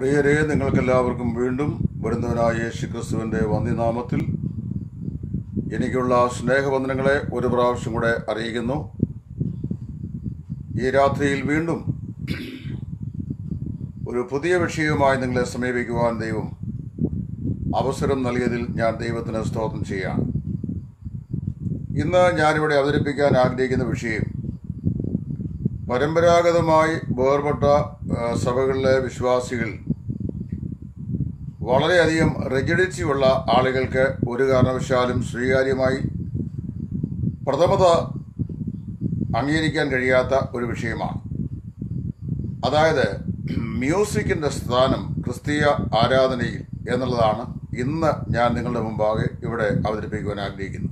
പ്രിയരെ നിങ്ങൾക്കെല്ലാവർക്കും വീണ്ടും വരുന്നവനായ യേശു ക്രിസ്തുവിൻ്റെ വന്ദിനാമത്തിൽ എനിക്കുള്ള സ്നേഹവന്ദനങ്ങളെ ഒരു പ്രാവശ്യം കൂടെ അറിയിക്കുന്നു ഈ രാത്രിയിൽ വീണ്ടും ഒരു പുതിയ വിഷയവുമായി നിങ്ങളെ സമീപിക്കുവാൻ ദൈവം അവസരം നൽകിയതിൽ ഞാൻ ദൈവത്തിന് സ്തോത്രം ചെയ്യാണ് ഇന്ന് ഞാനിവിടെ അവതരിപ്പിക്കാൻ ആഗ്രഹിക്കുന്ന വിഷയം പരമ്പരാഗതമായി വേർപെട്ട ആ, സഭകളിലെ വിശ്വാസികൾ വളരെയധികം റെജിഡിറ്റി ഉള്ള ആളുകൾക്ക് ഒരു കാരണവശാലും സ്വീകാര്യമായി പ്രഥമത അംഗീകരിക്കാൻ കഴിയാത്ത ഒരു വിഷയമാണ് അതായത് മ്യൂസിക്കിന്റെ സ്ഥാനം ക്രിസ്തീയ ആരാധനയിൽ എന്നുള്ളതാണ് ഇന്ന് ഞാൻ നിങ്ങളുടെ മുമ്പാകെ ഇവിടെ അവതരിപ്പിക്കുവാൻ ആഗ്രഹിക്കുന്നത്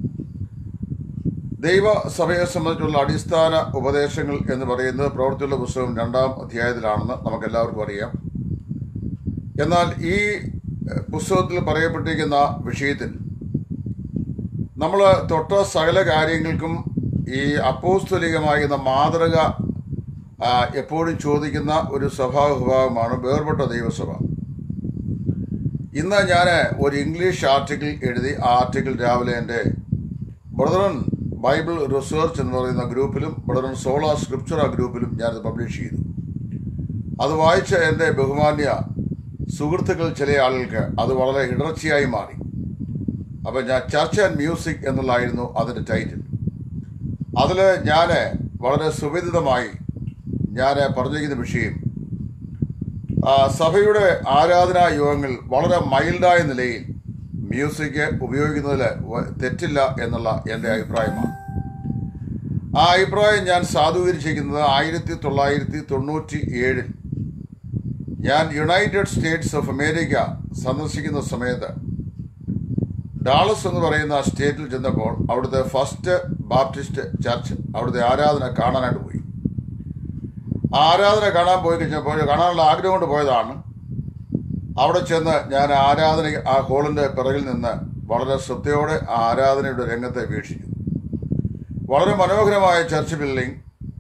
ദൈവസഭയെ സംബന്ധിച്ചുള്ള അടിസ്ഥാന ഉപദേശങ്ങൾ എന്ന് പറയുന്നത് പ്രവൃത്തിയുള്ള പുസ്തകം രണ്ടാം അധ്യായത്തിലാണെന്ന് നമുക്കെല്ലാവർക്കും അറിയാം എന്നാൽ ഈ എഹ്, പുസ്തകത്തിൽ പറയപ്പെട്ടിരിക്കുന്ന വിഷയത്തിൽ നമ്മൾ തൊട്ട സകല കാര്യങ്ങൾക്കും ഈ അപ്പോസ്തലികമാകുന്ന മാതൃക ആ, എപ്പോഴും ചോദിക്കുന്ന ഒരു സഭാവിഭാഗമാണ് വേർപെട്ട ദൈവസഭ ഇന്ന് ഞാൻ ഒരു ഇംഗ്ലീഷ് ആർട്ടിക്കിൾ എഴുതി ആ ആർട്ടിക്കിൾ രാവിലെ എൻ്റെ ബ്രദറൻ ബൈബിൾ റിസർച്ച് എന്ന് പറയുന്ന ഗ്രൂപ്പിലും ബ്രദറൻ സോള സ്ക്രിപ്ചറ ഗ്രൂപ്പിലും ഞാനത് പബ്ലിഷ് ചെയ്തു അത് വായിച്ച എൻ്റെ ബഹുമാന്യ സുഹൃത്തുക്കൾ ചില ആളുകൾക്ക് അത് വളരെ ഇടർച്ചയായി മാറി അപ്പം ഞാൻ ചർച്ച് ആൻഡ് മ്യൂസിക് എന്നുള്ളതായിരുന്നു അതിൻ്റെ ടൈറ്റിൽ അതിൽ ഞാൻ വളരെ സുവിദിതമായി ഞാൻ പറഞ്ഞിരിക്കുന്ന വിഷയം ആ, സഭയുടെ ആരാധനാ യോഗങ്ങൾ വളരെ മൈൽഡായ നിലയിൽ മ്യൂസിക് ഉപയോഗിക്കുന്നതിൽ വ- തെറ്റില്ല എന്നുള്ള എൻ്റെ അഭിപ്രായമാണ് ആ അഭിപ്രായം ഞാൻ സാധൂകരിച്ചിരിക്കുന്നത് ആയിരത്തി തൊള്ളായിരത്തി തൊണ്ണൂറ്റി ഏഴിൽ ഞാൻ യുണൈറ്റഡ് സ്റ്റേറ്റ്സ് ഓഫ് അമേരിക്ക സന്ദർശിക്കുന്ന സമയത്ത് ഡാളസ് എന്ന് പറയുന്ന സ്റ്റേറ്റിൽ ചെന്നപ്പോൾ അവിടുത്തെ ഫസ്റ്റ് ബാപ്റ്റിസ്റ്റ് ചർച്ച് അവിടുത്തെ ആരാധന കാണാനായിട്ട് പോയി ആ ആരാധന കാണാൻ പോയി കഴിഞ്ഞപ്പോൾ കാണാനുള്ള ആഗ്രഹം കൊണ്ട് പോയതാണ് അവിടെ ചെന്ന് ഞാൻ ആരാധന ആ ഹോളിന്റെ പിറകിൽ നിന്ന് വളരെ ശ്രദ്ധയോടെ ആ ആരാധനയുടെ രംഗത്തെ വീക്ഷിച്ചു വളരെ മനോഹരമായ ചർച്ച് ബിൽഡിംഗ്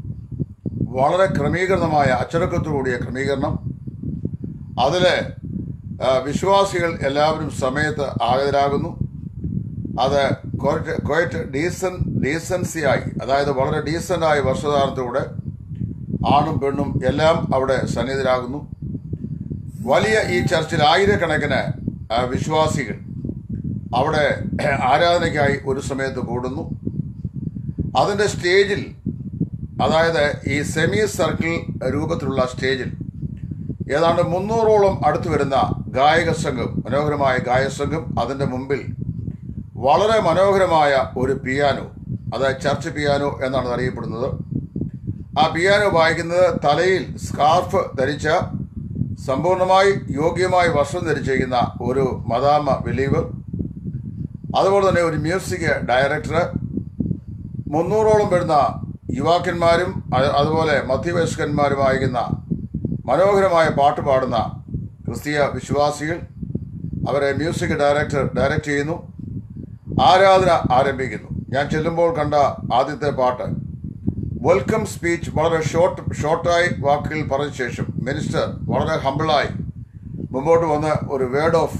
വളരെ ക്രമീകൃതമായ അച്ചടക്കത്തോടുകൂടിയ ക്രമീകരണം അതിലെ ആ, വിശ്വാസികൾ എല്ലാവരും സമയത്ത് ഹാജരാകുന്നു അത് ക്വയറ്റ് ഡീസൻ ഡീസൻസിയായി അതായത് വളരെ ഡീസൻ്റായ വർഷധാരണത്തോടെ ആണും പെണ്ണും എല്ലാം അവിടെ സന്നിധരാകുന്നു വലിയ ഈ ചർച്ചിൽ ആയിരക്കണക്കിന് ആ, വിശ്വാസികൾ അവിടെ ആരാധനയ്ക്കായി ഒരു സമയത്ത് കൂടുന്നു അതിൻ്റെ സ്റ്റേജിൽ അതായത് ഈ സെമി സർക്കിൾ രൂപത്തിലുള്ള സ്റ്റേജിൽ ഏതാണ്ട് മുന്നൂറോളം അടുത്ത് വരുന്ന ഗായക സംഘം മനോഹരമായ ഗായക സംഘം അതിൻ്റെ മുമ്പിൽ വളരെ മനോഹരമായ ഒരു പിയാനോ അതായത് ചർച്ച് പിയാനോ എന്നാണ് അത് അറിയപ്പെടുന്നത് ആ പിയാനോ വായിക്കുന്നത് തലയിൽ സ്കാർഫ് ധരിച്ച സമ്പൂർണമായി യോഗ്യമായി വസ്ത്രം ധരിച്ചിരിക്കുന്ന ഒരു മദാമ ബിലീവർ അതുപോലെ തന്നെ ഒരു മ്യൂസിക് ഡയറക്ടർ മുന്നൂറോളം വരുന്ന യുവാക്കന്മാരും അ- അതുപോലെ മധ്യവയസ്കന്മാരുമായിരിക്കുന്ന മനോഹരമായ പാട്ട് പാടുന്ന ക്രിസ്തീയ വിശ്വാസികൾ അവരെ മ്യൂസിക് ഡയറക്ടർ ഡയറക്റ്റ് ചെയ്യുന്നു ആരാധന ആരംഭിക്കുന്നു ഞാൻ ചെല്ലുമ്പോൾ കണ്ട ആദ്യത്തെ പാട്ട് വെൽക്കം സ്പീച്ച് വളരെ ഷോർട്ട് ഷോർട്ടായി വാക്കുകൾ പറഞ്ഞ ശേഷം മിനിസ്റ്റർ വളരെ ഹമ്പിളായി മുമ്പോട്ട് വന്ന് ഒരു വേർഡ് ഓഫ്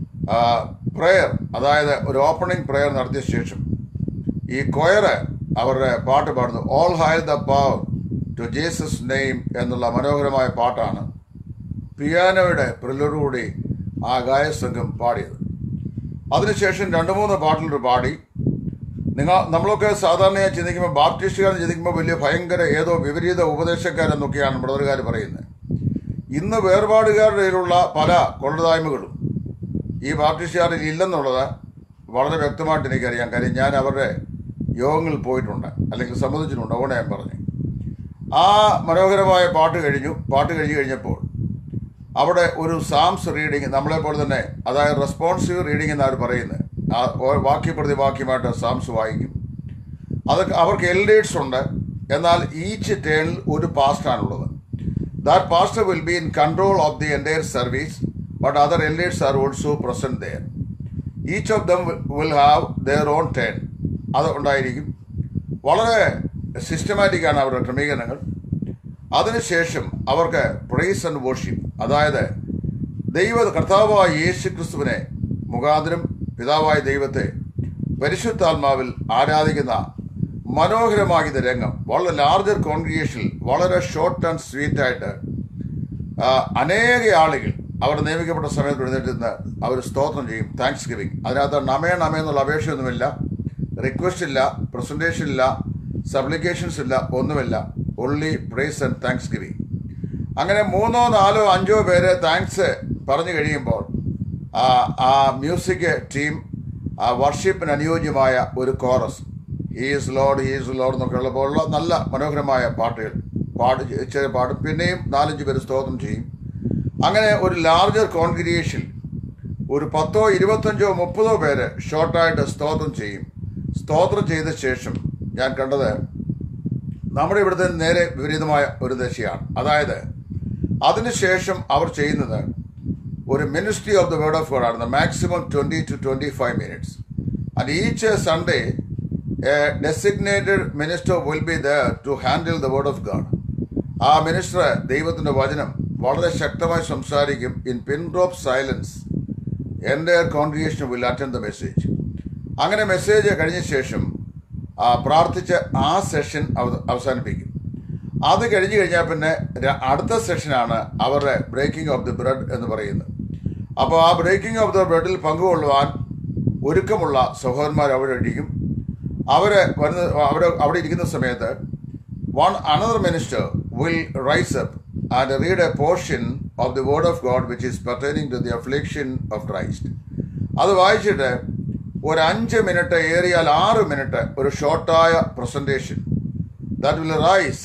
പ്രെയർ അതായത് ഒരു ഓപ്പണിംഗ് പ്രെയർ നടത്തിയ ശേഷം ഈ കൊയറ് അവരുടെ പാട്ട് പാടുന്നു all hail the power to Jesus name എന്നുള്ള മനോഹരമായ പാട്ടാണ് പിയാനോയുടെ പ്രില്ലോടുകൂടി ആ ഗായകസംഘം പാടിയത് അതിനുശേഷം രണ്ട് മൂന്ന് പാട്ടുകൾ പാടി നിങ്ങൾ നമ്മളൊക്കെ സാധാരണയായി ചിന്തിക്കുമ്പോൾ ബാപ്റ്റിസ്റ്റുകാർ ചിന്തിക്കുമ്പോൾ വലിയ ഭയങ്കര ഏതോ വിപരീത ഉപദേശക്കാരെന്നൊക്കെയാണ് ബ്രദറുകാർ പറയുന്നത് ഇന്ന് വേർപാടുകാരുടെ ഇടയിലുള്ള പല കൊള്ളതായ്മകളും ഈ ബാപ്റ്റിസ്റ്റുകാരിൽ ഇല്ലെന്നുള്ളത് വളരെ വ്യക്തമായിട്ട് എനിക്കറിയാം കാര്യം ഞാൻ അവരുടെ യോഗങ്ങളിൽ പോയിട്ടുണ്ട് അല്ലെങ്കിൽ സംബന്ധിച്ചിട്ടുണ്ട് അതുകൊണ്ട് ഞാൻ പറഞ്ഞു ആ മനോഹരമായ പാട്ട് കഴിഞ്ഞു പാട്ട് കഴിഞ്ഞു കഴിഞ്ഞപ്പോൾ അവിടെ ഒരു സാംസ് റീഡിങ് നമ്മളെപ്പോലെ തന്നെ അതായത് റെസ്പോൺസീവ് റീഡിംഗ് എന്നാണ് പറയുന്നത് ആ ഓ- വാക്യപ്രതി വാക്യമായിട്ട് സാംസ് വായിക്കും അതൊക്കെ അവർക്ക് എൽഡേഴ്സ് ഉണ്ട് എന്നാൽ ഈച്ച് ടേണിൽ ഒരു പാസ്റ്റാണുള്ളത് that pastor will be in control of the entire service but other elders are also present there each of them will have their own turn അത് ഉണ്ടായിരിക്കും വളരെ സിസ്റ്റമാറ്റിക് ആണ് അവരുടെ ക്രമീകരണങ്ങൾ അതിനുശേഷം അവർക്ക് പ്രൈസ് ആൻഡ് വർഷിപ്പ് അതായത് ദൈവ കർത്താവായ യേശു ക്രിസ്തുവിനെ മുഖാന്തരം പിതാവായ ദൈവത്തെ പരിശുദ്ധാത്മാവിൽ ആരാധിക്കുന്ന മനോഹരമാകുന്ന രംഗം വളരെ ലാർജർ കോൺഗ്രിഗേഷനിൽ വളരെ ഷോർട്ട് ആൻഡ് സ്വീറ്റ് ആയിട്ട് ആ, അനേക ആളുകൾ അവർ നിയമിക്കപ്പെട്ട സമയത്ത് എഴുന്നേറ്റ് നിന്ന് അവർ സ്തോത്രം ചെയ്യും താങ്ക്സ് ഗിവിങ് അതിനകത്ത് നമേ നമേ എന്നുള്ള അപേക്ഷയൊന്നുമില്ല റിക്വസ്റ്റ് ഇല്ല പ്രസന്റേഷൻ ഇല്ല സപ്ലിക്കേഷൻസ് ഇല്ല ഒന്നുമില്ല only praise and thanksgiving അങ്ങനെ മൂന്നോ നാലോ അഞ്ചോ പേര് താങ്ക്സ് പറഞ്ഞു കഴിയുമ്പോൾ ആ ആ മ്യൂസിക് ടീം ആ വർഷിപ്പിന് അനുയോജ്യമായ ഒരു chorus he's lord he's lord എന്നൊക്കെയുള്ള പോലുള്ള നല്ല മനോഹരമായ പാട്ടുകൾ പാട് ചെറിയ പാടും പിന്നെയും നാലഞ്ച് പേര് സ്തോത്രം ചെയ്യും അങ്ങനെ ഒരു ലാർജർ കോൺഗ്രിഗേഷൻ ഒരു പത്തോ ഇരുപത്തഞ്ചോ മുപ്പതോ പേര് ഷോർട്ടായിട്ട് സ്തോത്രം ചെയ്യും സ്തോത്രം ചെയ്ത ശേഷം ഞാൻ കണ്ടത് നമ്മുടെ ഇവിടുത്തെ നേരെ വിപരീതമായ ഒരു ദശയാണ് അതായത് അതിനുശേഷം അവർ ചെയ്യുന്നത് ഒരു ministry of the word of God ആണ് maximum twenty two twenty five minutes and each Sunday a designated minister will be there to handle the word of God ആ മിനിസ്റ്റർ ദൈവത്തിന്റെ വചനം വളരെ ശക്തമായി സംസാരിക്കും ഇൻ പിൻ ഡ്രോപ്പ് സൈലൻസ് എൻ്റെ congregation will attend the message അങ്ങനെ message കഴിഞ്ഞ ശേഷം ആ, പ്രാർത്ഥിച്ച് ആ സെഷൻ അവ- അവസാനിപ്പിക്കും അത് കഴിഞ്ഞ് കഴിഞ്ഞാൽ പിന്നെ ര- അടുത്ത സെഷനാണ് അവരുടെ ബ്രേക്കിംഗ് ഓഫ് ദി ബ്രെഡ് എന്ന് പറയുന്നത് അപ്പോൾ ആ ബ്രേക്കിംഗ് ഓഫ് ദ ബ്രെഡിൽ പങ്കുകൊള്ളുവാൻ ഒരുക്കമുള്ള സഹോദരന്മാർ അവിടെ ഇരിക്കും അവര് വരുന്ന അവിടെ അവിടെ ഇരിക്കുന്ന സമയത്ത് one another minister will rise up and read a portion of the word of God which is pertaining to the affliction of Christ അത് വായിച്ചിട്ട് ഒരു അഞ്ച് മിനിറ്റ് ഏറിയാൽ ആറ് മിനിറ്റ് ഒരു ഷോർട്ടായ presentation that will rise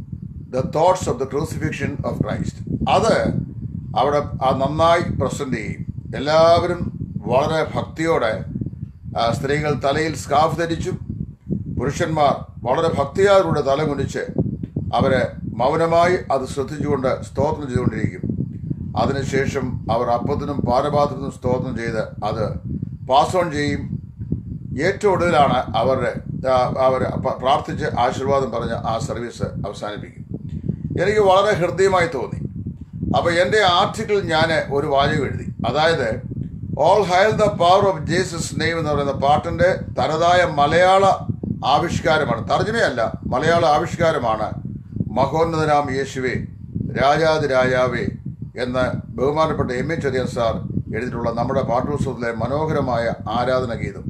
the thoughts of the crucifixion of Christ അത് അവിടെ ആ നന്നായി പ്രസന്റ് ചെയ്യും എല്ലാവരും വളരെ ഭക്തിയോടെ ആ, സ്ത്രീകൾ തലയിൽ സ്കാഫ് ധരിച്ചും പുരുഷന്മാർ വളരെ ഭക്തിയാരുടെ തല കുനിച്ച് അവരെ മൗനമായി അത് ശ്രദ്ധിച്ചുകൊണ്ട് സ്തോത്രം ചെയ്തുകൊണ്ടിരിക്കും അതിനുശേഷം അവർ അപ്പത്തിനും പാനപാത്രത്തിനും സ്തോത്രം ചെയ്ത് അത് പാസ് ഓൺ ചെയ്യും ഏറ്റവും ഒടുവിലാണ് അവരുടെ ആ, അവർ പ- പ്രാർത്ഥിച്ച് ആശീർവാദം പറഞ്ഞ് ആ സർവീസ് അവസാനിപ്പിക്കും എനിക്ക് വളരെ ഹൃദ്യമായി തോന്നി അപ്പോൾ എൻ്റെ ആർട്ടിക്കിൾ ഞാൻ ഒരു വാചകം എഴുതി അതായത് all hail the power of Jesus name എന്ന് പറയുന്ന പാട്ടിൻ്റെ തനതായ മലയാള ആവിഷ്കാരമാണ് തർജ്ജമയല്ല മലയാള ആവിഷ്കാരമാണ് മഹോന്നതനാം യേശുവേ രാജാതി രാജാവേ എന്ന് ബഹുമാനപ്പെട്ട എം എ ചെറിയൻ സാർ എഴുതിയിട്ടുള്ള നമ്മുടെ പാഠോത്സവത്തിലെ മനോഹരമായ ആരാധന ഗീതം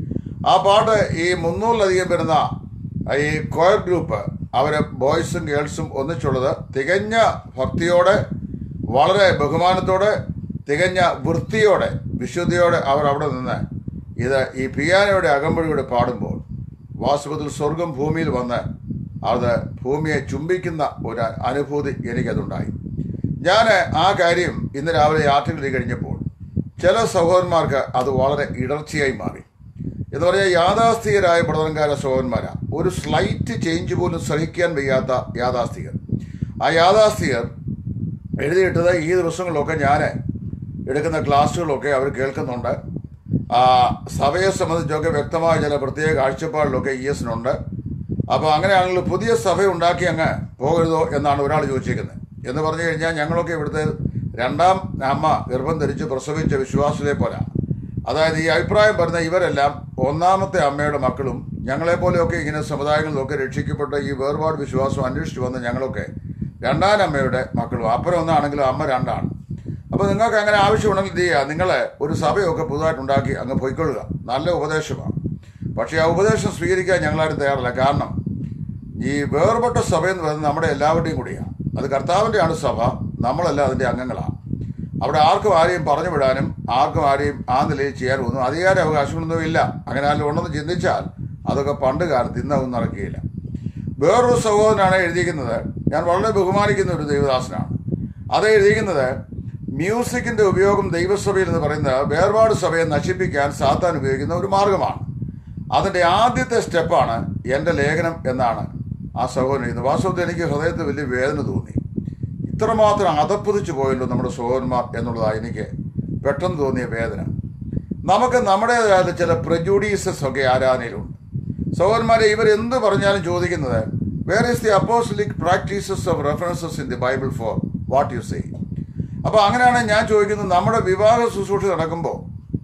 ആ പാട്ട് ഈ മുന്നൂറിലധികം വരുന്ന ഈ കോയർ ഗ്രൂപ്പ് അവരെ ബോയ്സും ഗേൾസും ഒന്നിച്ചുള്ളത് തികഞ്ഞ ഭക്തിയോടെ വളരെ ബഹുമാനത്തോടെ തികഞ്ഞ വൃത്തിയോടെ വിശുദ്ധിയോടെ അവർ അവിടെ നിന്ന് ഇത് ഈ പിയാനോയുടെ അകമ്പഴിയോടെ പാടുമ്പോൾ വാസ്തവത്തിൽ സ്വർഗം ഭൂമിയിൽ വന്ന് അത് ഭൂമിയെ ചുംബിക്കുന്ന ഒരു അനുഭൂതി എനിക്കതുണ്ടായി ഞാൻ ആ കാര്യം ഇന്ന് രാവിലെ ആർട്ടിക്കിൾ കഴിഞ്ഞപ്പോൾ ചില സഹോദരന്മാർക്ക് അത് വളരെ ഇടർച്ചയായി മാറി എന്ന് പറഞ്ഞാൽ യാഥാസ്ഥികരായ പ്രധാനകാര സഹോദരന്മാരാ ഒരു സ്ലൈറ്റ് ചേഞ്ച് പോലും സഹിക്കാൻ വയ്യാത്ത യാഥാസ്ഥികർ ആ യാഥാസ്ഥികർ എഴുതിയിട്ടത് ഈ ദിവസങ്ങളിലൊക്കെ ഞാൻ എടുക്കുന്ന ക്ലാസ്സുകളൊക്കെ അവർ കേൾക്കുന്നുണ്ട് ആ, സഭയെ സംബന്ധിച്ചൊക്കെ വ്യക്തമായ ചില പ്രത്യേക കാഴ്ചപ്പാടിലൊക്കെ ഇ എസിനുണ്ട് അപ്പോൾ അങ്ങനെയാണെങ്കിൽ പുതിയ സഭ ഉണ്ടാക്കി അങ്ങ് പോകരുതോ എന്നാണ് ഒരാൾ ചോദിച്ചിരിക്കുന്നത് എന്ന് പറഞ്ഞു കഴിഞ്ഞാൽ ഞങ്ങളൊക്കെ ഇവിടുത്തെ രണ്ടാം അമ്മ ഗർഭം ധരിച്ച് പ്രസവിച്ച വിശ്വാസത്തെ പോലെ അതായത് ഈ അഭിപ്രായം പറഞ്ഞ ഇവരെല്ലാം ഒന്നാമത്തെ അമ്മയുടെ മക്കളും ഞങ്ങളെപ്പോലെയൊക്കെ ഇങ്ങനെ സമുദായങ്ങളിലൊക്കെ രക്ഷിക്കപ്പെട്ട ഈ വേർപാട് വിശ്വാസം അന്വേഷിച്ച് വന്ന ഞങ്ങളൊക്കെ രണ്ടാം അമ്മയുടെ മക്കളും അപ്പുറം ഒന്നാണെങ്കിലും അമ്മ രണ്ടാണ് അപ്പോൾ നിങ്ങൾക്ക് അങ്ങനെ ആവശ്യമുണ്ടെങ്കിൽ ഇത് ചെയ്യുക നിങ്ങൾ ഒരു സഭയൊക്കെ പുതുതായിട്ട് ഉണ്ടാക്കി അങ്ങ് പൊയ്ക്കൊള്ളുക നല്ല ഉപദേശമാണ് പക്ഷേ ആ ഉപദേശം സ്വീകരിക്കാൻ ഞങ്ങളാരും തയ്യാറല്ല കാരണം ഈ വേർപെട്ട സഭ എന്ന് പറയുന്നത് നമ്മുടെ എല്ലാവരുടെയും കൂടിയാണ് അത് കർത്താവിൻ്റെയാണ് സഭ നമ്മളല്ല അതിൻ്റെ അംഗങ്ങളാണ് അവിടെ ആർക്കും ആരെയും പറഞ്ഞു വിടാനും ആർക്കും ആരെയും ആ നിലയിൽ ചെയ്യാനും ഒന്നും അധികാര അവകാശങ്ങളൊന്നും ഇല്ല അങ്ങനെ ആരും ഉണ്ടെന്ന് ചിന്തിച്ചാൽ അതൊക്കെ പണ്ട് കാലത്ത് ഇന്നൊന്നും നടക്കുകയില്ല വേറൊരു സഹോദരനാണ് എഴുതിയിരിക്കുന്നത് ഞാൻ വളരെ ബഹുമാനിക്കുന്ന ഒരു ദൈവദാസനാണ് അത് എഴുതിയിരിക്കുന്നത് മ്യൂസിക്കിന്റെ ഉപയോഗം ദൈവസഭയിൽ എന്ന് പറയുന്നത് വേർപാട് സഭയെ നശിപ്പിക്കാൻ സാത്താൻ ഉപയോഗിക്കുന്ന ഒരു മാർഗമാണ് അതിന്റെ ആദ്യത്തെ സ്റ്റെപ്പാണ് എൻ്റെ ലേഖനം എന്നാണ് ആ സഹോദരൻ ഇത് വാസ്തവത്തിൽ എനിക്ക് ഹൃദയത്തിൽ വലിയ വേദന തോന്നി ഇത്രമാത്രം അതപ്പതിച്ചു പോയല്ലോ നമ്മുടെ സഹോദരന്മാർ എന്നുള്ളതാണ് എനിക്ക് പെട്ടെന്ന് തോന്നിയ വേദന നമുക്ക് നമ്മുടേതായ ചില പ്രജുഡീസസ് ഒക്കെ ആരാധനയിലുണ്ട് സഹോദരന്മാരെ ഇവർ എന്ത് പറഞ്ഞാലും ചോദിക്കുന്നത് where is the apostolic practices of references in the Bible for what you say അപ്പോൾ അങ്ങനെയാണ് ഞാൻ ചോദിക്കുന്നത് നമ്മുടെ വിവാഹ ശുശ്രൂഷ നടക്കുമ്പോൾ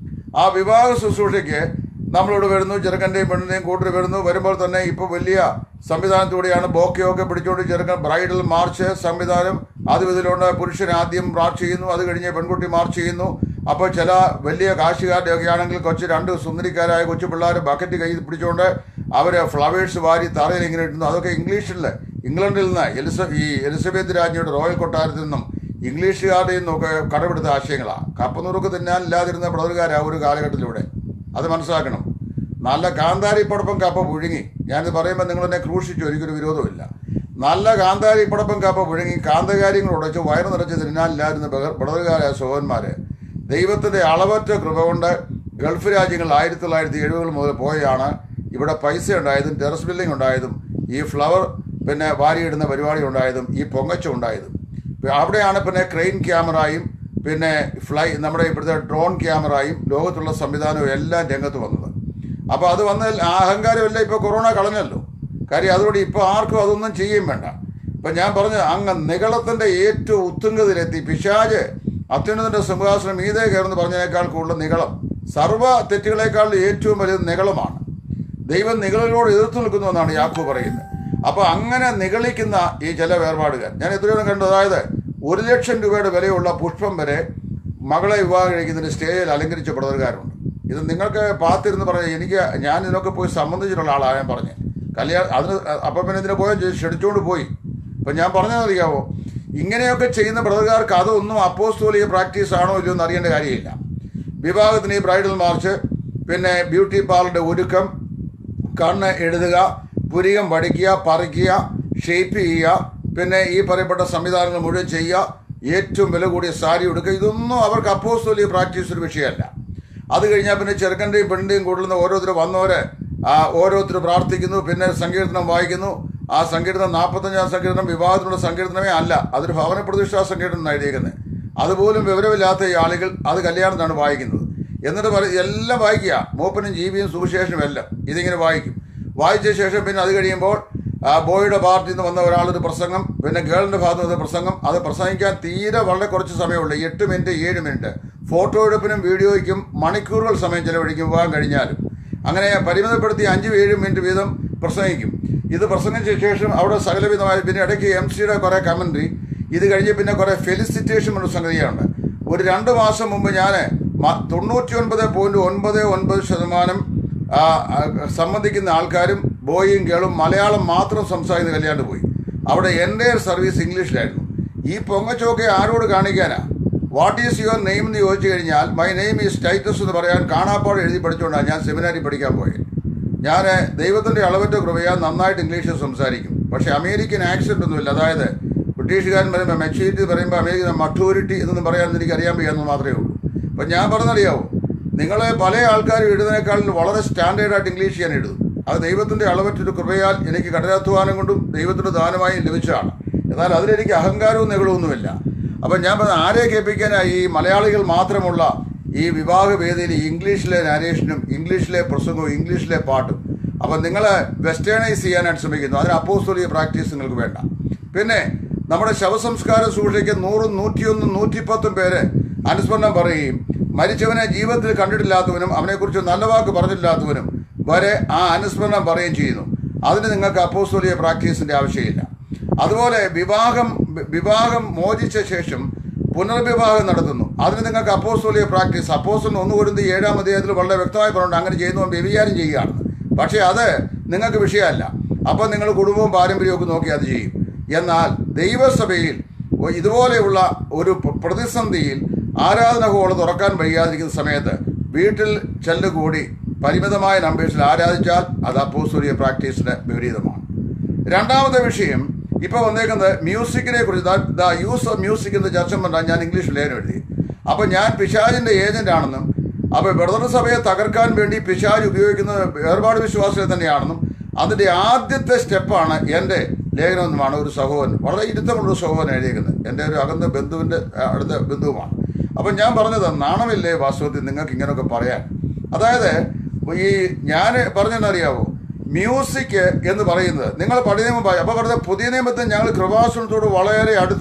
ആ വിവാഹ ശുശ്രൂഷയ്ക്ക് നമ്മളോട് വരുന്നു ചെറുക്കൻ്റെയും പെണ്ണിൻ്റെയും കൂട്ടർ വരുന്നു വരുമ്പോൾ തന്നെ ഇപ്പോൾ വലിയ സംവിധാനത്തിലൂടെയാണ് ബോക്കയൊക്കെ പിടിച്ചുകൊണ്ട് ചെറുക്കൻ ബ്രൈഡൽ മാർച്ച് സംവിധാനം അതും ഇതിലുണ്ട് പുരുഷൻ ആദ്യം മാർച്ച് ചെയ്യുന്നു അത് കഴിഞ്ഞ് പെൺകുട്ടി മാർച്ച് ചെയ്യുന്നു അപ്പോൾ ചില വലിയ കാശുകാരുടെ ഒക്കെ ആണെങ്കിൽ കൊച്ചു രണ്ട് സുന്ദരിക്കാരായ കൊച്ചു പിള്ളേർ ബക്കറ്റ് കയ്യിൽ പിടിച്ചുകൊണ്ട് അവർ ഫ്ലവേഴ്സ് വാരി തറയിൽ ഇങ്ങനെ ഇടുന്നു അതൊക്കെ ഇംഗ്ലീഷിൽ ഇംഗ്ലണ്ടിൽ നിന്ന് എലിസ ഈ എലിസബത്ത് രാജ്ഞിയുടെ റോയൽ കൊട്ടാരത്തിൽ നിന്നും ഇംഗ്ലീഷുകാരുടെ നിന്നൊക്കെ കടമെടുത്ത ആശയങ്ങളാണ് കപ്പനുറുക്ക് തിന്നാനില്ലാതിരുന്ന ബ്രദറുകാരാ ഒരു കാലഘട്ടത്തിലൂടെ അത് മനസ്സിലാക്കണം നല്ല കാന്താരി പടപ്പം കപ്പ പുഴുങ്ങി ഞാനിത് പറയുമ്പോൾ നിങ്ങൾ എന്നെ ക്രൂശിച്ചു ഒരിക്കലും വിരോധമില്ല നല്ല കാന്താരി പടപ്പം കപ്പ പുഴുങ്ങി കാന്തകാര്യങ്ങൾ ഉടച്ച് വയറ് നിറച്ച് തിന്നാനില്ലായിരുന്ന ബ്രദറുകാരായ സോഹന്മാര് ദൈവത്തിന്റെ അളവറ്റ കൃപ കൊണ്ട് ഗൾഫ് രാജ്യങ്ങളിൽ ആയിരത്തി തൊള്ളായിരത്തി എഴുപതുകൾ മുതൽ പോയാണ് ഇവിടെ പൈസ ഉണ്ടായതും ടെറസ് ബിൽഡിംഗ് ഉണ്ടായതും ഈ ഫ്ലവർ പിന്നെ വാരിയിടുന്ന പരിപാടി ഉണ്ടായതും ഈ പൊങ്ങച്ച ഉണ്ടായതും ഇപ്പൊ അവിടെയാണ് പിന്നെ ക്രെയിൻ ക്യാമറയും പിന്നെ ഫ്ലൈ നമ്മുടെ ഇപ്പോഴത്തെ ഡ്രോൺ ക്യാമറയും ലോകത്തുള്ള സംവിധാനവും എല്ലാം രംഗത്ത് വന്നത് അപ്പോൾ അത് വന്നതിൽ ആ അഹങ്കാരമെല്ലാം ഇപ്പോൾ കൊറോണ കളഞ്ഞല്ലോ കാര്യം അതുകൊണ്ട് ഇപ്പോൾ ആർക്കും അതൊന്നും ചെയ്യും വേണ്ട ഇപ്പം ഞാൻ പറഞ്ഞ അങ്ങ് നികളത്തിൻ്റെ ഏറ്റവും ഉത്തുംഗതിലെത്തി പിശാജ് അത്യുന്നതിൻ്റെ സിംഹാസനം മീതേ കയറുന്നു പറഞ്ഞതിനേക്കാൾ കൂടുതൽ നികളം സർവ്വ തെറ്റുകളേക്കാൾ ഏറ്റവും വലുത് നികളമാണ് ദൈവം നികളിലോട് എതിർത്ത് നിൽക്കുന്നു എന്നാണ് യാക്കു പറയുന്നത് അപ്പൊ അങ്ങനെ നിഗളിക്കുന്ന ഈ ചില വേർപാടുകാർ ഞാൻ എത്രയോ കണ്ടു അതായത് ഒരു ലക്ഷം രൂപയുടെ വിലയുള്ള പുഷ്പം വരെ മകളെ വിവാഹം കഴിക്കുന്നതിന് സ്റ്റേജിൽ അലങ്കരിച്ച ബ്രദറുകാരുണ്ട് ഇത് നിങ്ങൾക്ക് പാത്തിരുന്ന് പറഞ്ഞ എനിക്ക് ഞാൻ ഇതിനൊക്കെ പോയി സംബന്ധിച്ചിട്ടുള്ള ആളാണ് ഞാൻ പറഞ്ഞത് കല്യാണം അതിന് അപ്പം പിന്നെ ഇതിനെ പോയാൽ ക്ഷണിച്ചുകൊണ്ട് പോയി ഇപ്പം ഞാൻ പറഞ്ഞതറിയാവോ ഇങ്ങനെയൊക്കെ ചെയ്യുന്ന ബ്രദറുകാർക്ക് അതൊന്നും അപ്പോസ്തോലിക പ്രാക്ടീസ് ആണോ ഇല്ലയോ എന്ന് അറിയേണ്ട കാര്യമില്ല വിവാഹത്തിന് ഈ ബ്രൈഡൽ മാർച്ച് പിന്നെ ബ്യൂട്ടി പാർലറിന്റെ ഒരുക്കം കണ്ണ് എഴുതുക പുരികം വടിക്കുക പറിക്കുക ഷേപ്പ് ചെയ്യുക പിന്നെ ഈ പറയപ്പെട്ട സംവിധാനങ്ങൾ മുഴുവൻ ചെയ്യുക ഏറ്റവും വില കൂടിയ സാരി ഉടുക്കുക ഇതൊന്നും അവർക്ക് അപ്പോസ്തോലിക പ്രാക്ടീസ് ഒരു വിഷയമല്ല അത് കഴിഞ്ഞാൽ പിന്നെ ചെറുക്കൻ്റെയും പെണ്ണിൻ്റെയും കൂടുതൽ ഓരോരുത്തർ വന്നവരെ ആ ഓരോരുത്തർ പ്രാർത്ഥിക്കുന്നു പിന്നെ സങ്കീർത്തനം വായിക്കുന്നു ആ സങ്കീർത്തനം നാൽപ്പത്തഞ്ചാം സങ്കീർത്തനം വിവാഹത്തിനുള്ള സങ്കീർത്തനമേ അല്ല അതൊരു ഭവന പ്രതിഷ്ഠാ സങ്കീർത്തനം എഴുതിയിരിക്കുന്നത് അതുപോലും വിവരമില്ലാത്ത ഈ ആളുകൾ അത് കല്യാണത്തിനാണ് വായിക്കുന്നത് എന്നിട്ട് പറയും എല്ലാം വായിക്കുക മൂപ്പനും ജീവിയും സുവിശേഷനും എല്ലാം ഇതിങ്ങനെ വായിക്കും വായിച്ച ശേഷം പിന്നെ അത് കഴിയുമ്പോൾ ആ ബോയുടെ പാർട്ടിയിൽ നിന്ന് വന്ന ഒരാളൊരു പ്രസംഗം പിന്നെ ഗേളിന്റെ ഭാഗത്ത് നിന്ന് പ്രസംഗം അത് പ്രസംഗിക്കാൻ തീരെ വളരെ കുറച്ച് സമയമുള്ളൂ എട്ട് മിനിറ്റ് ഏഴ് മിനിറ്റ് ഫോട്ടോ എടുപ്പിനും വീഡിയോയ്ക്കും മണിക്കൂറുകൾ സമയം ചെലവഴിക്കും വിവാഹം കഴിഞ്ഞാലും അങ്ങനെ പരിമിതപ്പെടുത്തി അഞ്ചും ഏഴും മിനിറ്റ് വീതം പ്രസംഗിക്കും ഇത് പ്രസംഗിച്ച ശേഷം അവിടെ സകലവിധമായ പിന്നെ ഇടയ്ക്ക് എം സിയുടെ കുറേ കമൻട്രി ഇത് കഴിഞ്ഞ് പിന്നെ കുറേ ഫെലിസിറ്റേഷൻ എന്ന സംഗതിയുണ്ട് ഒരു രണ്ട് മാസം മുമ്പ് ഞാൻ തൊണ്ണൂറ്റി ഒൻപത് പോയിന്റ് ഒൻപത് ഒൻപത് ശതമാനം ആ, ആ, സംബന്ധിക്കുന്ന ആൾക്കാരും ബോയും ഗേളും മലയാളം മാത്രം സംസാരിക്കുന്ന കല്യാണ്ട് പോയി അവിടെ എൻ്റെ സർവീസ് ഇംഗ്ലീഷിലായിരുന്നു ഈ പൊങ്ങച്ചോക്കെ ആരോട് കാണിക്കാനാ വാട്ട് ഈസ് യുവർ നെയിം എന്ന് ചോദിച്ചു കഴിഞ്ഞാൽ മൈ നെയിം ഈസ് ടൈറ്റസ് എന്ന് പറയാൻ കാണാപ്പാട് എഴുതി പഠിച്ചുകൊണ്ടാണ് ഞാൻ സെമിനാരിൽ പഠിക്കാൻ പോയത് ഞാൻ ദൈവത്തിൻ്റെ അളവറ്റ കൃപയാൽ നന്നായിട്ട് ഇംഗ്ലീഷിൽ സംസാരിക്കും പക്ഷേ അമേരിക്കൻ ആക്സെൻ്റ് ഒന്നുമില്ല അതായത് ബ്രിട്ടീഷുകാരൻ പറയുമ്പോൾ മെച്യൂരിറ്റി പറയുമ്പോൾ അമേരിക്കൻ മട്ടൂരിറ്റി എന്നൊന്നും പറയാൻ എനിക്ക് അറിയാൻ വയ്യാന്ന് മാത്രമേ ഉള്ളൂ അപ്പം ഞാൻ പറഞ്ഞറിയാവോ നിങ്ങളെ പല ആൾക്കാരും എഴുതുന്നതിനേക്കാളും വളരെ സ്റ്റാൻഡേർഡായിട്ട് ഇംഗ്ലീഷ് ഞാൻ എഴുതും അത് ദൈവത്തിൻ്റെ അളവറ്റൊരു കൃപയാൽ എനിക്ക് കഠിനാധ്വാനം കൊണ്ടും ദൈവത്തിൻ്റെ ദാനമായും ലഭിച്ചതാണ് എന്നാൽ അതിലെനിക്ക് അഹങ്കാരവും നെകളൊന്നുമില്ല അപ്പം ഞാൻ പറഞ്ഞ ആരെ കേൾപ്പിക്കാനായി ഈ മലയാളികൾ മാത്രമുള്ള ഈ വിവാഹ വേദിയിൽ ഇംഗ്ലീഷിലെ നാരേഷനും ഇംഗ്ലീഷിലെ പ്രസംഗവും ഇംഗ്ലീഷിലെ പാട്ടും അപ്പം നിങ്ങൾ വെസ്റ്റേണൈസ് ചെയ്യാനായിട്ട് ശ്രമിക്കുന്നു അതിന് അപ്പോസ്തോലിക പ്രാക്ടീസ് നിങ്ങൾക്ക് വേണ്ട പിന്നെ നമ്മുടെ ശവസംസ്കാര സൂക്ഷിക്ക് നൂറും നൂറ്റിയൊന്നും നൂറ്റിപ്പത്തും പേര് അനുസ്മരണം പറയുകയും മരിച്ചവനെ ജീവിതത്തിൽ കണ്ടിട്ടില്ലാത്തവനും അവനെക്കുറിച്ച് നല്ല വാക്ക് പറഞ്ഞിട്ടില്ലാത്തവനും വരെ ആ അനുസ്മരണം പറയുകയും ചെയ്യുന്നു അതിന് നിങ്ങൾക്ക് അപ്പോസ്തോലിക പ്രാക്ടീസിന്റെ ആവശ്യമില്ല അതുപോലെ വിവാഹം വിവാഹം മോചിച്ച ശേഷം പുനർവിവാഹം നടത്തുന്നു അതിന് നിങ്ങൾക്ക് അപ്പോസ്തോലിക പ്രാക്ടീസ് അപ്പോസ്റ്റലിന് ഒന്ന് കൊടുത്ത് ഏഴാം അധ്യായത്തിൽ വളരെ വ്യക്തമായി പറഞ്ഞിട്ടുണ്ട് അങ്ങനെ ചെയ്യുന്നു വ്യഭിചാരം ചെയ്യുകയാണ് പക്ഷേ അത് നിങ്ങൾക്ക് വിഷയമല്ല അപ്പോൾ നിങ്ങൾ കുടുംബവും പാരമ്പര്യവും ഒക്കെ നോക്കി അത് ചെയ്യും എന്നാൽ ദൈവസഭയിൽ ഒ- ഇതുപോലെയുള്ള ഒരു പ്ര- പ്രതിസന്ധിയിൽ ആരാധന ഹോൾ തുറക്കാൻ വയ്യാതിരിക്കുന്ന സമയത്ത് വീട്ടിൽ ചെല്ലുകൂടി പരിമിതമായ നമ്പേഴ്സിൽ ആരാധിച്ചാൽ അത് അപ്പോസ്തോലിക പ്രാക്ടീസിന് വിപരീതമാണ് രണ്ടാമത്തെ വിഷയം ഇപ്പൊ വന്നേക്കുന്നത് മ്യൂസിക്കിനെ കുറിച്ച് ദ യൂസ് ഓഫ് മ്യൂസിക് എന്ന് ചർച്ച പറഞ്ഞാൽ ഞാൻ ഇംഗ്ലീഷ് ലേഖനം എഴുതി അപ്പൊ ഞാൻ പിശാജിന്റെ ഏജന്റ് ആണെന്നും അപ്പൊ ബ്രദർ സഭയെ തകർക്കാൻ വേണ്ടി പിശാജ് ഉപയോഗിക്കുന്ന വേർപാട് വിശ്വാസികൾ തന്നെയാണെന്നും അതിന്റെ ആദ്യത്തെ സ്റ്റെപ്പാണ് എൻ്റെ ലേഖനമെന്നുമാണ് ഒരു സഹോദരൻ വളരെ ഇരുത്തമുള്ള ഒരു സഹോദരൻ എഴുതിയിരിക്കുന്നത് എൻ്റെ ഒരു അകന്ന ബന്ധുവിൻ്റെ ആ, അടുത്ത ബന്ധുവുമാണ് അപ്പം ഞാൻ പറഞ്ഞത് നാണമില്ലേ വാസ്തവത്തിൽ നിങ്ങൾക്ക് ഇങ്ങനെയൊക്കെ പറയാൻ അതായത് ഈ ഞാൻ പറഞ്ഞെന്നറിയാവോ മ്യൂസിക് എന്ന് പറയുന്നത് നിങ്ങൾ പഴയ നിയമം വായി- അപ്പൊ പറഞ്ഞ പുതിയ നിയമത്തിൽ ഞങ്ങൾ കൃപാസനത്തോട് വളരെ അടുത്ത്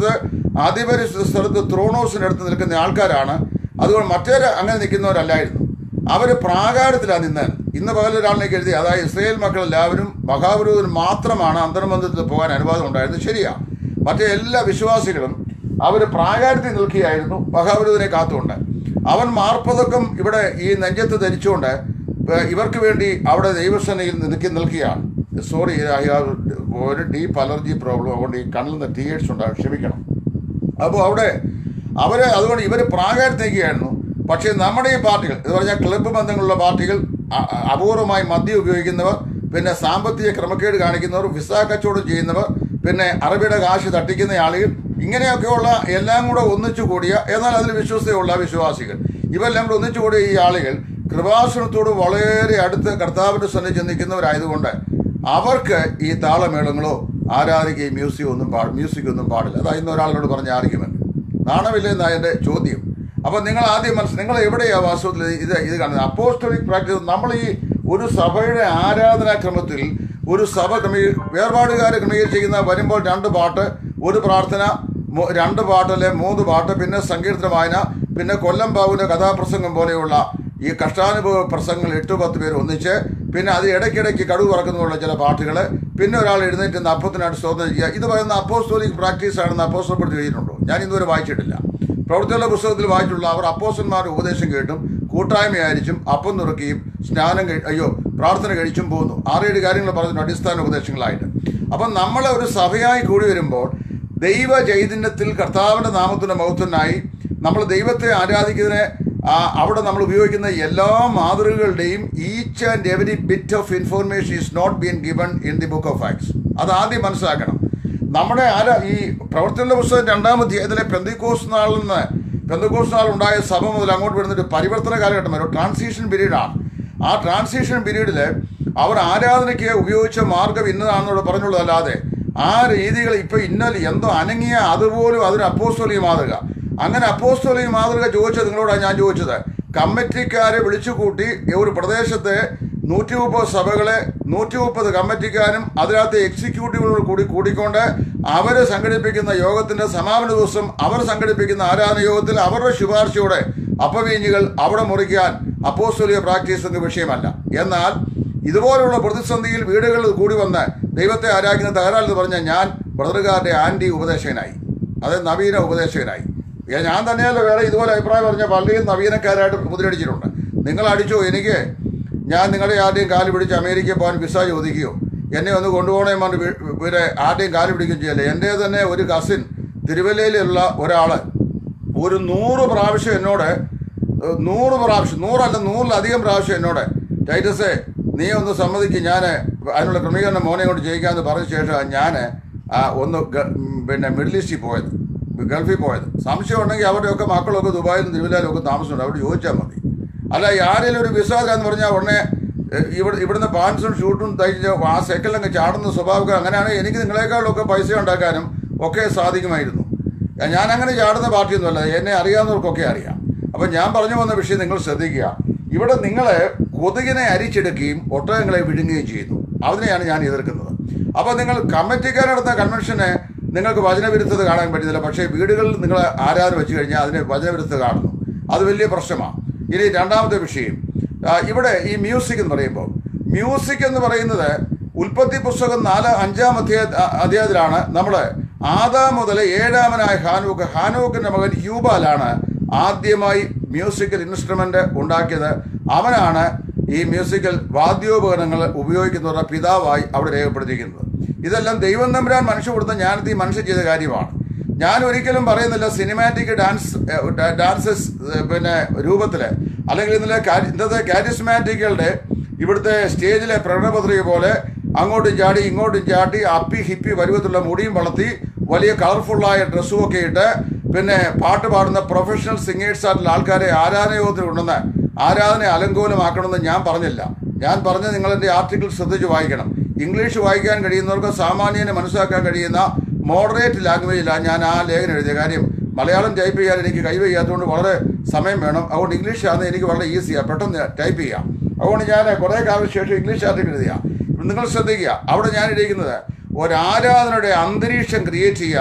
അതിപരിശുദ്ധ സ്ഥലത്ത് ത്രോണോസിൻ്റെ അടുത്ത് നിൽക്കുന്ന ആൾക്കാരാണ് അതുകൊണ്ട് മറ്റേര് അങ്ങനെ നിൽക്കുന്നവരല്ലായിരുന്നു അവർ പ്രാകാരത്തിലാണ് നിന്ന് ഇന്ന് പകൽ ഒരാളിലേക്ക് എഴുതി അതായത് ഇസ്രയേൽ മക്കൾ എല്ലാവരും മഹാപുരോഹിതന് മാത്രമാണ് അന്തർമന്ദിരത്തിൽ പോകാൻ അനുവാദം ഉണ്ടായിരുന്നത് ശരിയാ മറ്റേ എല്ലാ വിശ്വാസികളും അവർ പ്രാകാരത്തിൽ നിൽക്കുകയായിരുന്നു മഹാപുരോഹിതനെ കാത്തുകൊണ്ട് അവൻ മാർപ്പതക്കം ഇവിടെ ഈ നെഞ്ചത്ത് ധരിച്ചുകൊണ്ട് ഏഹ് ഇവർക്ക് വേണ്ടി അവിടെ ദൈവസേനയിൽ നിൽക്കി നിൽക്കുകയാണ് സോറി ഐ ഹാവ് ഒരു ഡീപ്പ് അലർജി പ്രോബ്ലം അതുകൊണ്ട് ഈ കണ്ണിൽ നിന്ന് ടീയേഴ്സ് ഉണ്ടാകും ക്ഷമിക്കണം അപ്പോൾ അവിടെ അവര് അതുകൊണ്ട് ഇവർ പ്രാകാരത്തേക്കായിരുന്നു പക്ഷേ നമ്മുടെ ഈ പാർട്ടികൾ എന്ന് പറഞ്ഞാൽ ക്ലബ്ബ് ബന്ധങ്ങളുള്ള പാർട്ടികൾ അ- അ- അപൂർവമായി മദ്യം ഉപയോഗിക്കുന്നവർ പിന്നെ സാമ്പത്തിക ക്രമക്കേട് കാണിക്കുന്നവർ വിസ കച്ചവടം ചെയ്യുന്നവർ പിന്നെ അറബിയുടെ കാശ് തട്ടിക്കുന്ന ആളുകൾ ഇങ്ങനെയൊക്കെയുള്ള എല്ലാം കൂടെ ഒന്നിച്ചു കൂടിയ എന്നാൽ അതിൽ വിശ്വസ്തയുള്ള വിശ്വാസികൾ ഇവരെല്ലാം കൂടെ ഒന്നിച്ചു കൂടിയ ഈ ആളുകൾ കൃപാസനത്തോട് വളരെ അടുത്ത് കർത്താവിന്റെ സന്നിധി ചിന്തിക്കുന്നവരായതുകൊണ്ട് അവർക്ക് ഈ താളമേളങ്ങളോ ആരാധിക്കുകയും മ്യൂസിക് ഒന്നും പാ മ്യൂസിക് ഒന്നും പാടില്ല അതാ ഇന്ന് ഒരാളോട് പറഞ്ഞ ആർഗ്യുമെന്റ് നാണമില്ലെന്ന എൻ്റെ ചോദ്യം അപ്പൊ നിങ്ങൾ ആദ്യം മനസ്സിൽ നിങ്ങൾ എവിടെയാ വാസ്തവത്തിൽ ഇത് ഇത് കാണുന്നത് അപ്പോസ്റ്റോളിക് പ്രാക്ടീസ് നമ്മൾ ഈ ഒരു സഭയുടെ ആരാധനാക്രമത്തിൽ ഒരു സഭ ക്രമീ വേർപാടുകാർ ക്രമീകരിച്ചിരിക്കുന്ന വരുമ്പോൾ രണ്ട് പാട്ട് ഒരു പ്രാർത്ഥന മൂ- രണ്ട് പാട്ട് അല്ലെ മൂന്ന് പാട്ട് പിന്നെ സങ്കീർത്തന വായന പിന്നെ കൊല്ലം ബാബുവിന്റെ കഥാപ്രസംഗം പോലെയുള്ള ഈ കഷ്ടാനുഭവ പ്രസംഗങ്ങൾ എട്ട് പത്ത് പേര് ഒന്നിച്ച് പിന്നെ അത് ഇടയ്ക്കിടയ്ക്ക് കടുവ് പറക്കുന്നതുള്ള ചില പാട്ടുകൾ പിന്നെ ഒരാൾ എഴുന്നേറ്റ് നിന്ന് അപ്പത്തിനായിട്ട് സ്തോത്രം ചെയ്യുക ഇത് പറയുന്ന അപ്പോസ്റ്റോലിക് പ്രാക്ടീസ് ആണെന്ന് അപ്പോസ്റ്റോപ്പെടുത്തി എഴുതിയിട്ടുണ്ടോ ഞാൻ ഇതുവരെ വായിച്ചിട്ടില്ല പ്രവൃത്തിയുള്ള പുസ്തകത്തിൽ വായിച്ചിട്ടുള്ള അവർ അപ്പോസ്റ്റന്മാരുടെ ഉപദേശം കേട്ടും കൂട്ടായ്മയായിരിച്ചും അപ്പം നുറുക്കിയും സ്നാനം കഴി അയ്യോ പ്രാർത്ഥന കഴിച്ചും പോകുന്നു ആറേഴ് കാര്യങ്ങൾ പറഞ്ഞിട്ടുണ്ട് അടിസ്ഥാന ഉപദേശങ്ങളായിട്ട് അപ്പം നമ്മൾ ഒരു സഭയായി കൂടി വരുമ്പോൾ ദൈവ ചൈതന്യത്തിൽ കർത്താവിൻ്റെ നാമത്തിൻ്റെ മഹത്വനായി നമ്മൾ ദൈവത്തെ ആരാധിക്കുന്നതിന് ആ, അവിടെ നമ്മൾ ഉപയോഗിക്കുന്ന എല്ലാ മാതൃകകളുടെയും each and every bit of information is not been given in the book of facts അത് ആദ്യം മനസ്സിലാക്കണം നമ്മുടെ ആരാ ഈ പ്രവർത്തന പുസ്തകം രണ്ടാം അധ്യായത്തിലെ പെന്തിക്കോസ് നാളിൽ നിന്ന് പെന്തക്കോസ് നാൾ ഉണ്ടായ സഭ മുതൽ അങ്ങോട്ട് വരുന്ന ഒരു പരിവർത്തന കാലഘട്ടം ഒരു ട്രാൻസിഷൻ പീരീഡാണ് ആ ട്രാൻസിഷൻ പീരീഡിൽ അവർ ആരാധനയ്ക്ക് ഉപയോഗിച്ച മാർഗം ഇന്നതാണെന്നോട് പറഞ്ഞുള്ളതല്ലാതെ ആ രീതികൾ ഇപ്പൊ ഇന്നലെ എന്തോ അനങ്ങിയ അതുപോലും അതൊരു അപ്പോസ്തോലിക മാതൃക അങ്ങനെ അപ്പോസ്തോലിക മാതൃക ചോദിച്ചത് നിങ്ങളോടാണ് ഞാൻ ചോദിച്ചത് കമ്മിറ്റിക്കാരെ വിളിച്ചു കൂട്ടി ഒരു പ്രദേശത്തെ നൂറ്റി മുപ്പത് സഭകളെ നൂറ്റി മുപ്പത് കമ്മിറ്റിക്കാരും അതിനകത്ത് എക്സിക്യൂട്ടീവുകളോട് കൂടി കൂടിക്കൊണ്ട് അവർ സംഘടിപ്പിക്കുന്ന യോഗത്തിന്റെ സമാപന ദിവസം അവർ സംഘടിപ്പിക്കുന്ന ആരാധന യോഗത്തിൽ അവരുടെ ശുപാർശയോടെ അപ്പവീഞ്ഞുകൾ അവിടെ മുറിക്കാൻ അപ്പോസ്തോലിക പ്രാക്ടീസ് എന്ന വിഷയമല്ല എന്നാൽ ഇതുപോലുള്ള പ്രതിസന്ധിയിൽ വീടുകളിൽ കൂടി വന്ന് ദൈവത്തെ ആരാധിക്കുന്ന തകരാറെന്ന് പറഞ്ഞ ഞാൻ ബ്രദറുകാരുടെ ആന്റി ഉപദേശകനായി അത് നവീന ഉപദേശകനായി ഏ, ഞാൻ തന്നെയല്ല വേറെ ഇതുപോലെ അഭിപ്രായം പറഞ്ഞ പള്ളിയിൽ നവീനക്കാരായിട്ട് മുദ്രടിച്ചിട്ടുണ്ട് നിങ്ങൾ അടിച്ചോ എനിക്ക് ഞാൻ നിങ്ങളുടെ ആരുടെയും കാല് പിടിച്ച് അമേരിക്കയിൽ പോകാൻ വിസ ചോദിക്കുകയോ എന്നെ ഒന്ന് കൊണ്ടുപോകണേ പറഞ്ഞ് വി- ഇവരെ ആരുടെയും കാല് പിടിക്കുകയും ചെയ്യല്ലേ എൻ്റെ തന്നെ ഒരു കസിൻ തിരുവല്ലയിലുള്ള ഒരാൾ ഒരു നൂറ് പ്രാവശ്യം എന്നോട് ഏഹ്, നൂറ് പ്രാവശ്യം നൂറല്ല നൂറിലധികം പ്രാവശ്യം എന്നോട് ടൈറ്റസേ നീ ഒന്ന് സമ്മതിക്കും ഞാൻ അതിനുള്ള ക്രമീകരണം മോനെ കൊണ്ട് ചെയ്യിക്കാമെന്ന് പറഞ്ഞ ശേഷം ഞാൻ ഒന്ന് ഗ- ഉം, പിന്നെ മിഡിൽ ഈസ്റ്റിൽ പോയത് ഗൾഫിൽ പോയത് സംശയം ഉണ്ടെങ്കിൽ അവരുടെയൊക്കെ മക്കളൊക്കെ ദുബായിലും തിരുവല്ലയിലും ഒക്കെ താമസമുണ്ട് അവിടെ ചോദിച്ചാൽ മതി അല്ല ഈ ആരെങ്കിലും ഒരു വിസ എന്ന് പറഞ്ഞാൽ ഉടനെ ഏഹ്, ഇവിടെ ഇവിടുന്ന് പാൻസും ഷൂട്ടും തയ്ച്ച് ആ സെക്കൻഡിലങ്ങ് ചാടുന്ന സ്വഭാവം അങ്ങനെയാണെങ്കിൽ എനിക്ക് നിങ്ങളെക്കാളൊക്കെ പൈസ ഉണ്ടാക്കാനും ഒക്കെ സാധിക്കുമായിരുന്നു ഞാൻ അങ്ങനെ ചാടുന്ന പാർട്ടിയൊന്നുമല്ല എന്നെ അറിയാവുന്നവർക്കൊക്കെ അറിയാം അപ്പം ഞാൻ പറഞ്ഞു വന്ന വിഷയം നിങ്ങൾ ശ്രദ്ധിക്കുക ഇവിടെ നിങ്ങളെ കൊതുകിനെ അരിച്ചെടുക്കുകയും ഒട്ടകങ്ങളെ വിഴുങ്ങുകയും ചെയ്യുന്നു അതിനെയാണ് ഞാൻ എതിർക്കുന്നത് അപ്പോൾ നിങ്ങൾ കമ്മിറ്റിക്കാർ നടത്തുന്ന കൺവെൻഷന് നിങ്ങൾക്ക് വചനവിരുദ്ധത കാണാൻ പറ്റുന്നില്ല പക്ഷേ വീടുകളിൽ നിങ്ങൾ ആരാധന വെച്ച് കഴിഞ്ഞാൽ അതിന് വചനവിരുദ്ധത കാണുന്നു അത് വലിയ പ്രശ്നമാണ് ഇനി രണ്ടാമത്തെ വിഷയം ആ, ഇവിടെ ഈ മ്യൂസിക് എന്ന് പറയുമ്പോൾ മ്യൂസിക് എന്ന് പറയുന്നത് ഉൽപ്പത്തി പുസ്തകം നാല് അഞ്ചാം അധ്യായ അ- അധ്യായത്തിലാണ് നമ്മൾ ആദാം മുതൽ ഏഴാമനായ ഹാനൂക്ക് ഹാനൂക്കിന്റെ മകൻ യൂബാലാണ് ആദ്യമായി മ്യൂസിക്കൽ ഇൻസ്ട്രുമെന്റ് ഉണ്ടാക്കിയത് അവനാണ് ഈ മ്യൂസിക്കൽ വാദ്യോപകരണങ്ങൾ ഉപയോഗിക്കുന്നവരുടെ പിതാവായി അവിടെ രേഖപ്പെടുത്തിയിരിക്കുന്നത് ഇതെല്ലാം ദൈവം തമ്പുരാൻ മനുഷ്യ കൊടുത്ത ജ്ഞാനത്തിൽ മനുഷ്യൻ ചെയ്ത കാര്യമാണ് ഞാൻ ഒരിക്കലും പറയുന്നില്ല സിനിമാറ്റിക് ഡാൻസ് ഏഹ്, ഡാ- ഡാൻസസ് ഏഹ്, പിന്നെ രൂപത്തില് അല്ലെങ്കിൽ ഇന്നലെ കാ- ഇന്നത്തെ കാരിസ്മാറ്റിക്കുകളുടെ ഇവിടുത്തെ സ്റ്റേജിലെ പ്രകടനപത്രിക പോലെ അങ്ങോട്ടും ചാടി ഇങ്ങോട്ടും ചാടി അപ്പി ഹിപ്പി പരുവത്തിലുള്ള മുടിയും വളർത്തി വലിയ കളർഫുള്ളായ ഡ്രസ്സും ഒക്കെ ഇട്ട് പിന്നെ പാട്ട് പാടുന്ന പ്രൊഫഷണൽ സിംഗേഴ്സ് ആയിട്ടുള്ള ആൾക്കാരെ ആരാധനയോഗത്തിൽ കൊണ്ടുവന്ന് ആരാധന അലങ്കോലമാക്കണമെന്ന് ഞാൻ പറഞ്ഞില്ല ഞാൻ പറഞ്ഞ നിങ്ങൾ എൻ്റെ ആർട്ടിക്കിൾ ശ്രദ്ധിച്ച് വായിക്കണം ഇംഗ്ലീഷ് വായിക്കാൻ കഴിയുന്നവർക്ക് സാമാന്യനെ മനസ്സിലാക്കാൻ കഴിയുന്ന മോഡറേറ്റ് ലാംഗ്വേജിലാണ് ഞാൻ ആ ലേഖനം എഴുതിയ കാര്യം മലയാളം ടൈപ്പ് ചെയ്യാൻ എനിക്ക് കൈവയ്യാത്തതുകൊണ്ട് വളരെ സമയം വേണം അതുകൊണ്ട് ഇംഗ്ലീഷ് ആണ് എനിക്ക് വളരെ ഈസിയാണ് പെട്ടെന്ന് ടൈപ്പ് ചെയ്യാം അതുകൊണ്ട് ഞാൻ കുറേ കാലത്തിന് ശേഷം ഇംഗ്ലീഷ് ആർട്ടിക്കിൾ എഴുതിയ നിങ്ങൾ ശ്രദ്ധിക്കുക അവിടെ ഞാൻ ഇരിക്കുന്നത് ഒരാരാധനയുടെ അന്തരീക്ഷം ക്രിയേറ്റ് ചെയ്യാൻ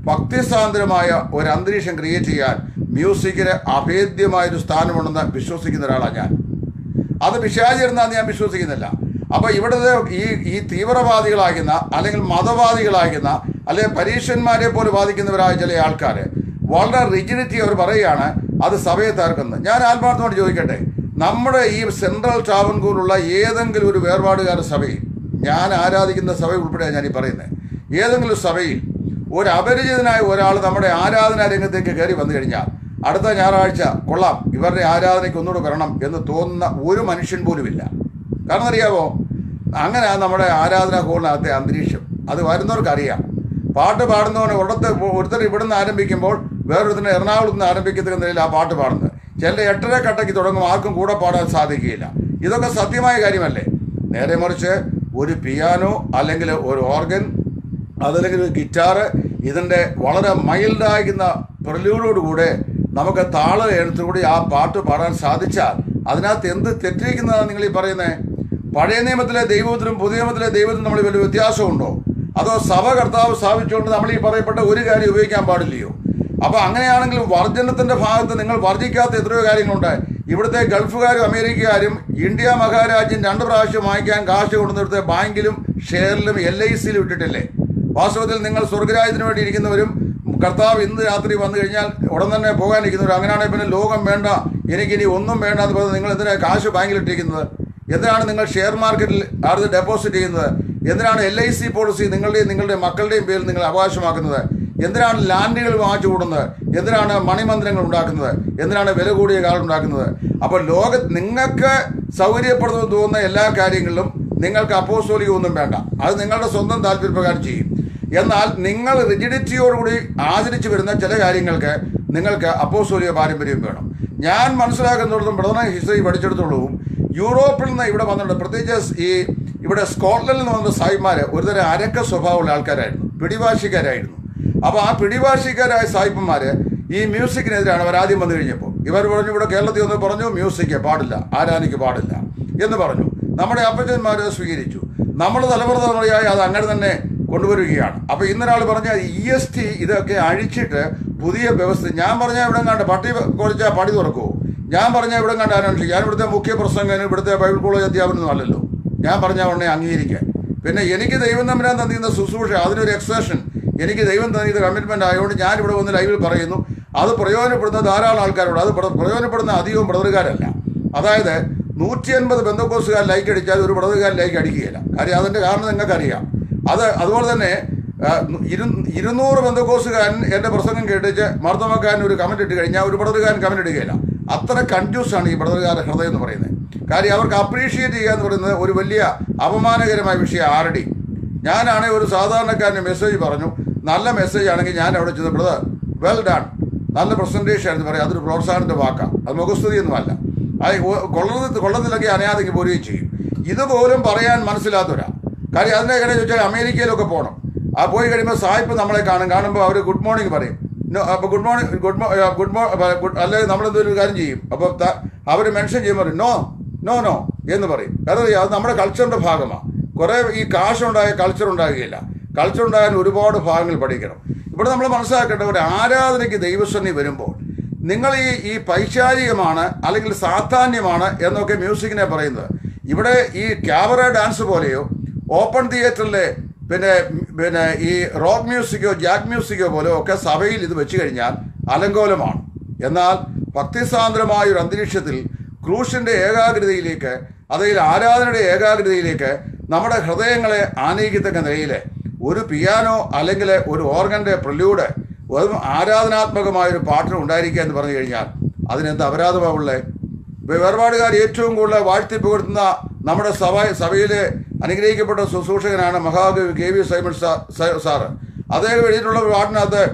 ഭക്തിസാന്ദ്രമായ ഒരു അന്തരീക്ഷം ക്രിയേറ്റ് ചെയ്യാൻ മ്യൂസിക്കിന് അഭേദ്യമായ ഒരു സ്ഥാനമുണ്ടെന്ന് വിശ്വസിക്കുന്ന ഒരാളാണ് ഞാൻ അത് പിശാചിരുന്നാന്ന് ഞാൻ വിശ്വസിക്കുന്നില്ല അപ്പൊ ഇവിടുത്തെ ഈ ഈ തീവ്രവാദികളാകുന്ന അല്ലെങ്കിൽ മതവാദികളാകുന്ന അല്ലെങ്കിൽ പരീക്ഷന്മാരെ പോലെ ബാധിക്കുന്നവരായ ചില ആൾക്കാർ വളരെ റിജിഡിറ്റി അവർ പറയുകയാണ് അത് സഭയെ തകർക്കുന്നത് ഞാൻ ആത്മാർത്ഥമായിട്ട് ചോദിക്കട്ടെ നമ്മുടെ ഈ സെൻട്രൽ ട്രാവൻകൂറിലുള്ള ഏതെങ്കിലും ഒരു വേർപാടുകാര സഭയിൽ ഞാൻ ആരാധിക്കുന്ന സഭ ഉൾപ്പെടെയാണ് ഞാൻ ഈ പറയുന്നത് ഏതെങ്കിലും സഭയിൽ ഒരു അപരിചിതനായ ഒരാൾ നമ്മുടെ ആരാധനാ രംഗത്തേക്ക് കയറി വന്നു കഴിഞ്ഞാൽ അടുത്ത ഞായറാഴ്ച കൊള്ളാം ഇവരുടെ ആരാധനയ്ക്ക് ഒന്നുകൂടെ വരണം എന്ന് തോന്നുന്ന ഒരു മനുഷ്യൻ പോലുമില്ല കാരണം അറിയാമോ അങ്ങനെ നമ്മുടെ ആരാധനാ ഹോളിനകത്തെ അന്തരീക്ഷം അത് വരുന്നവർക്കറിയാം പാട്ട് പാടുന്നവന് ഒരിടത്ത് ഒരുത്തർ ഇവിടുന്ന് ആരംഭിക്കുമ്പോൾ വേറൊരുത്തന്നെ എറണാകുളത്ത് നിന്ന് ആരംഭിക്കുന്ന നിലയിൽ ആ പാട്ട് പാടുന്നത് ചില എട്ടര കട്ടയ്ക്ക് തുടങ്ങും ആർക്കും കൂടെ പാടാൻ സാധിക്കുകയില്ല ഇതൊക്കെ സത്യമായ കാര്യമല്ലേ നേരെ മറിച്ച് ഒരു പിയാനോ അല്ലെങ്കിൽ ഒരു ഓർഗൻ അതല്ലെങ്കിൽ ഒരു ഗിറ്റാറ് ഇതിൻ്റെ വളരെ മൈൽഡാകുന്ന പ്രല്യൂടോടുകൂടെ നമുക്ക് താള എടുത്തുകൂടി ആ പാട്ട് പാടാൻ സാധിച്ചാൽ അതിനകത്ത് എന്ത് തെറ്റിരിക്കുന്നതാണ് നിങ്ങൾ ഈ പറയുന്നത് പഴയ നിയമത്തിലെ ദൈവത്തിനും പുതിയ നിയമത്തിലെ ദൈവത്തിനും നമ്മൾ വലിയ വ്യത്യാസമുണ്ടോ അതോ സഭ കർത്താവ് സ്ഥാപിച്ചുകൊണ്ട് നമ്മൾ ഈ പറയപ്പെട്ട ഒരു കാര്യം ഉപയോഗിക്കാൻ പാടില്ലയോ അപ്പൊ അങ്ങനെയാണെങ്കിൽ വർജനത്തിന്റെ ഭാഗത്ത് നിങ്ങൾ വർജിക്കാത്ത എത്രയോ കാര്യങ്ങളുണ്ട് ഇവിടുത്തെ ഗൾഫുകാരും അമേരിക്കക്കാരും ഇന്ത്യ മഹാരാജ്യം രണ്ട് പ്രാവശ്യം വാങ്ങിക്കാൻ കാശ് കൊണ്ടുവന്നിടത്ത് ബാങ്കിലും ഷെയറിലും എൽ ഐ സിയിലും ഇട്ടിട്ടില്ലേ വാസ്തവത്തിൽ നിങ്ങൾ സ്വർഗരാജ്യത്തിന് വേണ്ടി ഇരിക്കുന്നവരും കർത്താവ് ഇന്ന് രാത്രി വന്നു കഴിഞ്ഞാൽ ഉടൻ തന്നെ പോകാനിരിക്കുന്നവർ അങ്ങനെയാണെങ്കിൽ പിന്നെ ലോകം വേണ്ട എനിക്കിനി ഒന്നും വേണ്ട എന്ന് പറഞ്ഞ് നിങ്ങൾ എന്തിനാണ് കാശ് ബാങ്കിലിട്ടിരിക്കുന്നത് എന്തിനാണ് നിങ്ങൾ ഷെയർ മാർക്കറ്റിൽ അത് ഡെപ്പോസിറ്റ് ചെയ്യുന്നത് എന്തിനാണ് എൽ ഐ സി പോളിസി നിങ്ങളുടെയും നിങ്ങളുടെ മക്കളുടെയും പേരിൽ നിങ്ങൾ അവകാശമാക്കുന്നത് എന്തിനാണ് ലാൻഡുകൾ വാങ്ങിച്ചു കൂടുന്നത് എന്തിനാണ് മണിമന്ദിരങ്ങൾ ഉണ്ടാക്കുന്നത് എന്തിനാണ് വില കൂടിയ കാർ ഉണ്ടാക്കുന്നത് അപ്പോൾ ലോക നിങ്ങൾക്ക് സൗകര്യപ്പെടുന്നു തോന്നുന്ന എല്ലാ കാര്യങ്ങളിലും നിങ്ങൾക്ക് അപ്പോസ്തോലിക ഒന്നും വേണ്ട അത് നിങ്ങളുടെ സ്വന്തം താല്പര്യപ്രകാരം ചെയ്യും എന്നാൽ നിങ്ങൾ റിജിഡിറ്റിയോടുകൂടി ആചരിച്ചു വരുന്ന ചില കാര്യങ്ങൾക്ക് നിങ്ങൾക്ക് അപ്പോസ്തോലിക പാരമ്പര്യം വേണം ഞാൻ മനസ്സിലാക്കുന്നിടത്തും പ്രധാന ഹിസ്റ്ററി പഠിച്ചെടുത്തോളവും യൂറോപ്പിൽ നിന്ന് ഇവിടെ വന്നിട്ടുണ്ട് പ്രത്യേകിച്ച് ഈ ഇവിടെ സ്കോട്ട്ലൻഡിൽ നിന്ന് വന്ന സായിമാര് ഒരുതരം അരക്ക സ്വഭാവമുള്ള ആൾക്കാരായിരുന്നു പിടിവാശിക്കാരായിരുന്നു അപ്പോൾ ആ പിടിവാശിക്കാരായ സായിപ്പന്മാര് ഈ മ്യൂസിക്കിനെതിരാണ് അവർ ആദ്യം വന്നു കഴിഞ്ഞപ്പോൾ ഇവർ പറഞ്ഞു ഇവിടെ കേരളത്തിൽ ഒന്ന് പറഞ്ഞു മ്യൂസിക് പാടില്ല ആരാനിക്ക് പാടില്ല എന്ന് പറഞ്ഞു നമ്മുടെ അപ്പച്ചന്മാർ അത് സ്വീകരിച്ചു നമ്മുടെ തലമുറ തലമുറയായി അത് അങ്ങനെ തന്നെ കൊണ്ടുവരികയാണ് അപ്പൊ ഇന്നൊരാൾ പറഞ്ഞ ഇ എസ് ടി ഇതൊക്കെ അഴിച്ചിട്ട് പുതിയ വ്യവസ്ഥ ഞാൻ പറഞ്ഞ ഇവിടെ കണ്ട് പട്ടി കുറച്ചാൽ പടി തുറക്കുമോ ഞാൻ പറഞ്ഞ ഇവിടെ കണ്ട് ആരാണ് ഞാൻ ഇവിടുത്തെ മുഖ്യ പ്രസംഗനും ഇവിടുത്തെ ബൈബിൾ കോളേജ് അധ്യാപനമൊന്നും അല്ലല്ലോ ഞാൻ പറഞ്ഞ ഉടനെ അംഗീകരിക്കാൻ പിന്നെ എനിക്ക് ദൈവം തമ്മിലാൻ തന്നിരുന്ന ശുശ്രൂഷ അതിനൊരു എക്സേഷൻ എനിക്ക് ദൈവം തന്നിയത് കമ്മിറ്റ്മെന്റ് ആയതുകൊണ്ട് ഞാൻ ഇവിടെ വന്ന് ലൈവിൽ പറയുന്നു അത് പ്രയോജനപ്പെടുന്ന ധാരാളം ആൾക്കാരുണ്ട് അത് പ്ര- പ്രയോജനപ്പെടുന്ന അധികവും ബ്രദറുകാരല്ല അതായത് നൂറ്റി അൻപത് ബന്ധക്കോസുകാർ ലൈക്ക് അടിച്ചാൽ ഒരു ബ്രദറുകാർ ലൈക്ക് അടിക്കുകയില്ല കാര്യം അതിന്റെ കാരണം നിങ്ങൾക്കറിയാം അത് അതുപോലെ തന്നെ ആ, ഇരു ഇരുന്നൂറ് ബന്ധക്കോസുകാരൻ എൻ്റെ പ്രസംഗം കേട്ടിച്ച് മർദ്ദമക്കാരൻ ഒരു കമന്റ് ഇട്ട് കഴിഞ്ഞാൽ ഒരു ബ്രദറുകാരൻ കമന്റ് ഇടുകയില്ല അത്ര കൺഫ്യൂസ് ആണ് ഈ ബ്രദറുകാരുടെ ഹൃദയം എന്ന് പറയുന്നത് കാര്യം അവർക്ക് അപ്രീഷിയേറ്റ് ചെയ്യുക എന്ന് പറയുന്നത് ഒരു വലിയ അപമാനകരമായ വിഷയം ആരടി ഞാനാണെങ്കിൽ ഒരു സാധാരണക്കാരന് മെസ്സേജ് പറഞ്ഞു നല്ല മെസ്സേജ് ആണെങ്കിൽ ഞാൻ അവിടെ ചെന്ന് ബ്രദർ വെൽ ഡൺ നല്ല പ്രസന്റേഷൻ ആയിരുന്നു പറയാം അതൊരു പ്രോത്സാഹനത്തിന്റെ വാക്കാണ് അത് മുഖസ്തുതിയൊന്നുമല്ല അത് ഒ- കൊള്ളത്തിൽ കൊള്ളത്തിലൊക്കെ അനയാതെങ്കിൽ പോരുകയും ചെയ്യും ഇതുപോലും പറയാൻ മനസ്സിലാത്തവരാ കാര്യം അതിൻ്റെ കാര്യം ചോദിച്ചാൽ അമേരിക്കയിലൊക്കെ പോകണം ആ പോയി കഴിയുമ്പോൾ സായിപ്പ് നമ്മളെ കാണും കാണുമ്പോൾ അവർ ഗുഡ് മോർണിംഗ് പറയും അപ്പോൾ ഗുഡ് മോർണിംഗ് ഗുഡ് ഗുഡ് മോ ഗുഡ് അല്ലെങ്കിൽ നമ്മളെന്തൊരു ഒരു കാര്യം ചെയ്യും അപ്പോൾ അവർ മെൻഷൻ ചെയ്യുമ്പോൾ പറയും നോ നോ നോ എന്ന് പറയും കാരണം അത് നമ്മുടെ കൾച്ചറിന്റെ ഭാഗമാണ് കുറെ ഈ കാശുണ്ടായ കൾച്ചർ ഉണ്ടാകുകയില്ല കൾച്ചർ ഉണ്ടാകാൻ ഒരുപാട് ഭാഗങ്ങൾ പഠിക്കണം ഇവിടെ നമ്മൾ മനസ്സിലാക്കേണ്ട ഒരു ആരാധനയ്ക്ക് ദൈവസന്നി വരുമ്പോൾ നിങ്ങൾ ഈ ഈ പൈശാചികമാണ് അല്ലെങ്കിൽ സാധാന്യമാണ് എന്നൊക്കെ മ്യൂസിക്കിനെ പറയുന്നത് ഇവിടെ ഈ ക്യാമറ ഡാൻസ് പോലെയോ ഓപ്പൺ തിയേറ്ററിലെ പിന്നെ പിന്നെ ഈ റോക്ക് മ്യൂസിക്കോ ജാക്ക് മ്യൂസിക്കോ പോലെയോ ഒക്കെ സഭയിൽ ഇത് വെച്ച് കഴിഞ്ഞാൽ അലങ്കോലമാണ് എന്നാൽ ഭക്തിസാന്ദ്രമായ ഒരു അന്തരീക്ഷത്തിൽ ക്രൂശിന്റെ ഏകാഗ്രതയിലേക്ക് അതായത് ആരാധനയുടെ ഏകാഗ്രതയിലേക്ക് നമ്മുടെ ഹൃദയങ്ങളെ ആനയിക്കത്തക്ക നിലയിൽ ഒരു പിയാനോ അല്ലെങ്കിൽ ഒരു ഓർഗന്റെ പ്രല്യൂഡ് വെറും ആരാധനാത്മകമായ ഒരു പാട്ടിന് ഉണ്ടായിരിക്കുക എന്ന് പറഞ്ഞു കഴിഞ്ഞാൽ അതിനെന്ത് അപരാധമാവുള്ളേ ഇപ്പൊ വേർപാടുകാർ ഏറ്റവും കൂടുതൽ വാഴ്ത്തി പുകഴ്ത്തുന്ന നമ്മുടെ സഭ സഭയിലെ അനുഗ്രഹിക്കപ്പെട്ട ശുശ്രൂഷകനാണ് മഹാകവി കെ വി സൈമൺ സാ- സ- സാറ് അദ്ദേഹം എഴുതിയിട്ടുള്ള ഒരു പാട്ടിനകത്ത്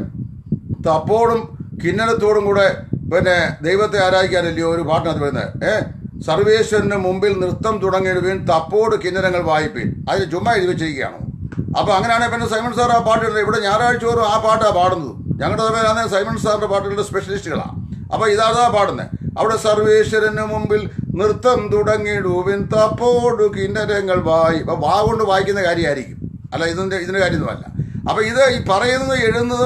തപ്പോടും കിന്നരത്തോടും കൂടെ പിന്നെ ദൈവത്തെ ആരാധിക്കാനല്ലയോ ഒരു പാട്ടിനകത്ത് വരുന്നത് ഏ സർവേശ്വരന് മുമ്പിൽ നൃത്തം തുടങ്ങിയിടുവീൻ തപ്പോട് കിന്നരങ്ങൾ വായിപ്പീൻ അത് ചുമ്മാ എഴുതി വെച്ചിരിക്കുകയാണോ അപ്പൊ അങ്ങനെയാണെങ്കിൽ പിന്നെ സൈമൺ സാർ ആ പാട്ട് ഇടുന്നത്. ഇവിടെ ഞായറാഴ്ച തോറും ആ പാട്ടാണ് പാടുന്നത് ഞങ്ങളുടെ സഭയിലാണ് സൈമൺ സാറിന്റെ പാട്ടുകളുടെ സ്പെഷ്യലിസ്റ്റുകളാണ് അപ്പൊ ഇതാതാ പാടുന്നത് അവിടെ സർവേശ്വരന് മുമ്പിൽ നൃത്തം തുടങ്ങിയിടുവിൻ തപ്പോടു കിന്നരങ്ങൾ വായി അപ്പൊ വാ കൊണ്ട് വായിക്കുന്ന കാര്യമായിരിക്കും അല്ല ഇതിന്റെ ഇതിന്റെ കാര്യമൊന്നുമല്ല അപ്പൊ ഇത് ഈ പറയുന്നത് എഴുതുന്നതും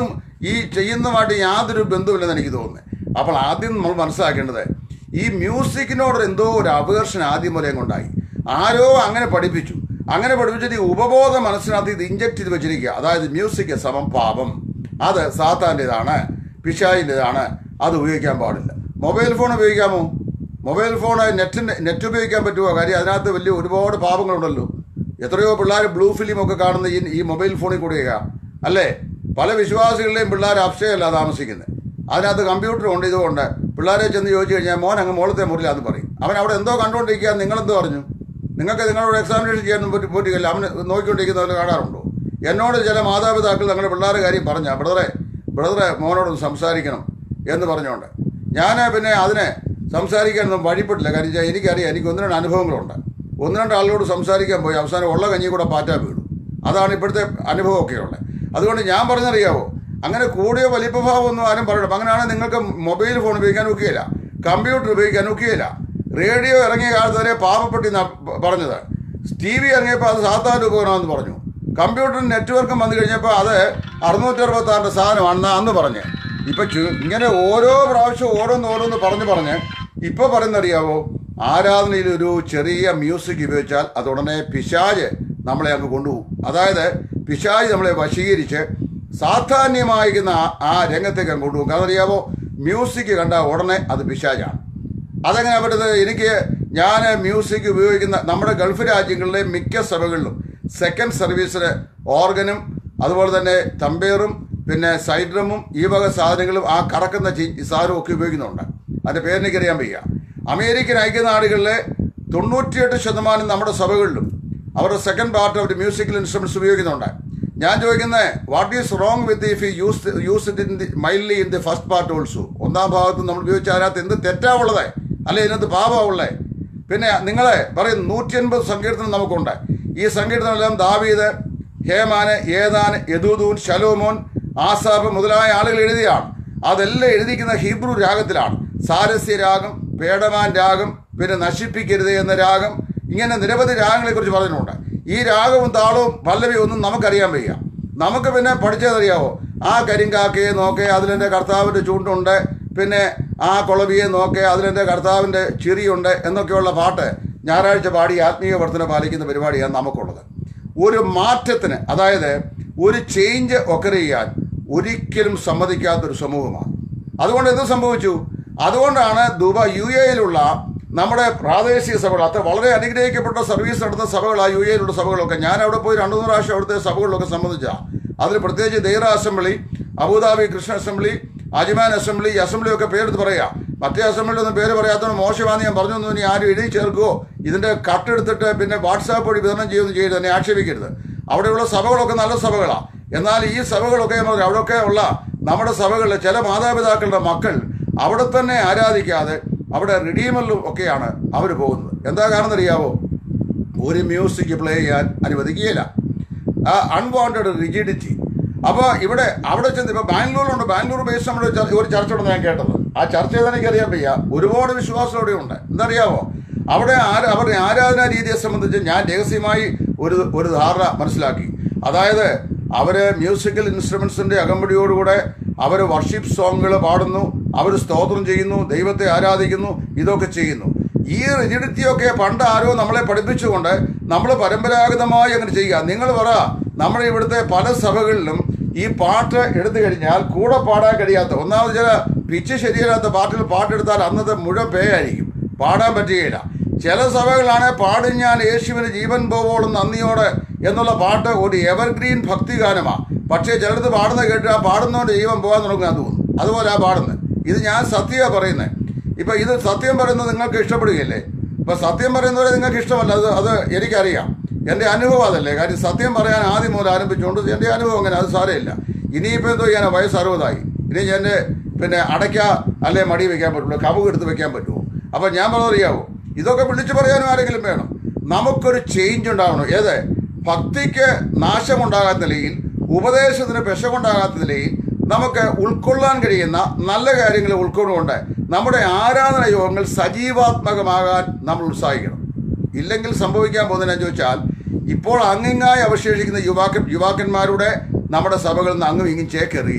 ഈ ചെയ്യുന്നതുമായിട്ട് യാതൊരു ബന്ധമില്ലെന്ന് എനിക്ക് തോന്നുന്നത് അപ്പോൾ ആദ്യം നമ്മൾ മനസ്സിലാക്കേണ്ടത് ഈ മ്യൂസിക്കിനോട് എന്തോ ഒരു അപകർഷൻ ആദ്യം മുതലേ കൊണ്ടായി ആരോ അങ്ങനെ പഠിപ്പിച്ചു അങ്ങനെ പഠിപ്പിച്ചിട്ട് ഈ ഉപബോധ മനസ്സിനകത്ത് ഇത് ഇഞ്ചക്ട് ചെയ്ത് വെച്ചിരിക്കുക അതായത് മ്യൂസിക് സമം പാപം അത് സാത്താൻ്റെതാണ് പിശായിൻ്റെതാണ് അത് ഉപയോഗിക്കാൻ പാടില്ല മൊബൈൽ ഫോൺ ഉപയോഗിക്കാമോ മൊബൈൽ ഫോൺ നെറ്റിന് നെറ്റ് ഉപയോഗിക്കാൻ പറ്റുമോ കാര്യം അതിനകത്ത് വലിയ ഒരുപാട് പാപങ്ങളുണ്ടല്ലോ എത്രയോ പിള്ളേർ ബ്ലൂ ഫിലിം ഒക്കെ കാണുന്ന ഈ ഈ മൊബൈൽ ഫോണിൽ കൂടെയാ അല്ലേ പല വിശ്വാസികളുടെയും പിള്ളേർ അക്ഷയല്ല താമസിക്കുന്നത് അതിനകത്ത് കമ്പ്യൂട്ടർ ഉണ്ട് ഇതുകൊണ്ട് പിള്ളേരെ ചെന്ന് ചോദിച്ചു കഴിഞ്ഞാൽ മോൻ അങ്ങ് മുകളത്തെ മുറിയിലാന്ന് പറയും അവൻ അവിടെ എന്തോ കണ്ടുകൊണ്ടിരിക്കുക നിങ്ങളെന്തോ പറഞ്ഞു നിങ്ങൾക്ക് നിങ്ങളോട് എക്സാമിനേഷൻ ചെയ്യാൻ പറ്റി പറ്റില്ല അവന് നോക്കിക്കൊണ്ടിരിക്കുന്നവർ കാണാറുണ്ടോ എന്നോട് ചില മാതാപിതാക്കൾ തങ്ങളുടെ പിള്ളേരുടെ കാര്യം പറഞ്ഞ ബ്രദറെ ബ്രദറെ മോനോടൊന്ന് സംസാരിക്കണം എന്ന് പറഞ്ഞുകൊണ്ട് ഞാൻ പിന്നെ അതിനെ സംസാരിക്കാനൊന്നും വഴിപ്പെട്ടില്ല കാര്യം വെച്ചാൽ എനിക്കറിയാം എനിക്ക് ഒന്ന് രണ്ട് അനുഭവങ്ങളുണ്ട് ഒന്ന് രണ്ട് ആളുകളോട് സംസാരിക്കാൻ പോയി അവസാനം ഉള്ള കഞ്ഞി കൂടെ പാറ്റാൻ വീണു അതാണ് ഇപ്പോഴത്തെ അനുഭവമൊക്കെ ഉള്ളത് അതുകൊണ്ട് ഞാൻ പറഞ്ഞറിയാവോ അങ്ങനെ കൂടിയ വലിപ്പഭാവമൊന്നും ആരും പറയണം അങ്ങനെയാണെങ്കിൽ നിങ്ങൾക്ക് മൊബൈൽ ഫോൺ ഉപയോഗിക്കാൻ ഒക്കുകയില്ല കമ്പ്യൂട്ടർ ഉപയോഗിക്കാൻ ഒക്കുകയില്ല റേഡിയോ ഇറങ്ങിയ കാലത്ത് വരെ പാവപ്പെട്ടി പറഞ്ഞത് ടി വി ഇറങ്ങിയപ്പോൾ അത് സാധാരണ ഉപകരണമെന്ന് പറഞ്ഞു കമ്പ്യൂട്ടർ നെറ്റ്വർക്കും വന്നു കഴിഞ്ഞപ്പോൾ അത് അറുന്നൂറ്റി അറുപത്തി ആറിൻ്റെ സാധനമാണെന്ന് അന്ന് പറഞ്ഞ് ഇപ്പൊ ചു- ഇങ്ങനെ ഓരോ പ്രാവശ്യം ഓരോന്ന് ഓരോന്ന് പറഞ്ഞു പറഞ്ഞ് ഇപ്പൊ പറയുന്നറിയാവോ ആരാധനയിൽ ഒരു ചെറിയ മ്യൂസിക് ഉപയോഗിച്ചാൽ അത് ഉടനെ പിശാജ് നമ്മളെ അങ്ങ് കൊണ്ടുപോകും അതായത് പിശാജ് നമ്മളെ വശീകരിച്ച് സാധാന്യമായിരിക്കുന്ന ആ- ആ രംഗത്തേക്ക് അങ്ങ് കൊണ്ടുപോകും കാരണം അറിയാവോ മ്യൂസിക് കണ്ട ഉടനെ അത് പിശാജാണ് അതെങ്ങനെ പറ്റുന്നത് എനിക്ക് ഞാൻ മ്യൂസിക് ഉപയോഗിക്കുന്ന നമ്മുടെ ഗൾഫ് രാജ്യങ്ങളിലെ മിക്ക സഭകളിലും സെക്കൻഡ് സർവീസിന് ഓർഗനും അതുപോലെ തന്നെ തമ്പേറും പിന്നെ സൈഡ് ഡ്രമ്മും ഈ വക സാധനങ്ങളും ആ കറക്കുന്ന ചി- സാധനവും ഒക്കെ ഉപയോഗിക്കുന്നുണ്ട് അതിന്റെ പേരെനിക്കറിയാൻ വയ്യ അമേരിക്കൻ ഐക്യനാടുകളിലെ തൊണ്ണൂറ്റിയെട്ട് ശതമാനം നമ്മുടെ സഭകളിലും അവരുടെ സെക്കൻഡ് പാർട്ട് അവർ മ്യൂസിക്കൽ ഇൻസ്ട്രുമെന്റ്സ് ഉപയോഗിക്കുന്നുണ്ട് ഞാൻ ചോദിക്കുന്നത് what is wrong with if you use use it in the mildly in the first part also ഒന്നാം ഭാഗത്ത് നമ്മൾ ഉപയോഗിച്ച അതിനകത്ത് എന്ത് തെറ്റാവുള്ളത് അല്ലെ ഇതിനകത്ത് പാപമുള്ളത് പിന്നെ നിങ്ങളെ പറയും നൂറ്റി അൻപത് സങ്കീർത്തനം നമുക്കുണ്ട് ഈ സങ്കീർത്തനമെല്ലാം ദാവീദ് ഹേമാന് ഏതാൻ യദൂദൂൻ ശലോമോൻ ആസാഫ് മുതലായ ആളുകൾ എഴുതിയാണ് അതെല്ലാം എഴുതിക്കുന്ന ഹീബ്രു രാഗത്തിലാണ് സാരസ്യ രാഗം പേടമാൻ രാഗം പിന്നെ നശിപ്പിക്കരുത് എന്ന രാഗം ഇങ്ങനെ നിരവധി രാഗങ്ങളെ കുറിച്ച് പറഞ്ഞിട്ടുണ്ട് ഈ രാഗവും താളവും പല്ലവിയും ഒന്നും നമുക്കറിയാൻ വയ്യ നമുക്ക് പിന്നെ പഠിച്ചതറിയാവോ ആ കരിങ്കാക്കയെ നോക്കേ അതിലെൻ്റെ കർത്താവിൻ്റെ ചൂണ്ടുണ്ട് പിന്നെ ആ കുളവിയെ നോക്കേ അതിലെൻ്റെ കർത്താവിൻ്റെ ചിരിയുണ്ട് എന്നൊക്കെയുള്ള പാട്ട് ഞായറാഴ്ച പാടി ആത്മീയ വർധന പാലിക്കുന്ന പരിപാടിയാണ് നമുക്കുള്ളത് ഒരു മാറ്റത്തിന് അതായത് ഒരു ചേഞ്ച് ഒക്കർ ചെയ്യാൻ ഒരിക്കലും സമ്മതിക്കാത്തൊരു സമൂഹമാണ് അതുകൊണ്ട് എന്ത് സംഭവിച്ചു അതുകൊണ്ടാണ് ദുബായ് യു എയിലുള്ള നമ്മുടെ പ്രാദേശിക സഭകൾ അത്ര വളരെ അനുഗ്രഹിക്കപ്പെട്ട സർവീസ് നടത്തുന്ന സഭകളാണ് യു എയിലുള്ള സഭകളൊക്കെ ഞാൻ അവിടെ പോയി രണ്ടു മൂന്ന് പ്രാവശ്യം അവിടുത്തെ സഭകളിലൊക്കെ സംബന്ധിച്ചാ അതിൽ പ്രത്യേകിച്ച് Deira assembly Abu Dhabi Krishna assembly Ajman assembly ഈ അസംബ്ലി ഒക്കെ പേരെടുത്ത് പറയാം മറ്റേ അസംബ്ലിയിലൊന്നും പേര് പറയാത്തതുകൊണ്ട് മോശമാണെന്ന് ഞാൻ പറഞ്ഞു ഇനി ആരും എഴുതി ചേർക്കുവോ ഇതിന്റെ കട്ടെടുത്തിട്ട് പിന്നെ വാട്സാപ്പ് വഴി വിതരണം ചെയ്യുമെന്ന് ചെയ്ത് തന്നെ ആക്ഷേപിക്കരുത് അവിടെയുള്ള സഭകളൊക്കെ നല്ല സഭകളാണ് എന്നാൽ ഈ സഭകളൊക്കെ ഞാൻ പറഞ്ഞു, അവിടെയൊക്കെ ഉള്ള നമ്മുടെ സഭകളിലെ ചില മാതാപിതാക്കളുടെ മക്കൾ അവിടെ തന്നെ ആരാധിക്കാതെ അവിടെ റിഡീമറിലും ഒക്കെയാണ് അവർ പോകുന്നത് എന്താ കാരണം അറിയാവോ ഒരു മ്യൂസിക് പ്ലേ ചെയ്യാൻ അനുവദിക്കുകയില്ല ആ അൺവാണ്ടഡ് റിജിഡിറ്റി അപ്പോൾ ഇവിടെ അവിടെ ചെന്ന് ഇപ്പോൾ ബാംഗ്ലൂരിലുണ്ട് ബാംഗ്ലൂർ ബേസ് നമ്മുടെ ഒരു ചർ- ഒരു ചർച്ച ഉണ്ടെന്ന് ഞാൻ കേട്ടത് ആ ചർച്ച ചെയ്താൽ എനിക്കറിയാൻ വയ്യ ഒരുപാട് വിശ്വാസം അവിടെ ഉണ്ട് എന്തറിയാമോ അവിടെ ആര അവരുടെ ആരാധനാ രീതിയെ സംബന്ധിച്ച് ഞാൻ രഹസ്യമായി ഒരു ഒരു ധാരണ മനസ്സിലാക്കി അതായത് അവര് മ്യൂസിക്കൽ ഇൻസ്ട്രുമെന്റ്സിന്റെ അകമ്പടിയോടുകൂടെ അവർ വർഷിപ്പ് സോങ്ങുകൾ പാടുന്നു അവർ സ്തോത്രം ചെയ്യുന്നു ദൈവത്തെ ആരാധിക്കുന്നു ഇതൊക്കെ ചെയ്യുന്നു ഈ റിജിഡിറ്റിയൊക്കെ പണ്ട് ആരോ നമ്മളെ പഠിപ്പിച്ചുകൊണ്ട് നമ്മൾ പരമ്പരാഗതമായി അങ്ങനെ ചെയ്യുക നിങ്ങൾ പറ നമ്മുടെ ഇവിടുത്തെ പല സഭകളിലും ഈ പാട്ട് എടുത്തു കഴിഞ്ഞാൽ കൂടെ പാടാൻ കഴിയാത്ത ഒന്നാമത് ചില പിച്ച് ശരിയല്ലാത്ത പാട്ടിൽ പാട്ടെടുത്താൽ അന്നത്തെ മുഴുവൻ പേയായിരിക്കും പാടാൻ പറ്റുകയില്ല ചില സഭകളാണ് പാടും ഞാൻ യേശുവിന് ജീവൻ പോവോളും നന്ദിയോടെ എന്നുള്ള പാട്ട് ഒരു എവർഗ്രീൻ ഭക്തിഗാനമാണ് പക്ഷേ ചിലടത്ത് പാടുന്ന കേട്ട് ആ പാടുന്നവന്റെ ജീവൻ പോകാൻ തുടങ്ങാൻ തോന്നുന്നു അതുപോലെ ആ പാടുന്നത് ഇത് ഞാൻ സത്യമാണ് പറയുന്നത് ഇപ്പൊ ഇത് സത്യം പറയുന്നത് നിങ്ങൾക്ക് ഇഷ്ടപ്പെടുകയല്ലേ ഇപ്പൊ സത്യം പറയുന്നവരെ നിങ്ങൾക്ക് ഇഷ്ടമല്ല അത് അത് എനിക്കറിയാം എന്റെ അനുഭവം അതല്ലേ കാര്യം സത്യം പറയാൻ ആദ്യം മുതൽ ആരംഭിച്ചുകൊണ്ട് എന്റെ അനുഭവം അങ്ങനെ അത് സാരമില്ല ഇനിയിപ്പോ എന്തോ ചെയ്യാനാ വയസ്സ് അറുപതായി ഇനി എന്റെ പിന്നെ അടയ്ക്ക അല്ലെ മടി വെക്കാൻ പറ്റുള്ളൂ കമുക് എടുത്ത് വെക്കാൻ പറ്റുമോ അപ്പൊ ഞാൻ പറഞ്ഞറിയാവോ ഇതൊക്കെ വിളിച്ചു പറയാനും ആരെങ്കിലും വേണം നമുക്കൊരു ചേഞ്ച് ഉണ്ടാവണം ഏത് ഭക്തിക്ക് നാശമുണ്ടാകാത്ത നിലയിൽ ഉപദേശത്തിന് പെശകുണ്ടാകാത്ത നിലയിൽ നമുക്ക് ഉൾക്കൊള്ളാൻ കഴിയുന്ന നല്ല കാര്യങ്ങൾ ഉൾക്കൊണ്ടുകൊണ്ട് നമ്മുടെ ആരാധന യോഗങ്ങൾ സജീവാത്മകമാകാൻ നമ്മൾ ഉത്സാഹിക്കണം ഇല്ലെങ്കിൽ സംഭവിക്കാൻ പോകുന്നതിനെ ചോദിച്ചാൽ ഇപ്പോൾ അങ്ങിങ്ങായി അവശേഷിക്കുന്ന യുവാക്ക യുവാക്കന്മാരുടെ നമ്മുടെ സഭകളിൽ നിന്ന് അങ്ങും ഇങ്ങും ചേക്കെറിയും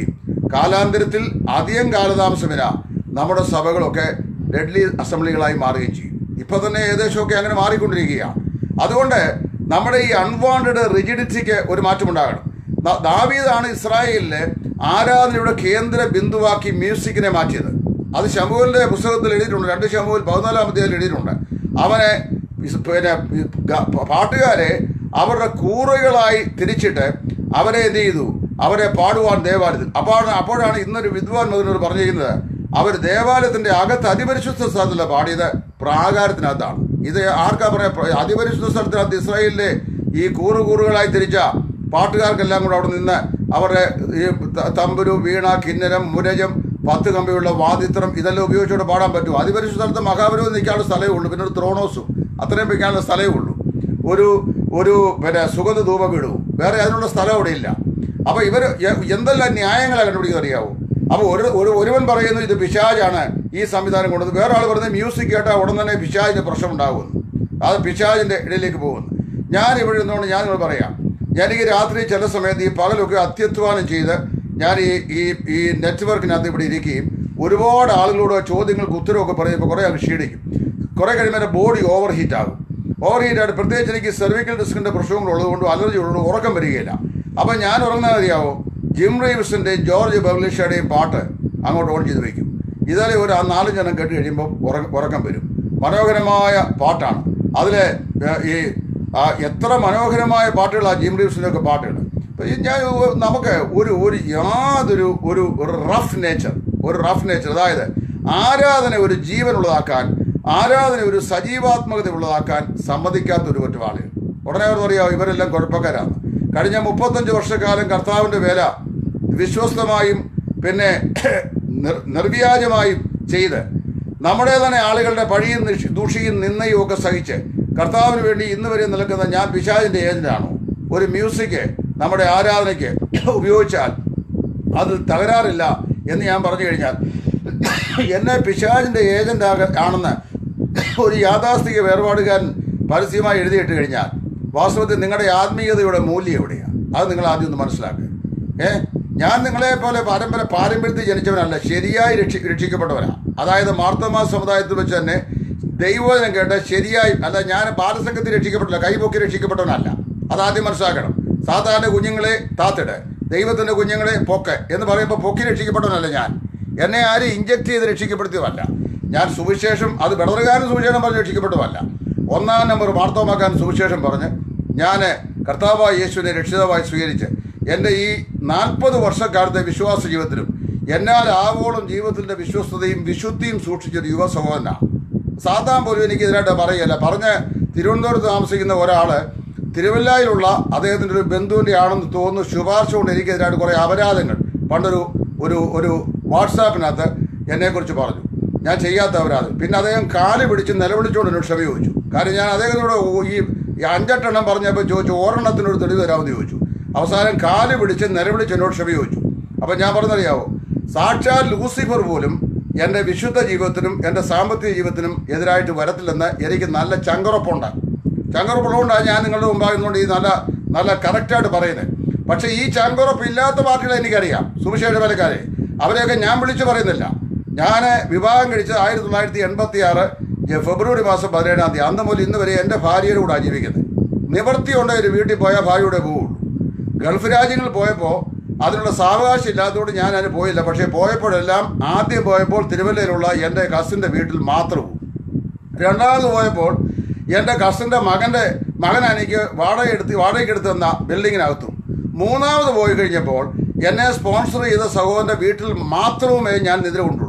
കാലാന്തരത്തിൽ അധികം കാലതാമസമില്ല നമ്മുടെ സഭകളൊക്കെ ഡെഡ്ലി അസംബ്ലികളായി മാറുകയും ചെയ്യും ഇപ്പൊ തന്നെ ഏകദേശമൊക്കെ അങ്ങനെ മാറിക്കൊണ്ടിരിക്കുകയാണ് അതുകൊണ്ട് നമ്മുടെ ഈ അൺവാണ്ടഡ് റിജിഡിറ്റിക്ക് ഒരു മാറ്റമുണ്ടാകണം ദാ- ദാവീദാണ് ഇസ്രായേലിലെ ആരാധനയുടെ കേന്ദ്ര ബിന്ദുവാക്കി മ്യൂസിക്കിനെ മാറ്റിയത് അത് ശമുവിന്റെ പുസ്തകത്തിൽ എഴുതിയിട്ടുണ്ട് രണ്ട് ശമുവിൽ പതിനാലാം അധ്യായത്തിൽ എഴുതിയിട്ടുണ്ട് അവനെ ഇസ് പിന്നെ ഗ- പാട്ടുകാരെ അവരുടെ കൂറുകളായി തിരിച്ചിട്ട് അവരെ എന്ത് ചെയ്തു അവരെ പാടുവാൻ ദേവാലയത്തിൽ അപ്പോൾ അപ്പോഴാണ് ഇന്നൊരു വിദ്വാൻ മകനോട് പറഞ്ഞിരിക്കുന്നത് അവർ ദേവാലയത്തിന്റെ അകത്ത് അതിപരിശുദ്ധ സ്ഥലത്തല്ല പാടിയത് പ്രാകാരത്തിനകത്താണ് ഇത് ആർക്കാ പറയാ പ്ര- അതിപരിശുദ്ധ സ്ഥലത്തിനകത്ത് ഇസ്രായേലിലെ ഈ കൂറുകൂറുകളായി തിരിച്ച പാട്ടുകാർക്കെല്ലാം കൂടെ അവിടെ നിന്ന് അവരുടെ ഈ ത- തമ്പുരു വീണ കിന്നരം മുരജം പത്ത് കമ്പിയുള്ള വാദിത്രം ഇതെല്ലാം ഉപയോഗിച്ചുകൊണ്ട് പാടാൻ പറ്റും അതിപരിശുദ്ധ സ്ഥലത്ത് മഹാപുരവും നിൽക്കാനുള്ള സ്ഥലമേ ഉള്ളൂ പിന്നെ ഒരു ത്രോണോസും അത്രയും വയ്ക്കാനുള്ള സ്ഥലമേ ഉള്ളൂ ഒരു ഒരു പിന്നെ സുഗന്ധ ധൂപ വീടും വേറെ അതിനുള്ള സ്ഥലം അവിടെ ഇല്ല അപ്പൊ ഇവർ എന്തെല്ലാം ന്യായങ്ങളാണ് കണ്ടുപിടിക്കുന്നത് അറിയാവോ അപ്പൊ ഒരു ഒരു ഒരുവൻ പറയുന്നു ഇത് പിശാജാണ് ഈ സംവിധാനം കൊണ്ടത് വേറെ ആൾ പറയുന്നത് മ്യൂസിക് കേട്ടാൽ ഉടൻ തന്നെ പിശാജിന്റെ പ്രശ്നം ഉണ്ടാകുമെന്ന് അത് പിശാജിന്റെ ഇടയിലേക്ക് പോകുന്നു ഞാൻ ഇവിടെ ഇരുന്നുകൊണ്ട് ഞാൻ ഇവിടെ പറയാം എനിക്ക് രാത്രി ചില സമയത്ത് ഈ പകലൊക്കെ അത്യധ്വാനം ചെയ്ത് ഞാൻ ഈ ഈ ഈ നെറ്റ്വർക്കിനകത്ത് ഇവിടെ ഇരിക്കുകയും ഒരുപാട് ആളുകളോട് ചോദ്യങ്ങൾക്ക് ഉത്തരവൊക്കെ പറയുമ്പോൾ കുറേ അങ്ങ് ക്ഷീണിക്കും കുറേ കഴിയുമ്പോൾ എൻ്റെ ബോഡി ഓവർ ഹീറ്റ് ആകും ഓവർ ഹീറ്റ് ആയിട്ട് പ്രത്യേകിച്ച് എനിക്ക് സെർവിക്കൽ ഡിസ്കിൻ്റെ പ്രശ്നങ്ങൾ ഉള്ളതുകൊണ്ട് അലർജി ഉള്ളതുകൊണ്ട് ഉറക്കം വരികയില്ല അപ്പം ഞാൻ ഉറങ്ങുന്നത് അറിയാവോ ജിം റീവ്സിൻ്റെയും ജോർജ് ബബ്ലിഷയുടെയും പാട്ട് അങ്ങോട്ട് ഓൺ ചെയ്ത് വയ്ക്കും ഇതായാലും ഒരു ആ നാലഞ്ചെണ്ണം കേട്ട് കഴിയുമ്പോൾ ഉറ- ഉറക്കം വരും മനോഹരമായ പാട്ടാണ് അതിലെ ഏഹ്, ഈ ആ, എത്ര മനോഹരമായ പാട്ടുകളാണ് ജിം റീവ്സിൻ്റെ ഒക്കെ പാട്ടുകൾ ഇപ്പൊ ഈ ഞാൻ നമുക്ക് ഒരു ഒരു യാതൊരു ഒരു ഒരു റഫ് നേച്ചർ ഒരു റഫ് നേച്ചർ അതായത് ആരാധന ഒരു ജീവനുള്ളതാക്കാൻ ആരാധന ഒരു സജീവാത്മകത ഉള്ളതാക്കാൻ സമ്മതിക്കാത്ത ഒരു പറ്റം ആളുകൾ ഉടനെ അവർ പറയാം ഇവരെല്ലാം കുഴപ്പക്കാരാണ് കഴിഞ്ഞ മുപ്പത്തഞ്ച് വർഷക്കാലം കർത്താവിന്റെ വേല വിശ്വസ്തമായും പിന്നെ നിർ നിർവ്യാജമായും ചെയ്ത് നമ്മുടെ തന്നെ ആളുകളുടെ പഴിയും നിഷ്- ദൂഷിയും നിന്നയും ഒക്കെ സഹിച്ച് കർത്താവിന് വേണ്ടി ഇന്ന് വരെ നിൽക്കുന്ന ഞാൻ പിശാചിന്റെ ഏജന്റാണോ ഒരു മ്യൂസിക് നമ്മുടെ ആരാധനയ്ക്ക് ഉപയോഗിച്ചാൽ അതിൽ തകരാറില്ല എന്ന് ഞാൻ പറഞ്ഞു കഴിഞ്ഞാൽ എന്നെ പിശാചിന്റെ ഏജന്റ് ആക ആണെന്ന് ഒരു യാഥാസ്ഥിക വേർപാടുകാരൻ പരസ്യമായി എഴുതിയിട്ട് കഴിഞ്ഞാൽ വാസ്തവത്തിൽ നിങ്ങളുടെ ആത്മീയതയുടെ മൂല്യം എവിടെയാണ് അത് നിങ്ങൾ ആദ്യം ഒന്ന് മനസ്സിലാക്കുക ഏ ഞാൻ നിങ്ങളെ പോലെ പാരമ്പര്യ പാരമ്പര്യത്തിൽ ജനിച്ചവനല്ല ശരിയായി രക്ഷി രക്ഷിക്കപ്പെട്ടവനാണ് അതായത് മാർത്തമാ സമുദായത്തിൽ വെച്ച് തന്നെ ദൈവവചനം കേട്ട് ശരിയായി അല്ല ഞാൻ ബാലസംഘത്തിൽ രക്ഷിക്കപ്പെട്ടില്ല കൈപൊക്കി രക്ഷിക്കപ്പെട്ടവനല്ല അതാദ്യം മനസ്സിലാക്കണം സാധാരണ കുഞ്ഞുങ്ങളെ താത്തിട് ദൈവത്തിന്റെ കുഞ്ഞുങ്ങളെ പൊക്ക് എന്ന് പറയുമ്പോൾ പൊക്കി രക്ഷിക്കപ്പെട്ടവനല്ല ഞാൻ എന്നെ ആരും ഇഞ്ചക്ട് ചെയ്ത് രക്ഷിക്കപ്പെടുത്തിയതല്ല ഞാൻ സുവിശേഷം അത് ബെടറുകാരൻ സുവിശേഷം പറഞ്ഞ് രക്ഷിക്കപ്പെട്ടതല്ല ഒന്നാം നമ്പർ വാർത്തമാക്കാൻ സുവിശേഷം പറഞ്ഞ് ഞാൻ കർത്താവായ യേശുവിനെ രക്ഷിതാവായി സ്വീകരിച്ച് എൻ്റെ ഈ നാൽപ്പത് വർഷക്കാലത്തെ വിശ്വാസ ജീവിതത്തിലും എന്നാൽ ആവോളം ജീവിതത്തിൻ്റെ വിശ്വസ്തതയും വിശുദ്ധിയും സൂക്ഷിച്ചൊരു യുവ സഹോദരനാണ് സാത്താൻ പോലും എനിക്ക് ഇതിനായിട്ട് പറയുകയല്ല പറഞ്ഞ് തിരുവനന്തപുരത്ത് താമസിക്കുന്ന ഒരാള് തിരുവല്ലായിലുള്ള അദ്ദേഹത്തിൻ്റെ ഒരു ബന്ധുവിൻ്റെ ആണെന്ന് തോന്നുന്നു ശുപാർശ കൊണ്ട് എനിക്കെതിരായിട്ട് കുറേ അപരാധങ്ങൾ പണ്ടൊരു ഒരു ഒരു വാട്സാപ്പിനകത്ത് എന്നെക്കുറിച്ച് പറഞ്ഞു ഞാൻ ചെയ്യാത്ത അപരാധം പിന്നെ അദ്ദേഹം കാല് പിടിച്ച് നിലവിളിച്ചുകൊണ്ട് എന്നോട് ക്ഷമ ചോദിച്ചു കാര്യം ഞാൻ അദ്ദേഹത്തിനോട് ഓ- ഈ ഈ അഞ്ചെട്ടെണ്ണം പറഞ്ഞപ്പോൾ ചോദിച്ചു ഓരെണ്ണത്തിനൊരു തെളിവ് തരാമെന്ന് ചോദിച്ചു അവസാനം കാല് പിടിച്ച് നിലവിളിച്ച് എന്നോട് ക്ഷമ ചോദിച്ചു അപ്പം ഞാൻ പറഞ്ഞറിയാവോ സാക്ഷാൽ ലൂസിഫർ പോലും എൻ്റെ വിശുദ്ധ ജീവിതത്തിനും എൻ്റെ സാമ്പത്തിക ജീവിതത്തിനും എതിരായിട്ട് വരത്തില്ലെന്ന് എനിക്ക് നല്ല ചങ്കുറപ്പുണ്ട് ചങ്കുറപ്പുള്ളതുകൊണ്ടാണ് ഞാൻ നിങ്ങളുടെ മുമ്പാകുന്നതുകൊണ്ട് ഈ നല്ല നല്ല കറക്റ്റായിട്ട് പറയുന്നത് പക്ഷേ ഈ ചങ്കുറപ്പ് ഇല്ലാത്ത പാർട്ടികളെ എനിക്കറിയാം സുവിശേഷ വേലക്കാരെ അവരെയൊക്കെ ഞാൻ വിളിച്ചു പറയുന്നില്ല ഞാൻ വിവാഹം കഴിച്ചത് ആയിരത്തി തൊള്ളായിരത്തി എൺപത്തി ആറ് ഫെബ്രുവരി മാസം പതിനേഴാം തീയതി അന്ന് മുതൽ ഇന്ന് വരെ എൻ്റെ ഭാര്യയുടെ കൂടെ ജീവിക്കുന്നത് നിവൃത്തിയുണ്ട് ഒരു വീട്ടിൽ പോയാൽ ഭാര്യയുടെ പോവുള്ളൂ ഗൾഫ് രാജ്യങ്ങളിൽ പോയപ്പോൾ അതിനുള്ള സാവകാശം ഇല്ലാത്തതുകൊണ്ട് ഞാൻ അതിന് പോയില്ല പക്ഷേ പോയപ്പോഴെല്ലാം ആദ്യം പോയപ്പോൾ തിരുവല്ലയിലുള്ള എൻ്റെ കസിൻ്റെ വീട്ടിൽ മാത്രം പോകും രണ്ടാമത് പോയപ്പോൾ എൻ്റെ കസിൻ്റെ മകൻ്റെ മകൻ എനിക്ക് വാടക എടുത്ത് വാടകയ്ക്ക് എടുത്ത് തന്ന ബിൽഡിങ്ങിനകത്തും മൂന്നാമത് പോയി കഴിഞ്ഞപ്പോൾ എന്നെ സ്പോൺസർ ചെയ്ത സഹോദരൻ്റെ വീട്ടിൽ മാത്രമേ ഞാൻ നിദ്ര കൊണ്ടുള്ളൂ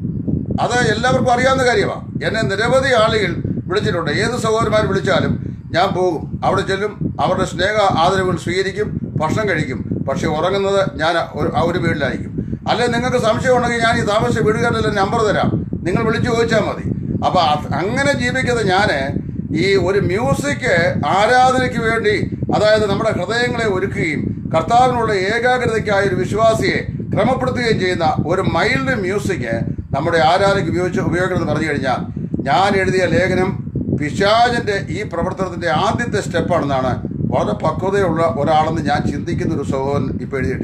അത് എല്ലാവർക്കും അറിയാവുന്ന കാര്യമാണ് എന്നെ നിരവധി ആളുകൾ വിളിച്ചിട്ടുണ്ട് ഏത് സഹോദരന്മാർ വിളിച്ചാലും ഞാൻ പോകും അവിടെ ചെല്ലും അവരുടെ സ്നേഹ ആദരവുകൾ സ്വീകരിക്കും ഭക്ഷണം കഴിക്കും പക്ഷെ ഉറങ്ങുന്നത് ഞാൻ ഒരു- ആ ഒരു വീട്ടിലായിരിക്കും അല്ലെ നിങ്ങൾക്ക് സംശയം ഉണ്ടെങ്കിൽ ഞാൻ ഈ താമസിച്ച വീടുകാരുടെ നമ്പർ തരാം നിങ്ങൾ വിളിച്ചു ചോദിച്ചാൽ മതി അപ്പൊ അത് അങ്ങനെ ജീവിക്കുന്ന ഞാൻ ഈ ഒരു മ്യൂസിക് ആരാധനയ്ക്ക് വേണ്ടി അതായത് നമ്മുടെ ഹൃദയങ്ങളെ ഒരുക്കുകയും കർത്താവിനുള്ള ഏകാഗ്രതയ്ക്കായ ഒരു വിശ്വാസിയെ ക്രമപ്പെടുത്തുകയും ചെയ്യുന്ന ഒരു മൈൽഡ് മ്യൂസിക് നമ്മുടെ ആരാധനയ്ക്ക് ഉപയോഗിച്ച് ഉപയോഗിക്കണമെന്ന് പറഞ്ഞു കഴിഞ്ഞാൽ ഞാൻ എഴുതിയ ലേഖനം പിശാചിന്റെ ഈ പ്രവർത്തനത്തിന്റെ ആദ്യത്തെ സ്റ്റെപ്പാണെന്നാണ് വളരെ പക്വതയുള്ള ഒരാളെന്ന് ഞാൻ ചിന്തിക്കുന്ന ഒരു സഹോദരൻ ഇപ്പോൾ എഴുതിയിട്ടിരിക്കുന്നത്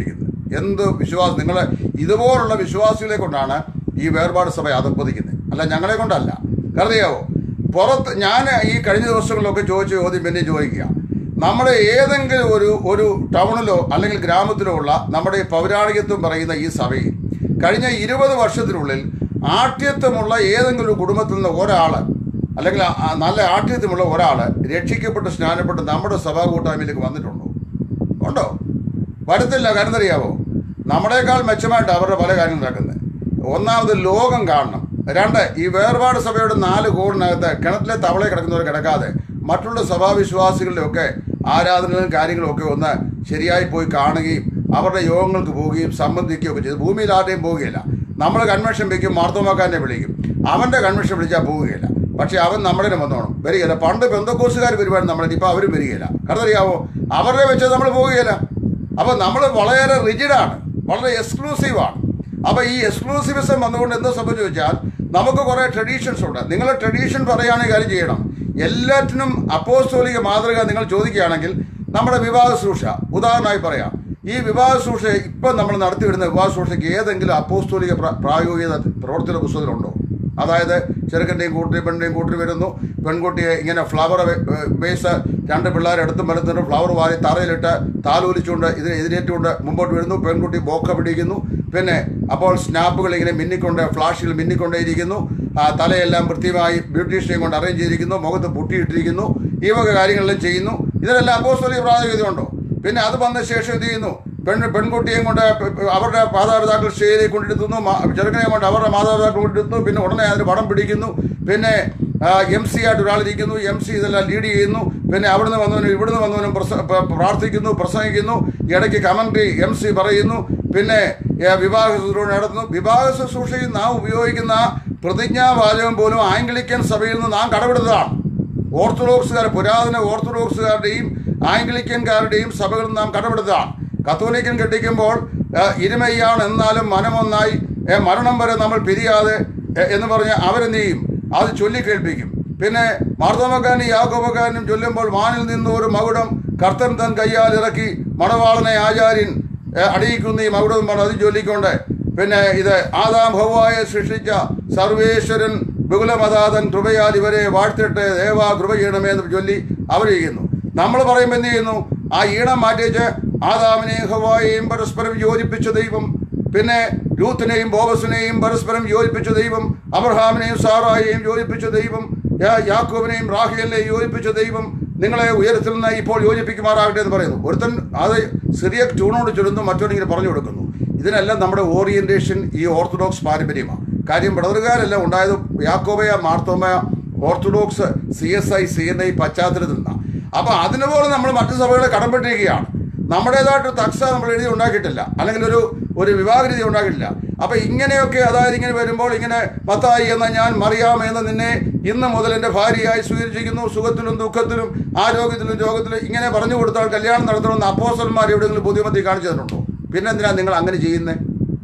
എന്ത് വിശ്വാസം നിങ്ങൾ ഇതുപോലുള്ള വിശ്വാസികളെ കൊണ്ടാണ് ഈ വേർപാട് സഭ അധപ്പതിക്കുന്നത് അല്ല ഞങ്ങളെ കൊണ്ടല്ല കരുതിയാവോ പുറത്ത് ഞാൻ ഈ കഴിഞ്ഞ ദിവസങ്ങളിലൊക്കെ ചോദിച്ച ചോദ്യം പിന്നെ ചോദിക്കുക നമ്മുടെ ഏതെങ്കിലും ഒരു ഒരു ടൗണിലോ അല്ലെങ്കിൽ ഗ്രാമത്തിലോ ഉള്ള നമ്മുടെ ഈ പൗരാണികത്വം പറയുന്ന ഈ സഭയിൽ കഴിഞ്ഞ ഇരുപത് വർഷത്തിനുള്ളിൽ ആഠ്യത്വമുള്ള ഏതെങ്കിലും ഒരു കുടുംബത്തിൽ നിന്ന് ഒരാൾ അല്ലെങ്കിൽ ആ- ആ നല്ല ആഠ്യത്വമുള്ള ഒരാൾ രക്ഷിക്കപ്പെട്ട് സ്നാനപ്പെട്ട് നമ്മുടെ സഭാ കൂട്ടായ്മയിലേക്ക് വന്നിട്ടുണ്ടോ ഉണ്ടോ വരത്തില്ല കാരണം അറിയാവോ നമ്മളെക്കാൾ മെച്ചമായിട്ട് അവരുടെ പല കാര്യങ്ങൾ നടക്കുന്നത് ഒന്നാമത് ലോകം കാണണം രണ്ട് ഈ വേർപാട് സഭയുടെ നാല് കോണിനകത്ത് കിണറ്റിലെ തവളെ കിടക്കുന്നവർ കിടക്കാതെ മറ്റുള്ള സഭാവിശ്വാസികളുടെ ഒക്കെ ആരാധനകളും കാര്യങ്ങളും ഒക്കെ ഒന്ന് ശരിയായി പോയി കാണുകയും അവരുടെ യോഗങ്ങൾക്ക് പോവുകയും സംബന്ധിക്കുകയും ഒക്കെ ചെയ്ത് ഭൂമിയിൽ ആരുടെയും പോവുകയില്ല നമ്മൾ കൺവെൻഷൻ വയ്ക്കും മാർത്തോമാക്കാരനെ വിളിക്കും അവൻ്റെ കൺവെൻഷൻ വിളിച്ചാൽ പോവുകയില്ല പക്ഷെ അവൻ നമ്മുടെ വന്നോണം വരികയില്ല പണ്ട് ബന്ധക്കോസുകാർ പരിപാടി നമ്മളെ ഇപ്പം അവരും വരികയില്ല കാരണം അറിയാവോ അവരുടെ വെച്ച് നമ്മൾ പോവുകയില്ല അപ്പോൾ നമ്മൾ വളരെ റിജിഡാണ് വളരെ എക്സ്ക്ലൂസീവാണ് അപ്പോൾ ഈ എക്സ്ക്ലൂസീവിസം വന്നുകൊണ്ട് എന്താ സംഭവിച്ചു വെച്ചാൽ നമുക്ക് കുറേ ട്രഡീഷൻസ് ഉണ്ട് നിങ്ങൾ ട്രഡീഷൻ പറയുകയാണെങ്കിൽ കാര്യം ചെയ്യണം എല്ലാറ്റിനും അപ്പോസ്തോലിക മാതൃക നിങ്ങൾ ചോദിക്കുകയാണെങ്കിൽ നമ്മുടെ വിവാഹ ശുശ്രൂഷ ഉദാഹരണമായി പറയാം ഈ വിവാഹ ശുശ്രൂഷ ഇപ്പം നമ്മൾ നടത്തിവിടുന്ന വിവാഹ ശുശ്രൂഷയ്ക്ക് ഏതെങ്കിലും അപ്പോസ്തോലിക പ്ര- പ്രായോഗിക പ്രവർത്തന പുസ്തകത്തിലുണ്ടോ അതായത് ചെറുക്കൻ്റെയും കൂട്ടി പെണ്ണിൻ്റെയും കൂട്ടി വരുന്നു പെൺകുട്ടിയെ ഇങ്ങനെ ഫ്ലവർ ബേസ് രണ്ട് പിള്ളേരെ എടുത്തും വലുത്തും ഫ്ലവർ വാരി തറയിലിട്ട് താലോലിച്ചുകൊണ്ട് ഇതിനെ എതിരേറ്റുകൊണ്ട് മുമ്പോട്ട് വരുന്നു പെൺകുട്ടി ബോക്ക പിടിക്കുന്നു പിന്നെ അപ്പോൾ സ്നാപ്പുകൾ ഇങ്ങനെ മിന്നിക്കൊണ്ട് ഫ്ലാഷുകൾ മിന്നിക്കൊണ്ടേയിരിക്കുന്നു ആ തലയെല്ലാം കൃത്യമായി ബ്യൂട്ടീഷ്യനെ കൊണ്ട് അറേഞ്ച് ചെയ്തിരിക്കുന്നു മുഖത്ത് പുട്ടിയിട്ടിരിക്കുന്നു ഈ വക കാര്യങ്ങളെല്ലാം ചെയ്യുന്നു ഇതിനെല്ലാം അപ്പോസ്തോലിക പ്രായോഗികതയുണ്ടോ പിന്നെ അത് വന്ന ശേഷം എന്ത് ചെയ്യുന്നു പെൺ പെൺകുട്ടിയെയും കൊണ്ട് പ- പ- അവരുടെ മാതാപിതാക്കൾ സ്റ്റേജിലേക്ക് കൊണ്ടിരുത്തുന്നു മാ- ചെറുക്കനെ കൊണ്ട് അവരുടെ മാതാപിതാക്കൾ കൊണ്ടിരുത്തുന്നു പിന്നെ ഉടനെ അതിന് പടം പിടിക്കുന്നു പിന്നെ എം സി ആയിട്ട് ഒരാളിരിക്കുന്നു എം സി ഇതെല്ലാം ലീഡ് ചെയ്യുന്നു പിന്നെ അവിടുന്ന് വന്നവനും ഇവിടുന്ന് വന്നവനും പ്രസ- പ- പ്രാർത്ഥിക്കുന്നു പ്രസംഗിക്കുന്നു ഇടയ്ക്ക് കമൻട്രി എം സി പറയുന്നു പിന്നെ ഏ, വിവാഹ ശുശ്രൂഷ നടത്തുന്നു വിവാഹ ശുശ്രൂഷയിൽ നാം ഉപയോഗിക്കുന്ന പ്രതിജ്ഞാവാചകം പോലും ആംഗ്ലിക്കൻ സഭയിൽ നിന്ന് നാം കടമെടുത്തതാണ് ഓർത്തഡോക്സുകാർ പുരാതന ഓർത്തഡോക്സുകാരുടെയും ആംഗ്ലിക്കൻകാരുടെയും സഭകളിൽ നാം കടമെടുത്തതാണ് കത്തോലിക്കൻ കെട്ടിക്കുമ്പോൾ ആ, ഇരുമയാണ് എന്നാലും മനമൊന്നായി ഏ, മരണം വരെ നമ്മൾ പിരിയാതെ ഏ, എന്ന് പറഞ്ഞ് അവരെന്ത് ചെയ്യും അത് ചൊല്ലിക്കേൾപ്പിക്കും പിന്നെ മാർത്തോമക്കാരനും യാക്കോബക്കാരനും ചൊല്ലുമ്പോൾ വാനിൽ നിന്ന് ഒരു മകുടം കർത്തൻ തൻ കയ്യാൽ ഇറക്കി മണവാളനെ ആചാര്യൻ ഏ, അടിയിക്കുന്ന ഈ മകുടം പറഞ്ഞ് അത് ചൊല്ലിക്കൊണ്ട് പിന്നെ ഇത് ആദാം ഭവായെ സൃഷ്ടിച്ച സർവേശ്വരൻ ബഹുലമതാതൻ കൃപയാൽ ഇവരെ വാഴ്ത്തിട്ട് ദേവാ കൃപ ചെയ്യണമേ എന്ന് ചൊല്ലി അവർ ചെയ്യുന്നു നമ്മൾ പറയുമ്പോൾ എന്ത് ചെയ്യുന്നു ആ ഈണം മാറ്റിച്ച് ആദാമിനെയും ഹവായെയും പരസ്പരം യോജിപ്പിച്ച ദൈവം പിന്നെ രൂത്തിനെയും ബോബസിനെയും പരസ്പരം യോജിപ്പിച്ച ദൈവം അബ്രഹാമിനെയും സാറായെയും യോജിപ്പിച്ച ദൈവം യാ- യാക്കോബിനെയും റാഹേലിനെയും യോജിപ്പിച്ച ദൈവം നിങ്ങളെ ഉയരത്തിൽ നിന്ന് ഇപ്പോൾ യോജിപ്പിക്കുമാറാകട്ടെ എന്ന് പറയുന്നു ഒരുത്തൻ അത് ചെറിയ ട്യൂണോട് ചൊല്ലുന്നു മറ്റൊരു ഇങ്ങനെ പറഞ്ഞു കൊടുക്കുന്നു ഇതിനെല്ലാം നമ്മുടെ ഓറിയന്റേഷൻ ഈ ഓർത്തഡോക്സ് പാരമ്പര്യമാണ് കാര്യം ബ്രദറുകാരെല്ലാം ഉണ്ടായത് യാക്കോബയ മാർത്തോമയ Orthodox C S I C N I പശ്ചാത്തലത്തിൽ നിന്നാണ് അപ്പോൾ അതിനുപോലെ നമ്മൾ മറ്റു സഭകളെ കടപ്പെട്ടിരിക്കുകയാണ് നമ്മുടേതായിട്ട് തക്സ നമ്മൾ എഴുതി ഉണ്ടാക്കിയിട്ടില്ല അല്ലെങ്കിൽ ഒരു ഒരു വിവാഹ രീതി ഉണ്ടാക്കിയിട്ടില്ല അപ്പൊ ഇങ്ങനെയൊക്കെ അതായത് ഇങ്ങനെ വരുമ്പോൾ ഇങ്ങനെ മത്തായി എന്ന ഞാൻ മറിയാം എന്ന് നിന്നെ ഇന്ന് മുതൽ എൻ്റെ ഭാര്യയായി സ്വീകരിച്ചിരിക്കുന്നു സുഖത്തിലും ദുഃഖത്തിലും ആരോഗ്യത്തിലും രോഗത്തിലും ഇങ്ങനെ പറഞ്ഞു കൊടുത്താൽ കല്യാണം നടത്തണമെന്ന് അപ്പോസന്മാർ എവിടെയെങ്കിലും ബുദ്ധിമതി കാണിച്ചു തന്നിട്ടുണ്ടോ പിന്നെ എന്തിനാ നിങ്ങൾ അങ്ങനെ ചെയ്യുന്നത്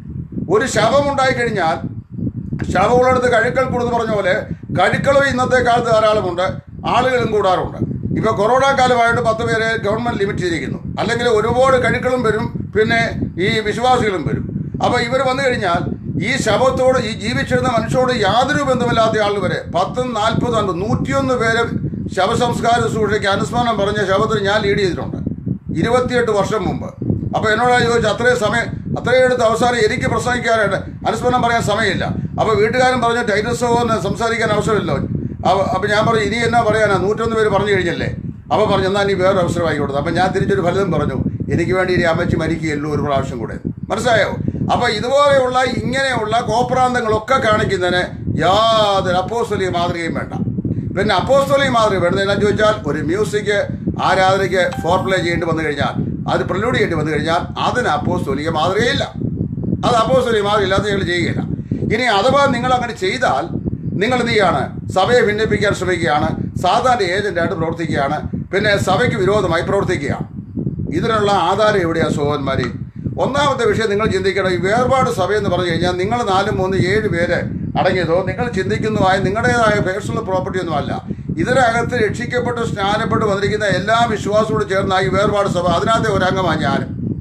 ഒരു ശവം ഉണ്ടായിക്കഴിഞ്ഞാൽ ശവമുള്ളടുത്ത് കഴുക്കൽ കൂടുന്ന് പറഞ്ഞ പോലെ കഴുക്കളും ഇന്നത്തെ കാലത്ത് ധാരാളമുണ്ട് ആളുകളും കൂടാറുണ്ട് ഇപ്പൊ കൊറോണ കാലമായിട്ട് പത്ത് പേരെ ഗവൺമെന്റ് ലിമിറ്റ് ചെയ്തിരിക്കുന്നു അല്ലെങ്കിൽ ഒരുപാട് കഴുക്കളും വരും പിന്നെ ഈ വിശ്വാസികളും വരും അപ്പൊ ഇവർ വന്നു കഴിഞ്ഞാൽ ഈ ശവത്തോട് ഈ ജീവിച്ചിരുന്ന മനുഷ്യരോട് യാതൊരു ബന്ധമില്ലാത്ത ആൾ വരെ പത്തും നാൽപ്പതും ഉണ്ട് നൂറ്റിയൊന്ന് പേരെ ശവസംസ്കാര സൂക്ഷിക്ക് അനുസ്മരണം പറഞ്ഞ ശവത്തിന് ഞാൻ ലീഡ് ചെയ്തിട്ടുണ്ട് ഇരുപത്തിയെട്ട് വർഷം മുമ്പ് അപ്പൊ എന്നോട് ചോദിച്ചു അത്രയും സമയം അത്രയും എടുത്ത് അവസാനം എനിക്ക് പ്രസംഗിക്കാനായിട്ട് അനുസ്മരണം പറയാൻ സമയമില്ല അപ്പൊ വീട്ടുകാരൻ പറഞ്ഞു ടൈറ്റസ് എന്ന് സംസാരിക്കാൻ അവസരമില്ലോ അപ്പൊ അപ്പൊ ഞാൻ പറഞ്ഞു ഇനി എന്നാ പറയാനാ നൂറ്റൊന്ന് പേര് പറഞ്ഞു കഴിഞ്ഞല്ലേ അപ്പൊ പറഞ്ഞു എന്നാൽ നീ വേറെ അവസരം ആയിക്കോട്ടെ അപ്പൊ ഞാൻ തിരിച്ചൊരു ഫലിതം പറഞ്ഞു എനിക്ക് വേണ്ടി ഇനി അമ്മച്ചി മരിക്കുകയല്ലോ ഒരു പ്രാവശ്യം കൂടെ മനസ്സിലായോ അപ്പൊ ഇതുപോലെയുള്ള ഇങ്ങനെയുള്ള കോപ്രാന്തങ്ങളൊക്കെ കാണിക്കുന്നതിന് യാതൊരു അപ്പോസ്തലിക മാതൃകയും വേണ്ട പിന്നെ അപ്പോസ്തോലിക മാതൃക വേണ്ടത് എന്നാ ചോദിച്ചാൽ ഒരു മ്യൂസിക് ആരാധനയ്ക്ക് ഫോർ പ്ലേ ചെയ്യേണ്ടി വന്നു കഴിഞ്ഞാൽ അത് പ്രലൂഡ് ചെയ്യേണ്ടി വന്നു കഴിഞ്ഞാൽ അതിന് അപ്പോസ്തോലിക മാതൃകയില്ല അത് അപ്പോസ്തോലിക മാതൃക ഇല്ലാതെ ഞങ്ങൾ ചെയ്യുകയില്ല ഇനി അഥവാ നിങ്ങൾ അങ്ങനെ ചെയ്താൽ നിങ്ങൾ എന്ത് ചെയ്യാണ് സഭയെ ഭിന്നിപ്പിക്കാൻ ശ്രമിക്കുകയാണ് സാധാരണ ഏജന്റായിട്ട് പ്രവർത്തിക്കുകയാണ് പിന്നെ സഭയ്ക്ക് വിരോധമായി പ്രവർത്തിക്കുകയാണ് ഇതിനുള്ള ആധാരം എവിടെയാണ് സഹോദരന്മാരെ ഒന്നാമത്തെ വിഷയം നിങ്ങൾ ചിന്തിക്കണം ഈ വേർപാട് സഭ എന്ന് പറഞ്ഞു കഴിഞ്ഞാൽ നിങ്ങൾ നാലും മൂന്ന് ഏഴ് പേര് അടങ്ങിയതോ നിങ്ങൾ ചിന്തിക്കുന്നതായ നിങ്ങളുടേതായ പേഴ്സണൽ പ്രോപ്പർട്ടി ഒന്നുമല്ല ഇതിനകത്ത് രക്ഷിക്കപ്പെട്ട് സ്നാനപ്പെട്ട് വന്നിരിക്കുന്ന എല്ലാ വിശ്വാസത്തോട് ചേർന്ന ഈ വേർപാട് സഭ അതിനകത്തെ ഒരംഗമാണ് ഞാനും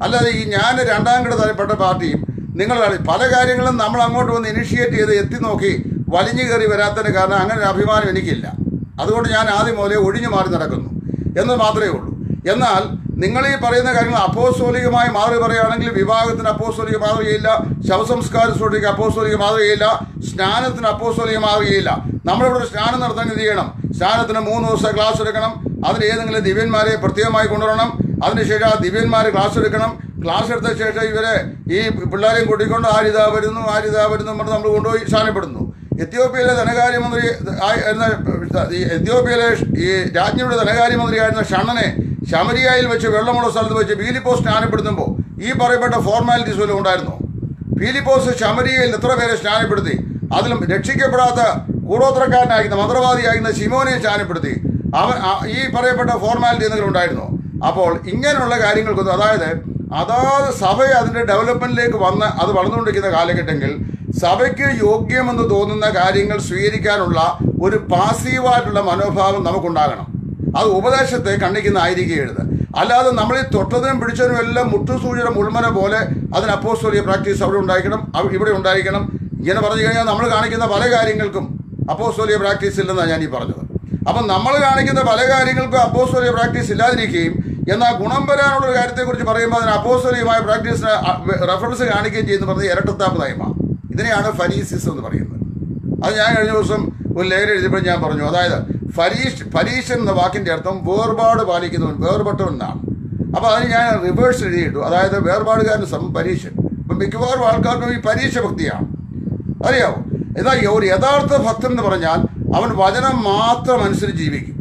അല്ലാതെ ഈ ഞാൻ രണ്ടാം കിട തരപ്പെട്ട പാർട്ടിയും നിങ്ങൾ പല കാര്യങ്ങളും നമ്മൾ അങ്ങോട്ട് വന്ന് ഇനിഷ്യേറ്റ് ചെയ്ത് എത്തി നോക്കി വലിഞ്ഞു കയറി വരാത്തതിന് കാരണം അങ്ങനെ ഒരു അഭിമാനം എനിക്കില്ല അതുകൊണ്ട് ഞാൻ ആദ്യം മുതലേ ഒഴിഞ്ഞു മാറി നടക്കുന്നു എന്ന് മാത്രമേ ഉള്ളൂ എന്നാൽ നിങ്ങൾ ഈ പറയുന്ന കാര്യങ്ങൾ അപ്പോസ്തോലികമായി മാറി പറയുകയാണെങ്കിൽ വിവാഹത്തിന് അപ്പോസ്തോലിക മാതൃകയില്ല ശവസംസ്കാര സൂട്ടിക്ക് അപ്പോസ്തോലിക മാതൃകയില്ല സ്നാനത്തിന് അപ്പോസ്തോലിക മാതൃകയില്ല നമ്മളിവിടെ ഒരു സ്നാനം നടത്താൻ ഇത് ചെയ്യണം സ്നാനത്തിന് മൂന്ന് ദിവസം ക്ലാസ് എടുക്കണം അതിന് ഏതെങ്കിലും ദിവ്യന്മാരെ പ്രത്യേകമായി കൊണ്ടുവരണം അതിനുശേഷം ആ ദിവ്യന്മാരെ ക്ലാസ് എടുക്കണം ക്ലാസ് എടുത്ത ശേഷം ഇവരെ ഈ പിള്ളേരെയും കൂട്ടിക്കൊണ്ട് ആരിതാ വരുന്നു ആരിതാ വരുന്നു എന്ന് പറഞ്ഞ് നമ്മൾ കൊണ്ടുപോയി സ്ഥാനപ്പെടുന്നു എത്യോപ്യയിലെ ധനകാര്യമന്ത്രി ആയ- എന്ന ഈ എത്യോപ്യയിലെ ഈ രാജ്ഞിയുടെ ധനകാര്യമന്ത്രിയായിരുന്ന ഷണ്ണനെ ശമരിയായിൽ വെച്ച് വെള്ളമുള്ള സ്ഥലത്ത് വെച്ച് ഫീലിപ്പോസ് സ്നാനപ്പെടുത്തുമ്പോൾ ഈ പറയപ്പെട്ട ഫോർമാലിറ്റീസ് വല്ലതും ഉണ്ടായിരുന്നോ ഫീലിപ്പോസ് ശമരിയയിൽ എത്ര പേരെ സ്നാനപ്പെടുത്തി അതിലും രക്ഷിക്കപ്പെടാത്ത കൂടോത്രക്കാരനായിരുന്ന മന്ത്രവാദിയായിരുന്ന ശിമോനെ സ്നാനപ്പെടുത്തി അവൻ ആ- ഈ പറയപ്പെട്ട ഫോർമാലിറ്റി എന്തെങ്കിലും ഉണ്ടായിരുന്നോ അപ്പോൾ ഇങ്ങനെയുള്ള കാര്യങ്ങൾക്കൊന്നും അതായത് അതാത് സഭ അതിൻ്റെ ഡെവലപ്മെന്റിലേക്ക് വന്ന് അത് വളർന്നുകൊണ്ടിരിക്കുന്ന കാലഘട്ടത്തിൽ സഭയ്ക്ക് യോഗ്യമെന്ന് തോന്നുന്ന കാര്യങ്ങൾ സ്വീകരിക്കാനുള്ള ഒരു പാസീവായിട്ടുള്ള മനോഭാവം നമുക്കുണ്ടാകണം അത് ഉപദേശത്തെ കണ്ണിക്കുന്നതായിരിക്കരുത് അല്ലാതെ നമ്മൾ ഈ തൊട്ടതിനും പിടിച്ചതിനും എല്ലാം മുട്ടുസൂചന മുൾമന പോലെ അതിന് അപ്പോസ്തോലിയ പ്രാക്ടീസ് അവിടെ ഉണ്ടായിരിക്കണം അവ- ഇവിടെ ഉണ്ടായിരിക്കണം ഇങ്ങനെ പറഞ്ഞു കഴിഞ്ഞാൽ നമ്മൾ കാണിക്കുന്ന പല കാര്യങ്ങൾക്കും അപ്പോസ്തോലിയ പ്രാക്ടീസ് ഇല്ലെന്നാണ് ഞാൻ ഈ പറഞ്ഞത് അപ്പം നമ്മൾ കാണിക്കുന്ന പല കാര്യങ്ങൾക്കും അപ്പോസ്തോലിയ പ്രാക്ടീസ് ഇല്ലാതിരിക്കുകയും എന്നാൽ ഗുണം വരാനുള്ള ഒരു കാര്യത്തെക്കുറിച്ച് പറയുമ്പോൾ അതിന് അപ്പോസ്തോലിയമായ പ്രാക്ടീസിന് റെഫറൻസ് കാണിക്കുകയും ചെയ്യുന്ന പറഞ്ഞത് ഇരട്ടത്താപ്പ് നയമാണ് ഇതിനെയാണ് ഫരീസിസ് എന്ന് പറയുന്നത് അത് ഞാൻ കഴിഞ്ഞ ദിവസം ഒരു ലേഖനം എഴുതിയപ്പോൾ ഞാൻ പറഞ്ഞു അതായത് ഫരീഷ് ഫരീഷൻ എന്ന വാക്കിന്റെ അർത്ഥം വേർപാട് പാലിക്കുന്നവൻ വേർപെട്ടവൻ എന്നാണ് അപ്പോൾ അതിന് ഞാൻ റിവേഴ്സ് എഴുതിയിട്ടു അതായത് വേർപാടുകാരന് സം പരീക്ഷൻ ഇപ്പം മിക്കവാറും ആൾക്കാർക്കും ഈ പരീക്ഷ ഭക്തിയാണ് അറിയാവോ എന്നാൽ ഒരു യഥാർത്ഥ ഭക്തൻ എന്ന് പറഞ്ഞാൽ അവൻ വചനം മാത്രം അനുസരിച്ച് ജീവിക്കും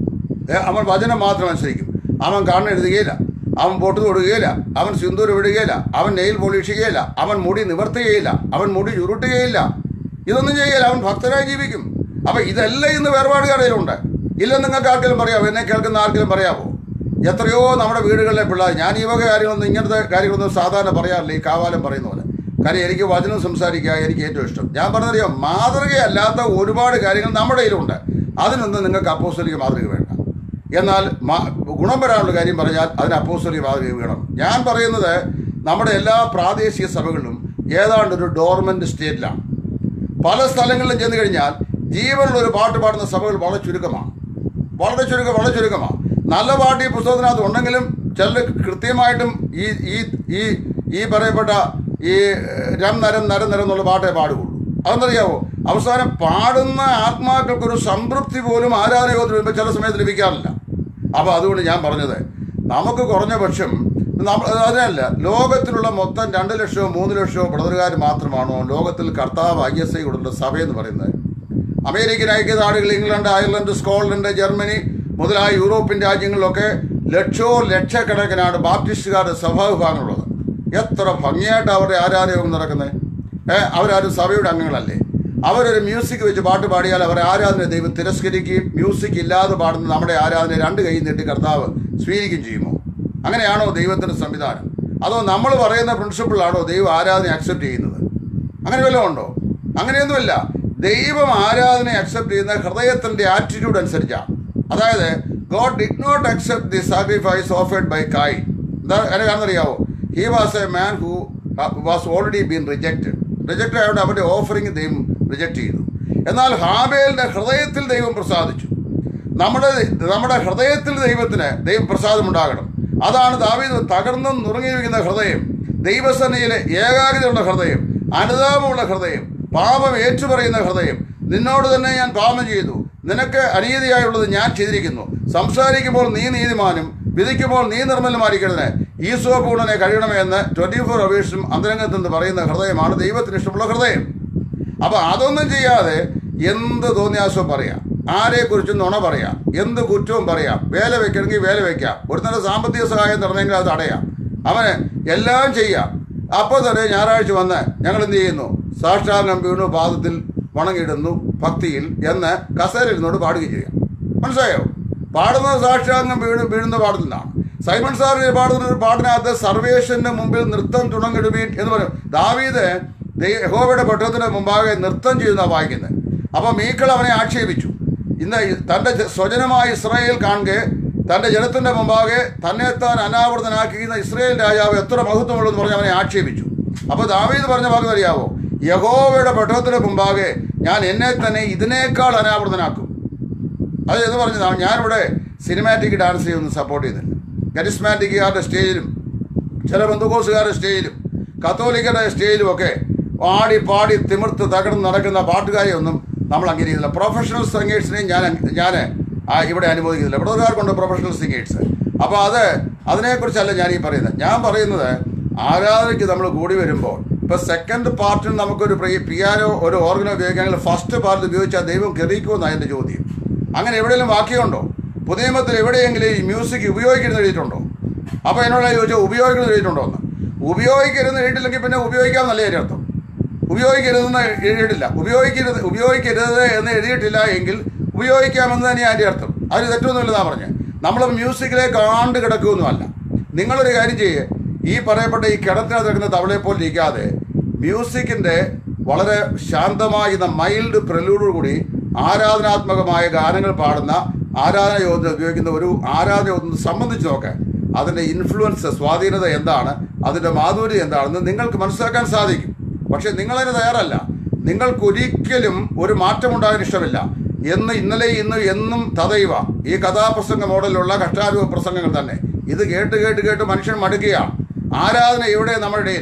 ഏ, അവൻ വചനം മാത്രം അനുസരിക്കും അവൻ കണ്ണ് എഴുതുകയില്ല അവൻ പൊട്ട് തൊടുകയില്ല അവൻ സിന്ദൂരം ഇടുകയില്ല അവൻ നെയിൽ പൊളിച്ചുകയില്ല അവൻ മുടി നിവർത്തുകയില്ല അവൻ മുടി ചുരുട്ടുകയില്ല ഇതൊന്നും ചെയ്യില്ല അവൻ ഭക്തനായി ജീവിക്കും അപ്പൊ ഇതെല്ലാം ഇന്ന് വേർപാടുകാരയിലുണ്ട് ഇല്ലെന്ന് നിങ്ങൾക്ക് ആർക്കെങ്കിലും പറയാമോ എന്നെ കേൾക്കുന്ന ആർക്കെങ്കിലും പറയാമോ എത്രയോ നമ്മുടെ വീടുകളിലെ പിള്ളേർ ഞാൻ ഈ വക കാര്യങ്ങളൊന്നും ഇങ്ങനത്തെ കാര്യങ്ങളൊന്നും സാധാരണ പറയാറില്ല ഈ കാവാലം പറയുന്ന പോലെ കാര്യം എനിക്ക് വചനം സംസാരിക്കുക എനിക്ക് ഏറ്റവും ഇഷ്ടം ഞാൻ പറഞ്ഞറിയോ മാതൃകയല്ലാത്ത ഒരുപാട് കാര്യങ്ങൾ നമ്മുടെ കയ്യിലുണ്ട് അതിനൊന്നും നിങ്ങൾക്ക് അപ്പോസ്തലിക മാതൃക വേണ്ട എന്നാൽ മ- ഗുണം വരാനുള്ള കാര്യം പറഞ്ഞാൽ അതിന് അപ്പോസ്തലിക മാതൃക വേണം ഞാൻ പറയുന്നത് നമ്മുടെ എല്ലാ പ്രാദേശിക സഭകളിലും ഏതാണ്ട് ഒരു ഡോർമെന്റ് സ്റ്റേറ്റിലാണ് പല സ്ഥലങ്ങളിലും ചെന്ന് കഴിഞ്ഞാൽ ജീവനുള്ള ഒരു പാട്ട് പാടുന്ന സഭകൾ വളരെ ചുരുക്കമാണ് വളരെ ചുരുക്കം വളരെ ചുരുക്കമാണ് നല്ല പാട്ട് ഈ പുസ്തകത്തിനകത്ത് ഉണ്ടെങ്കിലും ചില കൃത്യമായിട്ടും ഈ ഈ ഈ ഈ പറയപ്പെട്ട ഈ ഏഹ്, രം നരം നരം നരം എന്നുള്ള പാട്ടേ പാടുകയുള്ളൂ അതെന്തറിയാവോ അവസാനം പാടുന്ന ആത്മാക്കൾക്കൊരു സംതൃപ്തി പോലും ആരാധനയോഗത്തിൽ വരുമ്പോൾ ചില സമയത്ത് ലഭിക്കാറില്ല അപ്പോൾ അതുകൊണ്ട് ഞാൻ പറഞ്ഞത് നമുക്ക് കുറഞ്ഞ പക്ഷം നമ്മൾ അതിനല്ല ലോകത്തിലുള്ള മൊത്തം രണ്ട് ലക്ഷമോ മൂന്ന് ലക്ഷമോ ബ്രദറുകാർ മാത്രമാണോ ലോകത്തിൽ കർത്താവ് ഐ എസ് ഐ കൊടുത്ത സഭയെന്ന് പറയുന്നത് അമേരിക്കൻ ഐക്യനാടുകൾ ഇംഗ്ലണ്ട് അയർലൻഡ് സ്കോട്ട്ലൻഡ് ജർമ്മനി മുതലായ യൂറോപ്യൻ രാജ്യങ്ങളിലൊക്കെ ലക്ഷോ ലക്ഷക്കണക്കിനാണ് ബാപ്റ്റിസ്റ്റുകാരുടെ സഭാവിഭാഗങ്ങളുള്ളത് എത്ര ഭംഗിയായിട്ട് അവരുടെ ആരാധനയോഗം നടക്കുന്നത് ഏ അവരാരും സഭയുടെ അംഗങ്ങളല്ലേ അവരൊരു മ്യൂസിക് വെച്ച് പാട്ട് പാടിയാൽ അവരെ ആരാധന ദൈവം തിരസ്കരിക്കുകയും മ്യൂസിക് ഇല്ലാതെ പാടുന്ന നമ്മുടെ ആരാധന രണ്ട് കൈ നീട്ടി കർത്താവ് സ്വീകരിക്കുകയും ചെയ്യുമോ അങ്ങനെയാണോ ദൈവത്തിന്റെ സംവിധാനം അതോ നമ്മൾ പറയുന്ന പ്രിൻസിപ്പിളാണോ ദൈവം ആരാധന അക്സെപ്റ്റ് ചെയ്യുന്നത് അങ്ങനെ വല്ലതും ഉണ്ടോ അങ്ങനെയൊന്നുമില്ല ദൈവം ആരാധന അക്സെപ്റ്റ് ചെയ്യുന്ന ഹൃദയത്തിന്റെ ആറ്റിറ്റ്യൂഡ് അനുസരിച്ചാണ് അതായത് God did not accept the sacrifice offered by Cain എന്താ കാരണം അറിയാവോ he was a man who was already been rejected reject ആയതുകൊണ്ട് അവന്റെ ഓഫറിംഗ് ദൈവം റിജക്റ്റ് ചെയ്തു എന്നാൽ ഹാബേലിന്റെ ഹൃദയത്തിൽ ദൈവം പ്രസാദിച്ചു നമ്മുടെ നമ്മുടെ ഹൃദയത്തിൽ ദൈവത്തിന് ദൈവ പ്രസാദമുണ്ടാകണം അതാണ് ദാവീദ് തകർന്നും നുറുങ്ങിയിരിക്കുന്ന ഹൃദയം ദൈവസേനയിലെ ഏകാഗ്രതയുള്ള ഹൃദയം അനുതാപമുള്ള ഹൃദയം പാപം ഏറ്റുപറയുന്ന ഹൃദയം നിന്നോട് തന്നെ ഞാൻ പാപം ചെയ്തു നിനക്ക് അനീതിയായുള്ളത് ഞാൻ ചെയ്തിരിക്കുന്നു സംസാരിക്കുമ്പോൾ നീ നീതിമാനും വിധിക്കുമ്പോൾ നീ നിർമ്മലമായിരിക്കണേ ഈശോ പൂർണ്ണനെ കഴിയണമേ എന്ന് ട്വന്റി ഫോർ അവേഴ്സും അന്തരംഗത്ത് നിന്ന് പറയുന്ന ഹൃദയമാണ് ദൈവത്തിന് ഇഷ്ടമുള്ള ഹൃദയം അപ്പൊ അതൊന്നും ചെയ്യാതെ എന്ത് തോന്നിയാസവും പറയാം ആരെക്കുറിച്ചും നുണ പറയാം എന്ത് കുറ്റവും പറയാം വേല വെക്കണമെങ്കിൽ വേല വെക്കാം ഒരുത്തന്റെ സാമ്പത്തിക സഹായം തരണമെങ്കിൽ അത് തടയാം അവന് എല്ലാം ചെയ്യാം അപ്പോൾ തന്നെ ഞായറാഴ്ച വന്ന് ഞങ്ങൾ എന്ത് ചെയ്യുന്നു സാഷ്ടാംഗം വീണു പാദത്തിൽ വണങ്ങിയിടുന്നു ഭക്തിയിൽ എന്ന് കസേരയിരുന്നോട് പാടുകയും ചെയ്യാം മനസ്സിലായോ പാടുന്നത് സാഷ്ടാംഗം വീണ് വീഴുന്ന പാടത്തിൽ നിന്നാണ് സൈമൺ സാർ പാടുന്ന ഒരു പാട്ടിനകത്ത് സർവേഷന്റെ മുമ്പിൽ നൃത്തം തുടങ്ങിടുവീൻ എന്ന് പറയും ദാവീദ് ദൈ- യഹോവയുടെ പട്ടണത്തിന് മുമ്പാകെ നൃത്തം ചെയ്യുന്ന വായിക്കുന്നത് അപ്പൊ മീക്കൾ അവനെ ആക്ഷേപിച്ചു ഇന്ന് ഈ തന്റെ സ്വജനമായ ഇസ്രായേൽ കാണുക തന്റെ ജനത്തിന്റെ മുമ്പാകെ തന്നെ താൻ അനാവൃതനാക്കിയിരുന്ന ഇസ്രയേൽ രാജാവ് എത്ര മഹത്വമുള്ളതെന്ന് പറഞ്ഞ് അവനെ ആക്ഷേപിച്ചു അപ്പൊ ദാവീദ് പറഞ്ഞ വാക്ക് അറിയാവോ യഹോവയുടെ പെട്ടകത്തിന് മുമ്പാകെ ഞാൻ എന്നെ തന്നെ ഇതിനേക്കാൾ അനാവൃതനാക്കും അത് എന്ന് പറഞ്ഞതാണ് ഞാനിവിടെ സിനിമാറ്റിക് ഡാൻസ് ചെയ്യുന്നു സപ്പോർട്ട് ചെയ്യുന്നില്ല കരിസ്മാറ്റിക്കുകാരുടെ സ്റ്റേജിലും ചില ബന്ധുക്കോസുകാരുടെ സ്റ്റേജിലും കത്തോലിക്കരുടെ സ്റ്റേജിലും ഒക്കെ ആടി പാടി തിമിർത്ത് തകർന്ന് നടക്കുന്ന പാട്ടുകാരെ ഒന്നും നമ്മൾ അംഗീകരിക്കുന്നില്ല പ്രൊഫഷണൽ സിംഗേഴ്സിനെയും ഞാൻ അംഗ- ഞാൻ ആ, ഇവിടെ അനുമോദിക്കുന്നില്ല ബ്രദർകാർക്കുണ്ട് പ്രൊഫഷണൽ സിംഗേഴ്സ് അപ്പോൾ അത് അതിനെക്കുറിച്ചല്ല ഞാൻ ഈ പറയുന്നത് ഞാൻ പറയുന്നത് ആരാധനയ്ക്ക് നമ്മൾ കൂടി വരുമ്പോൾ ഇപ്പൊ സെക്കൻഡ് പാർട്ടിൽ നമുക്കൊരു പ്രി- പിയാനോ ഒരു ഓർഗനോ ഉപയോഗിക്കുകയാണെങ്കിൽ ഫസ്റ്റ് പാർട്ടിൽ ഉപയോഗിച്ചാൽ ദൈവം കെറിക്കുമെന്നാണ് എൻ്റെ ചോദ്യം അങ്ങനെ എവിടെയെങ്കിലും വാക്യമുണ്ടോ പുതിയ നിയമത്തിൽ എവിടെയെങ്കിലും ഈ മ്യൂസിക് ഉപയോഗിക്കരുത് എഴുതിയിട്ടുണ്ടോ അപ്പോൾ എന്നോട് ചോദിച്ചാൽ ഉപയോഗിക്കരുത് എഴുതിയിട്ടുണ്ടോ എന്ന് ഉപയോഗിക്കരുതെന്ന് എഴുതിയില്ലെങ്കിൽ പിന്നെ ഉപയോഗിക്കാമെന്നല്ലേ എൻ്റെ അർത്ഥം ഉപയോഗിക്കരുതെന്ന് എഴുതിയിട്ടില്ല ഉപയോഗിക്കരുത് ഉപയോഗിക്കരുത് എന്ന് എഴുതിയിട്ടില്ല എങ്കിൽ ഉപയോഗിക്കാമെന്ന് തന്നെയാണ് എൻ്റെ അർത്ഥം അതിന് തെറ്റൊന്നുമില്ലെന്നാ പറഞ്ഞത് നമ്മൾ മ്യൂസിക്കിലേക്ക് ആണ്ട് കിടക്കുകയൊന്നുമല്ല നിങ്ങളൊരു കാര്യം ചെയ്യേ ഈ പറയപ്പെട്ട ഈ കിടത്തിനകത്ത് കിടക്കുന്ന തവളയെ പോലെ ഇരിക്കാതെ മ്യൂസിക്കിന്റെ വളരെ ശാന്തമായ മൈൽഡ് പ്രലൂടോടുകൂടി ആരാധനാത്മകമായ ഗാനങ്ങൾ പാടുന്ന ആരാധന യോധന ഉപയോഗിക്കുന്ന ഒരു ആരാധന യോധന സംബന്ധിച്ച് നോക്കാൻ അതിന്റെ ഇൻഫ്ലുവൻസ് സ്വാധീനത എന്താണ് അതിന്റെ മാധുര്യം എന്താണെന്ന് നിങ്ങൾക്ക് മനസ്സിലാക്കാൻ സാധിക്കും പക്ഷെ നിങ്ങളതിന് തയ്യാറല്ല നിങ്ങൾക്കൊരിക്കലും ഒരു മാറ്റം ഉണ്ടാകാൻ ഇഷ്ടമില്ല എന്ന് ഇന്നലെ ഇന്ന് എന്നും തതൈവ ഈ കഥാപ്രസംഗ മോഡലിലുള്ള കഷ്ടാരൂപ പ്രസംഗങ്ങൾ തന്നെ ഇത് കേട്ട് കേട്ട് കേട്ട് മനുഷ്യൻ മടുക്കുകയാണ് ആരാധന ഇവിടെ നമ്മുടെ ഇടയിൽ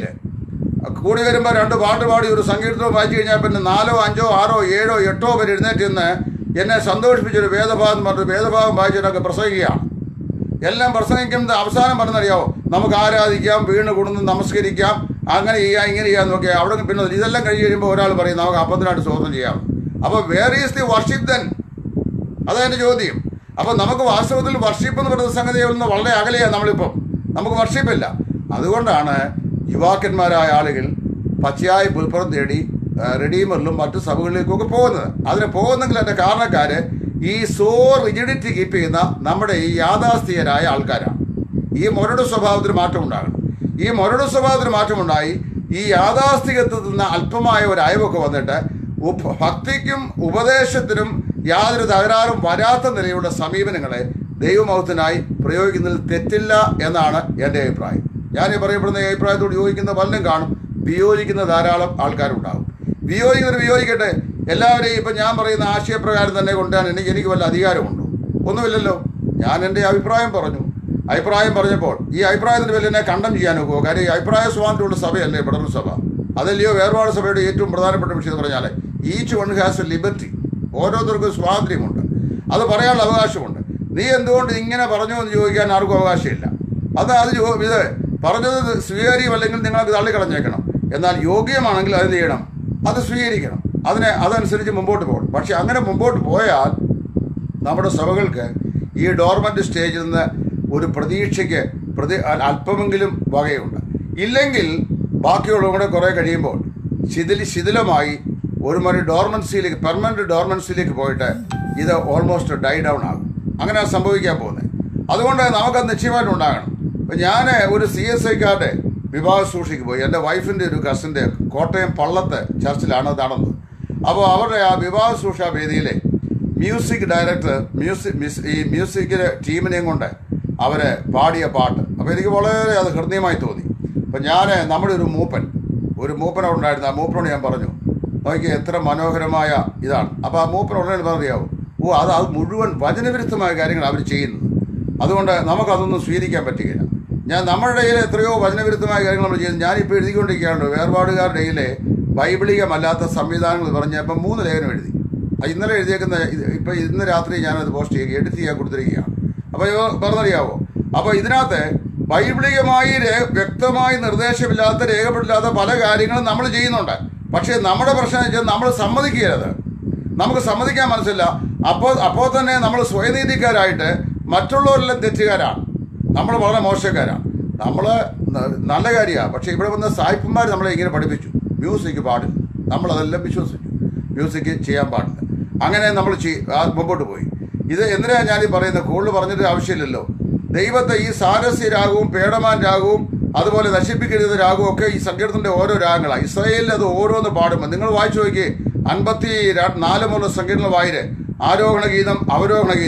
കൂടി വരുമ്പോൾ രണ്ട് പാട്ട് പാടി ഒരു സംഗീതവും വായിച്ചു കഴിഞ്ഞാൽ പിന്നെ നാലോ അഞ്ചോ ആറോ ഏഴോ എട്ടോ പേര് എഴുന്നേറ്റ് നിന്ന് എന്നെ സന്തോഷിപ്പിച്ചൊരു വേദഭാഗം പറഞ്ഞ് വേദഭാഗം വായിച്ചിട്ടൊക്കെ പ്രസംഗിക്കുകയാണ് എല്ലാം പ്രസംഗിക്കുന്നത് അവസാനം പറഞ്ഞറിയാവോ നമുക്ക് ആരാധിക്കാം വീണ് കൊടുന്ന് നമസ്കരിക്കാം അങ്ങനെ ചെയ്യാം ഇങ്ങനെ ചെയ്യാം നോക്കിയാൽ അവിടെ പിന്നെ ഇതെല്ലാം കഴിഞ്ഞ് കഴിയുമ്പോൾ ഒരാൾ പറയും നമുക്ക് അപ്പത്തിനായിട്ട് സ്വതന്ത്രം ചെയ്യാം അപ്പോൾ where is the worship then അതാണ് എൻ്റെ ചോദ്യം അപ്പോൾ നമുക്ക് വാസ്തവത്തിൽ വർഷിപ്പ് എന്ന് പറയുന്ന സംഗതിയിൽ നിന്ന് വളരെ അകലെയാണ് നമ്മളിപ്പം നമുക്ക് വർഷിപ്പില്ല അതുകൊണ്ടാണ് യുവാക്കന്മാരായ ആളുകൾ പച്ചയായ പുൽപ്പുറം തേടി ആ, റെഡീമറിലും മറ്റു സഭകളിലേക്കൊക്കെ പോകുന്നത് അതിന് പോകുന്നെങ്കിൽ അതിൻ്റെ കാരണക്കാര് ഈ സോ റിജിഡിറ്റി കീപ്പ് ചെയ്യുന്ന നമ്മുടെ ഈ യാഥാസ്ഥികരായ ആൾക്കാരാണ് ഈ മുരട് സ്വഭാവത്തിന് മാറ്റം ഉണ്ടാകണം ഈ മുരട് സ്വഭാവത്തിന് മാറ്റമുണ്ടായി ഈ യാഥാസ്ഥികത്വത്തിൽ നിന്ന് അല്പമായ ഒരു അയവൊക്കെ വന്നിട്ട് ഉപ- ഭക്തിക്കും ഉപദേശത്തിനും യാതൊരു തകരാറും വരാത്ത നിലയുള്ള സമീപനങ്ങളെ ദൈവമൗത്തിനായി പ്രയോഗിക്കുന്നതിൽ തെറ്റില്ല എന്നാണ് എൻ്റെ അഭിപ്രായം ഞാൻ ഈ പറയപ്പെടുന്ന ഈ അഭിപ്രായത്തോട് യോജിക്കുന്ന പലരും കാണും വിയോജിക്കുന്ന ധാരാളം ആൾക്കാരുണ്ടാകും വിയോജിക്കുന്നവർ വിയോജിക്കട്ടെ എല്ലാവരെയും ഇപ്പം ഞാൻ പറയുന്ന ആശയപ്രകാരം തന്നെ കൊണ്ടുവരാൻ എനിക്ക് എനിക്ക് വല്ല അധികാരമുണ്ടോ ഒന്നുമില്ലല്ലോ ഞാൻ എൻ്റെ അഭിപ്രായം പറഞ്ഞു അഭിപ്രായം പറഞ്ഞപ്പോൾ ഈ അഭിപ്രായത്തിന് പേരിൽ എന്നെ കണ്ടം ചെയ്യാൻ നോക്കുമോ കാര്യം ഈ അഭിപ്രായ സ്വാതന്ത്ര്യമുള്ള സഭയല്ലേ പടർന്ന സഭ അതല്ലയോ വേർപാട് സഭയുടെ ഏറ്റവും പ്രധാനപ്പെട്ട വിഷയം എന്ന് പറഞ്ഞാൽ each one has a liberty ഓരോരുത്തർക്കും സ്വാതന്ത്ര്യമുണ്ട് അത് പറയാനുള്ള അവകാശമുണ്ട് നീ എന്തുകൊണ്ട് ഇങ്ങനെ പറഞ്ഞു എന്ന് ചോദിക്കാൻ ആർക്കും അവകാശമില്ല അത് അത് ചോ- ഇത് പറഞ്ഞത് സ്വീകാര്യമല്ലെങ്കിൽ നിങ്ങൾക്ക് തള്ളിക്കളഞ്ഞേക്കണം എന്നാൽ യോഗ്യമാണെങ്കിൽ അത് ചെയ്യണം അത് സ്വീകരിക്കണം അതിനെ അതനുസരിച്ച് മുമ്പോട്ട് പോകണം പക്ഷെ അങ്ങനെ മുമ്പോട്ട് പോയാൽ നമ്മുടെ സഭകൾക്ക് ഈ ഡോർമന്റ് സ്റ്റേജിൽ നിന്ന് ഒരു പ്രതീക്ഷയ്ക്ക് പ്രതി അ- അല്പമെങ്കിലും വകയുണ്ട് ഇല്ലെങ്കിൽ ബാക്കിയുള്ളവരും കൂടെ കുറേ കഴിയുമ്പോൾ ശിഥിൽ ശിഥിലമായി ഒരു മണി ഡോർമൻസിയിലേക്ക് പെർമനന്റ് ഡോർമൻസിയിലേക്ക് പോയിട്ട് ഇത് ഓൾമോസ്റ്റ് ഡൈ ഡൗൺ ആകും അങ്ങനെ സംഭവിക്കാൻ പോകുന്നത് അതുകൊണ്ട് നമുക്കത് നിശ്ചയമായിട്ട് ഉണ്ടാകണം ഇപ്പം ഞാൻ ഒരു സി എസ് ഐക്കാരുടെ വിവാഹ സൂക്ഷിക്ക് പോയി എൻ്റെ വൈഫിൻ്റെ ഒരു കസിൻ്റെ കോട്ടയം പള്ളത്ത് ചർച്ചിലാണ് അത് നടന്നത് അപ്പോൾ അവരുടെ ആ വിവാഹ സൂക്ഷ വേദിയിലെ മ്യൂസിക് ഡയറക്ടർ മ്യൂസിക് മിസ് ഈ മ്യൂസിക്കിലെ ടീമിനെയും കൊണ്ട് അവരെ പാടിയ പാട്ട് അപ്പോൾ എനിക്ക് വളരെ അത് ഹൃദയമായി തോന്നി അപ്പം ഞാൻ നമ്മുടെ ഒരു മൂപ്പൻ ഒരു മൂപ്പൻ അവിടെ ഉണ്ടായിരുന്നു ആ മൂപ്പനോട് ഞാൻ പറഞ്ഞു നോക്കി എത്ര മനോഹരമായ ഇതാണ് അപ്പോൾ ആ മൂപ്പൻ ഉടനെ പറയാവും ഓ അത് അത് മുഴുവൻ വചനവിരുദ്ധമായ കാര്യങ്ങൾ അവർ ചെയ്യുന്നത് അതുകൊണ്ട് നമുക്കതൊന്നും സ്വീകരിക്കാൻ പറ്റുകയില്ല ഞാൻ നമ്മുടെ ഇടയിൽ എത്രയോ വചനവിരുദ്ധമായ കാര്യങ്ങൾ നമ്മൾ ചെയ്യുന്നു ഞാനിപ്പോൾ എഴുതിക്കൊണ്ടിരിക്കുകയാണ് വേർപാടുകാരുടെ ഇടയിലെ ബൈബിളികമല്ലാത്ത സംവിധാനങ്ങൾ പറഞ്ഞ് ഇപ്പം മൂന്ന് ലേഖനം എഴുതി അത് ഇന്നലെ എഴുതിയേക്കുന്ന ഇത് ഇപ്പം ഇന്ന് രാത്രി ഞാനത് പോസ്റ്റ് ചെയ്യുക എഡിറ്റ് ചെയ്യാൻ കൊടുത്തിരിക്കുകയാണ് അപ്പോൾ ഇവ പറഞ്ഞറിയാവോ അപ്പോൾ ഇതിനകത്ത് ബൈബിളികമായി രേ- വ്യക്തമായി നിർദ്ദേശമില്ലാത്ത രേഖപ്പെടില്ലാത്ത പല കാര്യങ്ങളും നമ്മൾ ചെയ്യുന്നുണ്ട് പക്ഷേ നമ്മുടെ പ്രശ്നം എന്ന് വെച്ചാൽ നമ്മൾ സമ്മതിക്കരുത് നമുക്ക് സമ്മതിക്കാൻ മനസ്സില്ല അപ്പോൾ അപ്പോൾ തന്നെ നമ്മൾ സ്വയനീതിക്കാരായിട്ട് മറ്റുള്ളവരെല്ലാം തെറ്റുകാരാണ് നമ്മൾ വളരെ മോശക്കാരാണ് നമ്മൾ നല്ല കാര്യമാണ് പക്ഷേ ഇവിടെ വന്ന സായിപ്പന്മാർ നമ്മളെ ഇങ്ങനെ പഠിപ്പിച്ചു മ്യൂസിക് പാടില്ല നമ്മളതെല്ലാം വിശ്വസിച്ചു മ്യൂസിക് ചെയ്യാൻ പാടില്ല അങ്ങനെ നമ്മൾ ചെയ്- ആ മുമ്പോട്ട് പോയി ഇത് എന്തിനാണ് ഞാൻ ഈ പറയുന്നത് കൂടുതൽ പറഞ്ഞിട്ട് ആവശ്യമില്ലല്ലോ ദൈവത്തെ ഈ സാരസ്യ രാഗവും പേടമാൻ രാഗവും അതുപോലെ നശിപ്പിക്കരുത് രാഗവും ഒക്കെ ഈ സങ്കീർത്തന്റെ ഓരോ രാഗങ്ങളാണ് ഇസ്രായേലിൽ അത് ഓരോന്ന് പാടുമ്പോൾ നിങ്ങൾ വായിച്ചു നോക്കിയേ അൻപത്തി ര- നാല് മൂന്ന് സങ്കീർണ വായിര് ആരോഹണ ഗീതം അവരോഹണ ഗീതം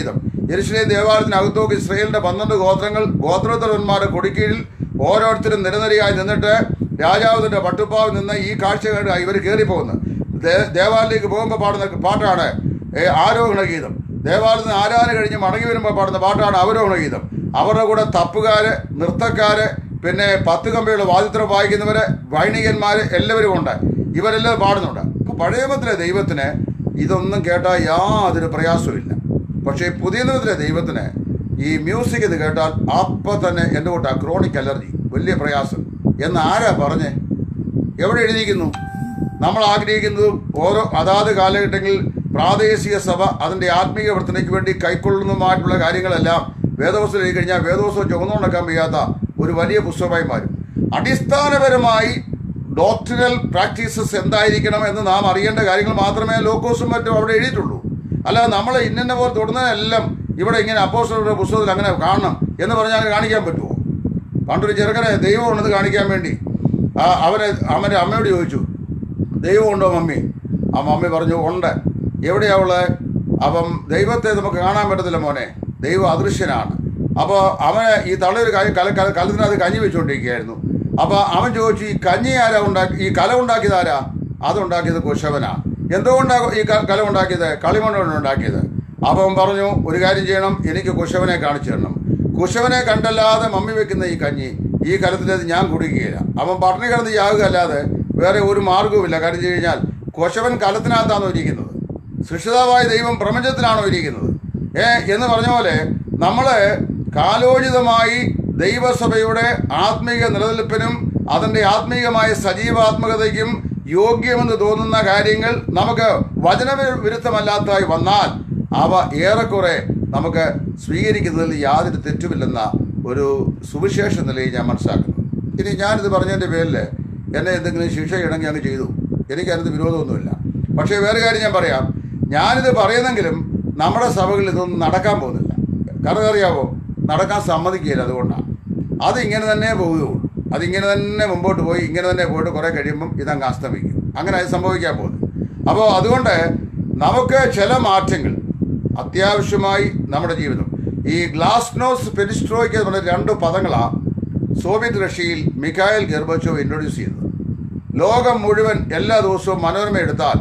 യെരുശലേം ദേവാലയത്തിനകത്തോക്ക് ഇസ്രയേലിന്റെ പന്ത്രണ്ട് ഗോത്രങ്ങൾ ഗോത്രത്തലവന്മാരുടെ കൊടിക്കീഴിൽ ഓരോരുത്തരും നിരനിരയായി നിന്നിട്ട് രാജാവിന്റെ പട്ടുപ്പാവിൽ നിന്ന് ഈ കാഴ്ച കണ്ട് ഇവർ കയറിപ്പോകുന്നത് ദേ- ദേവാലയത്തിലേക്ക് പോകുമ്പോൾ പാടുന്ന പാട്ടാണ് ഏ, ആരോഹണ ഗീതം ദേവാലയത്തിന് ആരാധന കഴിഞ്ഞ് മടങ്ങി വരുമ്പോൾ പാടുന്ന പാട്ടാണ് അവരോഹണ ഗീതം അവരുടെ കൂടെ തപ്പുകാര് നൃത്തക്കാര് പിന്നെ പത്ത് കമ്പിയുള്ള വാദിത്രം വായിക്കുന്നവര് വൈണികന്മാര് എല്ലാവരും ഉണ്ട് ഇവരെല്ലാം പാടുന്നുണ്ട് അപ്പൊ പഴയ നിയമത്തിലെ ദൈവത്തിന് ഇതൊന്നും കേട്ടാൽ യാതൊരു പ്രയാസവുമില്ല പക്ഷേ പുതിയ നിയമത്തിലെ ദൈവത്തിന് ഈ മ്യൂസിക് ഇത് കേട്ടാൽ അപ്പം തന്നെ എൻ്റെ കൂട്ടാ ക്രോണിക് അലർജി വലിയ പ്രയാസം എന്ന് ആരാ പറഞ്ഞേ എവിടെ എഴുതിയിരിക്കുന്നു നമ്മൾ ആഗ്രഹിക്കുന്നതും ഓരോ അതാത് കാലഘട്ടങ്ങളിൽ പ്രാദേശിക സഭ അതിൻ്റെ ആത്മീയ വർധനയ്ക്ക് വേണ്ടി കൈക്കൊള്ളുന്നതുമായിട്ടുള്ള കാര്യങ്ങളെല്ലാം വേദവസ്തു എഴുതി കഴിഞ്ഞാൽ വേദവസ്തു ചുമന്നുകൊണ്ടക്കാൻ വയ്യാത്ത ഒരു വലിയ പുസ്തകമായി മാറും അടിസ്ഥാനപരമായി ഡോക്ടറൽ പ്രാക്ടീസസ് എന്തായിരിക്കണം എന്ന് നാം അറിയേണ്ട കാര്യങ്ങൾ മാത്രമേ ലോക്കോസും മറ്റും അവിടെ എഴുതിയിട്ടുള്ളൂ അല്ലാതെ നമ്മൾ ഇന്ന പോലെ തൊടുന്നതെല്ലാം ഇവിടെ ഇങ്ങനെ അപ്പോസ്റ്ററുടെ പുസ്തകത്തിൽ അങ്ങനെ കാണണം എന്ന് പറഞ്ഞാൽ കാണിക്കാൻ പറ്റുമോ പണ്ടൊരു ചെറുക്കനെ ദൈവം ഉണ്ടെന്ന് കാണിക്കാൻ വേണ്ടി ആ അവരെ അവൻ്റെ അമ്മയോട് ചോദിച്ചു ദൈവം ഉണ്ടോ മമ്മി ആ മമ്മി പറഞ്ഞു ഉണ്ട് എവിടെയാ ഉള്ളത് അപ്പം ദൈവത്തെ നമുക്ക് കാണാൻ പറ്റത്തില്ല മോനെ ദൈവം അദൃശ്യനാണ് അപ്പോൾ അവന് ഈ തള്ളൊരു കല കല കല- കലത്തിനകത്ത് കഞ്ഞി വെച്ചുകൊണ്ടിരിക്കുകയായിരുന്നു അപ്പോൾ അവൻ ചോദിച്ചു ഈ കഞ്ഞി ആരാ ഉണ്ടാക്കി ഈ കല ഉണ്ടാക്കിയത് ആരാ അതുണ്ടാക്കിയത് കുശവനാ എന്തുകൊണ്ടാ ഈ ക- കല ഉണ്ടാക്കിയത് കളിമണ്ണ് കൊണ്ട് ഉണ്ടാക്കിയത് അപ്പം അവൻ പറഞ്ഞു ഒരു കാര്യം ചെയ്യണം എനിക്ക് കുശവനെ കാണിച്ചു തരണം കുശവനെ കണ്ടല്ലാതെ മമ്മി വെക്കുന്ന ഈ കഞ്ഞി ഈ കലത്തിലേത് ഞാൻ കുടിക്കുകയില്ല അവൻ പട്ടിണി കിടന്ന് ചാകുക അല്ലാതെ വേറെ ഒരു മാർഗവുമില്ല കാര്യം വെച്ച് കഴിഞ്ഞാൽ കുശവൻ കലത്തിനകത്താണോ ഇരിക്കുന്നത് സൃഷ്ടിതാവായ ദൈവം പ്രപഞ്ചത്തിലാണോ ഇരിക്കുന്നത് ഏ എന്ന് പറഞ്ഞ പോലെ നമ്മള് കാലോചിതമായി ദൈവസഭയുടെ ആത്മീയ നിലനിൽപ്പിനും അതിൻ്റെ ആത്മീയമായ സജീവാത്മകതയ്ക്കും യോഗ്യമെന്ന് തോന്നുന്ന കാര്യങ്ങൾ നമുക്ക് വചന വിരുദ്ധമല്ലാത്തതായി വന്നാൽ അവ ഏറെക്കുറെ നമുക്ക് സ്വീകരിക്കുന്നതിൽ യാതൊരു തെറ്റുമില്ലെന്ന ഒരു സുവിശേഷ നിലയിൽ ഞാൻ മനസ്സിലാക്കുന്നു ഇനി ഞാനിത് പറഞ്ഞതിൻ്റെ പേരിൽ എന്നെ എന്തെങ്കിലും ശിക്ഷ ഇണങ്ങി അങ്ങ് ചെയ്തു എനിക്കതിനകത്ത് വിരോധമൊന്നുമില്ല പക്ഷേ വേറെ കാര്യം ഞാൻ പറയാം ഞാനിത് പറയുന്നെങ്കിലും നമ്മുടെ സഭകളിൽ ഇതൊന്നും നടക്കാൻ പോകുന്നില്ല കാരണം അറിയാവോ നടക്കാൻ സമ്മതിക്കുകയില്ല അതുകൊണ്ടാണ് അതിങ്ങനെ തന്നെ പോവുകയുള്ളൂ അതിങ്ങനെ തന്നെ മുമ്പോട്ട് പോയി ഇങ്ങനെ തന്നെ പോയിട്ട് കുറേ കഴിയുമ്പം ഇതങ്ങ് അസ്തമിക്കും അങ്ങനെ അത് സംഭവിക്കാൻ പോകുന്നത് അപ്പോൾ അതുകൊണ്ട് നമുക്ക് ചില മാറ്റങ്ങൾ അത്യാവശ്യമായി നമ്മുടെ ജീവിതം ഈ ഗ്ലാസ്നോസ് പെരിസ്ട്രോയ്ക്ക് എന്ന് പറഞ്ഞ രണ്ട് പദങ്ങളാണ് സോവിയറ്റ് റഷ്യയിൽ മിഖായൽ ഗർബച്ചോവ് ഇൻട്രൊഡ്യൂസ് ചെയ്തത് ലോകം മുഴുവൻ എല്ലാ ദിവസവും മനോരമ എടുത്താൽ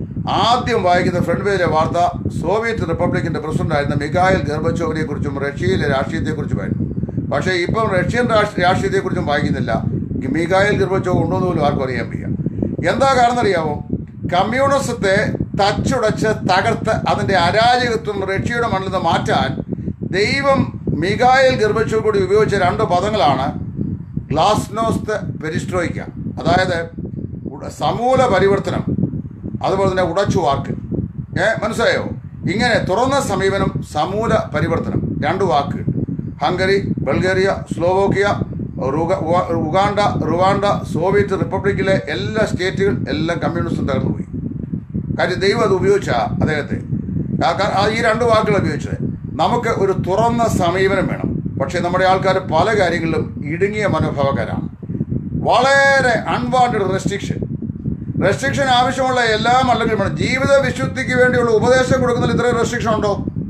ആദ്യം വായിക്കുന്ന ഫ്രണ്ട് പേജിലെ വാർത്ത സോവിയറ്റ് റിപ്പബ്ലിക്കിന്റെ പ്രസിഡന്റായിരുന്ന മിഖായൽ ഗർബച്ചോവിനെ കുറിച്ചും റഷ്യയിലെ രാഷ്ട്രീയത്തെക്കുറിച്ചുമായിരുന്നു പക്ഷേ ഇപ്പം റഷ്യൻ രാഷ്ട്ര- രാഷ്ട്രീയത്തെക്കുറിച്ചും വായിക്കുന്നില്ല ഈ മിഖായൽ ഗർബച്ചോവ് ഉണ്ടോന്ന് പോലും ആർക്കും അറിയാൻ വയ്യ എന്താ കാരണം അറിയാമോ കമ്മ്യൂണിസത്തെ തച്ചുടച്ച് തകർത്ത് അതിന്റെ അരാജകത്വം റഷ്യയുടെ മണ്ണിൽ നിന്ന് മാറ്റാൻ ദൈവം മിഖായൽ ഗർബച്ചോവ് കൂടി ഉപയോഗിച്ച രണ്ട് പദങ്ങളാണ് ഗ്ലാസ്നോസ്ത് പെരിസ്ട്രോയിക്ക അതായത് ഉട- സമൂല പരിവർത്തനം അതുപോലെ തന്നെ ഉടച്ചു വാക്ക് ഏ മനസ്സിലായോ ഇങ്ങനെ തുറന്ന സമീപനം സമൂല പരിവർത്തനം രണ്ട് വാക്കുകൾ ഹംഗറി ബൾഗേറിയ സ്ലോവോക്കിയ റുഗ- ഉവ- ഉഗാണ്ട റുവാണ്ട സോവിയറ്റ് റിപ്പബ്ലിക്കിലെ എല്ലാ സ്റ്റേറ്റുകൾ എല്ലാം കമ്മ്യൂണിസ്റ്റും തകർന്നു പോയി കാര്യം ദൈവം അത് ഉപയോഗിച്ച അദ്ദേഹത്തെ ആ കാ- ആ ഈ രണ്ട് വാക്കുകൾ ഉപയോഗിച്ചത് നമുക്ക് ഒരു തുറന്ന സമീപനം വേണം പക്ഷേ നമ്മുടെ ആൾക്കാർ പല കാര്യങ്ങളിലും ഇടുങ്ങിയ മനോഭാവക്കാരാണ് വളരെ അൺവാണ്ടഡ് റെസ്ട്രിക്ഷൻ റെസ്ട്രിക്ഷൻ ആവശ്യമുള്ള എല്ലാ മണ്ഡലങ്ങളും വേണം ജീവിത വിശുദ്ധിക്ക് വേണ്ടിയുള്ള ഉപദേശം കൊടുക്കുന്നതിൽ ഇത്രയും റെസ്ട്രിക്ഷൻ ഉണ്ടോ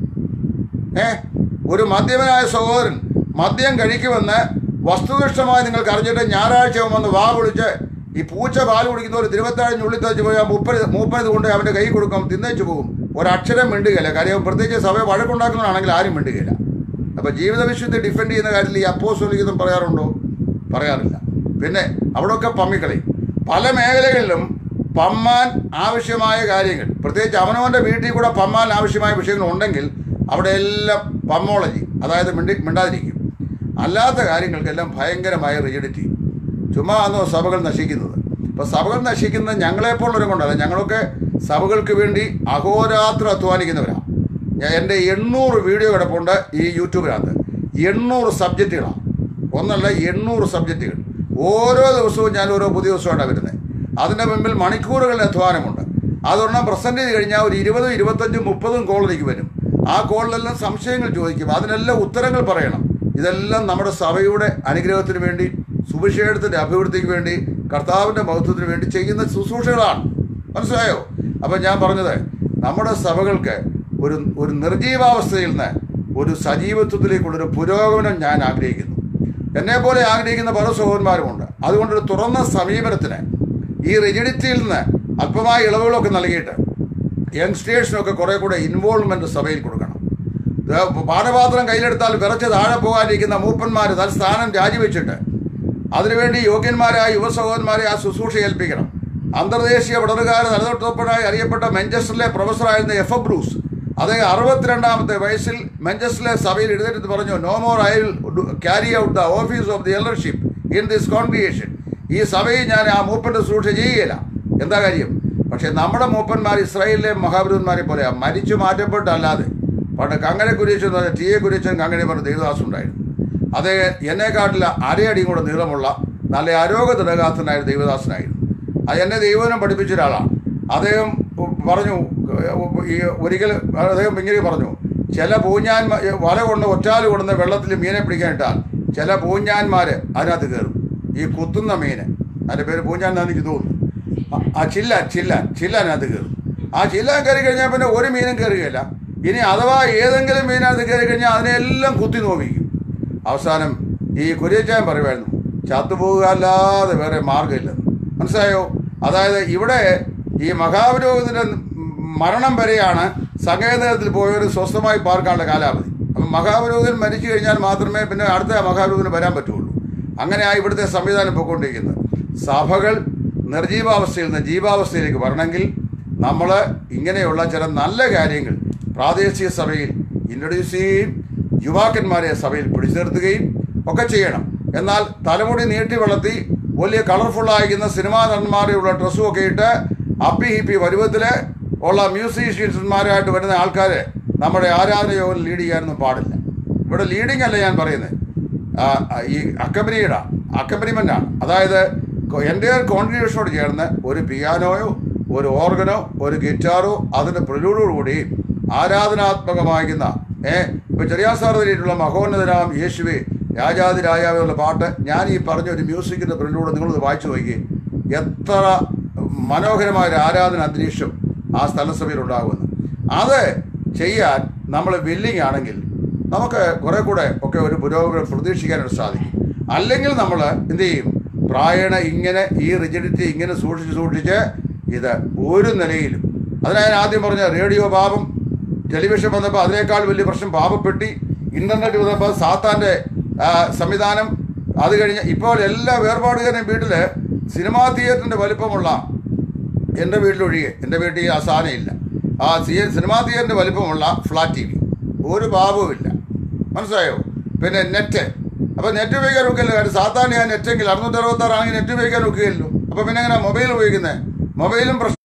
ഏ ഒരു മദ്യപനായ സഹോദരൻ മദ്യം കഴിക്കുമെന്ന് വസ്തുനിഷ്ഠമായി നിങ്ങൾക്ക് അറിഞ്ഞിട്ട് ഞായറാഴ്ച വന്ന് വാ വിളിച്ച് ഈ പൂച്ച പാൽ കുടിക്കുന്ന ഒരു തിരുവത്താഴ് ഉള്ളിൽ തച്ച് പോയാൽ മുപ്പത് മൂപ്പത് കൊണ്ട് അവൻ്റെ കൈ കൊടുക്കും തിന്നേച്ചു പോകും ഒരക്ഷരം മിണ്ടുകയില്ല കാര്യം പ്രത്യേകിച്ച് സഭയെ വഴക്കുണ്ടാക്കുന്നതാണെങ്കിൽ ആരും മിണ്ടുകയില്ല അപ്പോൾ ജീവിത വിശുദ്ധി ഡിഫെൻഡ് ചെയ്യുന്ന കാര്യത്തിൽ ഈ അപ്പോസ്തോലികം പറയാറുണ്ടോ പറയാറില്ല പിന്നെ അവിടെയൊക്കെ പമ്മിക്കളി പല മേഖലകളിലും പമ്മാൻ ആവശ്യമായ കാര്യങ്ങൾ പ്രത്യേകിച്ച് അവനവൻ്റെ വീട്ടിൽ കൂടെ പമ്മാൻ ആവശ്യമായ വിഷയങ്ങൾ ഉണ്ടെങ്കിൽ അവിടെ എല്ലാം പമ്മോളജി അതായത് മിണ്ടി മിണ്ടാതിരിക്കും അല്ലാത്ത കാര്യങ്ങൾക്കെല്ലാം ഭയങ്കരമായ റിജിഡിറ്റി ചുമ്മാ ആണോ സഭകൾ നശിക്കുന്നത് ഇപ്പം സഭകൾ നശിക്കുന്നത് ഞങ്ങളെപ്പോലുള്ളവരും കൊണ്ടല്ല ഞങ്ങളൊക്കെ സഭകൾക്ക് വേണ്ടി അഹോരാത്രം അധ്വാനിക്കുന്നവരാണ് ഞാൻ എൻ്റെ എണ്ണൂറ് വീഡിയോ കിടപ്പുണ്ട് ഈ യൂട്യൂബിനകത്ത് എണ്ണൂറ് സബ്ജക്റ്റുകളാണ് ഒന്നല്ല എണ്ണൂറ് സബ്ജക്റ്റുകൾ ഓരോ ദിവസവും ഞാൻ ഓരോ പുതിയ ദിവസമായിട്ടാണ് വരുന്നത് അതിൻ്റെ മുമ്പിൽ മണിക്കൂറുകളുടെ അധ്വാനമുണ്ട് അതൊരെണ്ണം പ്രസൻറ്റ് ചെയ്ത് കഴിഞ്ഞാൽ ഒരു ഇരുപതും ഇരുപത്തഞ്ചും മുപ്പതും കോൾ എനിക്ക് വരും ആ കോളിലെല്ലാം സംശയങ്ങൾ ചോദിക്കും അതിനെല്ലാം ഉത്തരങ്ങൾ പറയണം ഇതെല്ലാം നമ്മുടെ സഭയുടെ അനുഗ്രഹത്തിന് വേണ്ടി സുവിശേഷത്തിൻ്റെ അഭിവൃദ്ധിക്ക് വേണ്ടി കർത്താവിൻ്റെ മഹത്വത്തിന് വേണ്ടി ചെയ്യുന്ന ശുശ്രൂഷകളാണ് മനസ്സിലായോ അപ്പം ഞാൻ പറഞ്ഞത് നമ്മുടെ സഭകൾക്ക് ഒരു ഒരു നിർജീവാവസ്ഥയിൽ നിന്ന് ഒരു സജീവത്വത്തിലേക്കുള്ളൊരു പുരോഗമനം ഞാൻ ആഗ്രഹിക്കുന്നു എന്നെ പോലെ ആഗ്രഹിക്കുന്ന പല സഹോദരന്മാരുമുണ്ട് അതുകൊണ്ടൊരു തുറന്ന സമീപനത്തിന് ഈ റിജിഡിറ്റിയിൽ നിന്ന് അല്പമായ ഇളവുകളൊക്കെ നൽകിയിട്ട് യങ്സ്റ്റേഴ്സിനൊക്കെ കുറെ കൂടെ ഇൻവോൾവ്മെന്റ് സഭയിൽ കൊടുക്കണം ഇത് പാനപാത്രം കയ്യിലെടുത്താൽ വിറച്ച് താഴെ പോകാനിരിക്കുന്ന മൂപ്പന്മാർ തൽസ്ഥാനം രാജിവെച്ചിട്ട് അതിനുവേണ്ടി യോഗ്യന്മാരായ യുവ സഹോദരന്മാരെ ആ ശുശ്രൂഷ ഏൽപ്പിക്കണം അന്തർദേശീയ പഠനകാരൻ തലതൊട്ടൊപ്പനായി അറിയപ്പെട്ട മാഞ്ചസ്റ്ററിലെ പ്രൊഫസറായിരുന്ന എഫ് എം ബ്രൂസ് അദ്ദേഹം അറുപത്തിരണ്ടാമത്തെ വയസ്സിൽ മാഞ്ചസ്റ്ററിലെ സഭയിൽ എഴുന്നേറ്റ് പറഞ്ഞു no more I will carry out the office of the eldership in this congregation ഈ സഭയിൽ ഞാൻ ആ മൂപ്പന്റെ ശുശ്രൂഷ ചെയ്യുകയില്ല എന്താ കാര്യം പക്ഷെ നമ്മുടെ മൂപ്പന്മാർ ഇസ്രായേലിലെ മഹാപുരുന്മാരെ പോലെയാ മരിച്ചു മാറ്റപ്പെട്ടല്ലാതെ പണ്ട് കങ്ങനെ കുരിശൻ എന്ന് പറഞ്ഞാൽ ടി എ കുരിശൻ കങ്ങനെ പറഞ്ഞ ദേവദാസ് ഉണ്ടായിരുന്നു അത് എന്നെക്കാട്ടിൽ അരയടിയും കൂടെ നീളമുള്ള നല്ല ആരോഗ്യ ദൃഢഗാത്രനായ ദേവദാസനായിരുന്നു അത് എന്നെ ദൈവനം പഠിപ്പിച്ച ഒരാളാണ് അദ്ദേഹം പറഞ്ഞു ഈ ഒരിക്കൽ അദ്ദേഹം ഇങ്ങനെ പറഞ്ഞു ചില പൂഞ്ഞാൻ വല കൊണ്ട് ഒറ്റാല് കൊണ്ടുന്ന വെള്ളത്തിൽ മീനെ പിടിക്കാൻ ഇട്ടാൽ ചില പൂഞ്ഞാന്മാർ അതിനകത്ത് കയറും ഈ കുത്തുന്ന മീന് അതിൻ്റെ പേര് പൂഞ്ഞാൻ എന്നാണ് എനിക്ക് തോന്നുന്നു ആ- ആ ചില്ല ചില്ല ചില്ല അതിനകത്ത് കയറും ആ ചില്ല കയറി കഴിഞ്ഞാൽ പിന്നെ ഒരു മീനും കയറുകയില്ല ഇനി അഥവാ ഏതെങ്കിലും മീനകത്ത് കയറി കഴിഞ്ഞാൽ അതിനെല്ലാം കുത്തി നോവിക്കും അവസാനം ഈ കുര്യച്ചാൻ പറയുമായിരുന്നു ചത്തുപോകുക അല്ലാതെ വേറെ മാർഗമില്ലെന്ന് മനസ്സിലായോ അതായത് ഇവിടെ ഈ മഹാപുരോഹിതന്റെ മരണം വരെയാണ് സങ്കേതത്തിൽ പോയവർ സ്വസ്ഥമായി പാർക്കാനുള്ള കാലാവധി അപ്പം മഹാപുരോഹിതൻ മരിച്ചു കഴിഞ്ഞാൽ മാത്രമേ പിന്നെ അടുത്ത മഹാപുരോഹിതന് വരാൻ പറ്റുള്ളൂ അങ്ങനെയാണ് ഇവിടുത്തെ സംവിധാനം പോയിക്കൊണ്ടിരിക്കുന്നത് സഭകൾ നിർജീവാവസ്ഥയിൽ നിന്ന് ജീവാവസ്ഥയിലേക്ക് വരണമെങ്കിൽ നമ്മൾ ഇങ്ങനെയുള്ള ചില നല്ല കാര്യങ്ങൾ പ്രാദേശിക സഭയിൽ ഇൻട്രൊഡ്യൂസ് ചെയ്യുകയും യുവാക്കന്മാരെ സഭയിൽ പിടിച്ചു നിർത്തുകയും ഒക്കെ ചെയ്യണം എന്നാൽ തലമുടി നീട്ടി വളർത്തി വലിയ കളർഫുൾ ആയിരിക്കുന്ന സിനിമാ നടന്മാരെയുള്ള ഡ്രസ്സും ഒക്കെ ഇട്ട് അപ്പി ഹിപ്പി പരുവത്തിൽ ഉള്ള മ്യൂസീഷ്യൻസുമാരായിട്ട് വരുന്ന ആൾക്കാരെ നമ്മുടെ ആരാധന യോഗം ലീഡ് ചെയ്യാനൊന്നും പാടില്ല ഇവിടെ ലീഡിംഗ് അല്ല ഞാൻ പറയുന്നത് ആ, ആ, ഈ അക്കമ്പനിയുടെ അക്കമ്പനിമെൻ്റാണ് അതായത് എൻ്റെ കോൺട്രിബ്യൂഷനോട് ചേർന്ന് ഒരു പിയാനോയോ ഒരു ഓർഗനോ ഒരു ഗിറ്റാറോ അതിൻ്റെ പ്രലൂടോടുകൂടി ആരാധനാത്മകമാകുന്ന ഏ ഇപ്പൊ ചെറിയ സാർ തരിയിട്ടുള്ള മഹോന്നതനാം യേശുവേ രാജാതി രാജാവെന്നുള്ള പാട്ട് ഞാൻ ഈ പറഞ്ഞ ഒരു മ്യൂസിക്കിന്റെ പ്രിന്റിലൂടെ നിങ്ങളത് വായിച്ചു നോക്കി എത്ര മനോഹരമായ ഒരു ആരാധന അന്തരീക്ഷം ആ സ്ഥലസഭയിൽ ഉണ്ടാകുമെന്ന് അത് ചെയ്യാൻ നമ്മൾ വില്ലിങ് ആണെങ്കിൽ നമുക്ക് കുറെ കൂടെ ഒക്കെ ഒരു പുരോഗമനം പ്രതീക്ഷിക്കാനായിട്ട് സാധിക്കും അല്ലെങ്കിൽ നമ്മൾ എന്ത് ചെയ്യും പ്രായണ ഇങ്ങനെ ഈ റിജിഡിറ്റി ഇങ്ങനെ സൂക്ഷിച്ച് സൂക്ഷിച്ച് ഇത് ഒരു നിലയിലും അതിനാ ഞാൻ ആദ്യം പറഞ്ഞ റേഡിയോ പാപം ടെലിവിഷൻ വന്നപ്പോൾ അതിനേക്കാൾ വലിയ പ്രശ്നം പാപപ്പെട്ടി ഇന്റർനെറ്റ് വന്നപ്പോൾ സാത്താന്റെ ആ, സംവിധാനം അത് കഴിഞ്ഞ് ഇപ്പോൾ എല്ലാ വേർപാടുകാരുടെയും വീട്ടിൽ സിനിമാ തിയേറ്ററിന്റെ വലിപ്പമുള്ള എൻ്റെ വീട്ടിലൊഴികെ എൻ്റെ വീട്ടിൽ ആ സാധനമില്ല ആ സി- സിനിമാ തിയേറ്ററിന്റെ വലിപ്പമുള്ള ഫ്ലാറ്റ് ടി വി ഒരു പാപവുമില്ല മനസ്സിലായോ പിന്നെ നെറ്റ് അപ്പോൾ നെറ്റ് ഉപയോഗിക്കാൻ ഒക്കില്ല കാര്യം സാധാരണ ഞാൻ നെറ്റെങ്കിൽ അറുന്നൂറ്റി അറുപത്തി ആറാണെങ്കിൽ നെറ്റ് ഉപയോഗിക്കാൻ ഒക്കുകയല്ലോ അപ്പോൾ പിന്നെ എങ്ങനെ മൊബൈൽ ഉപയോഗിക്കുന്നത് മൊബൈലും പ്രശ്നം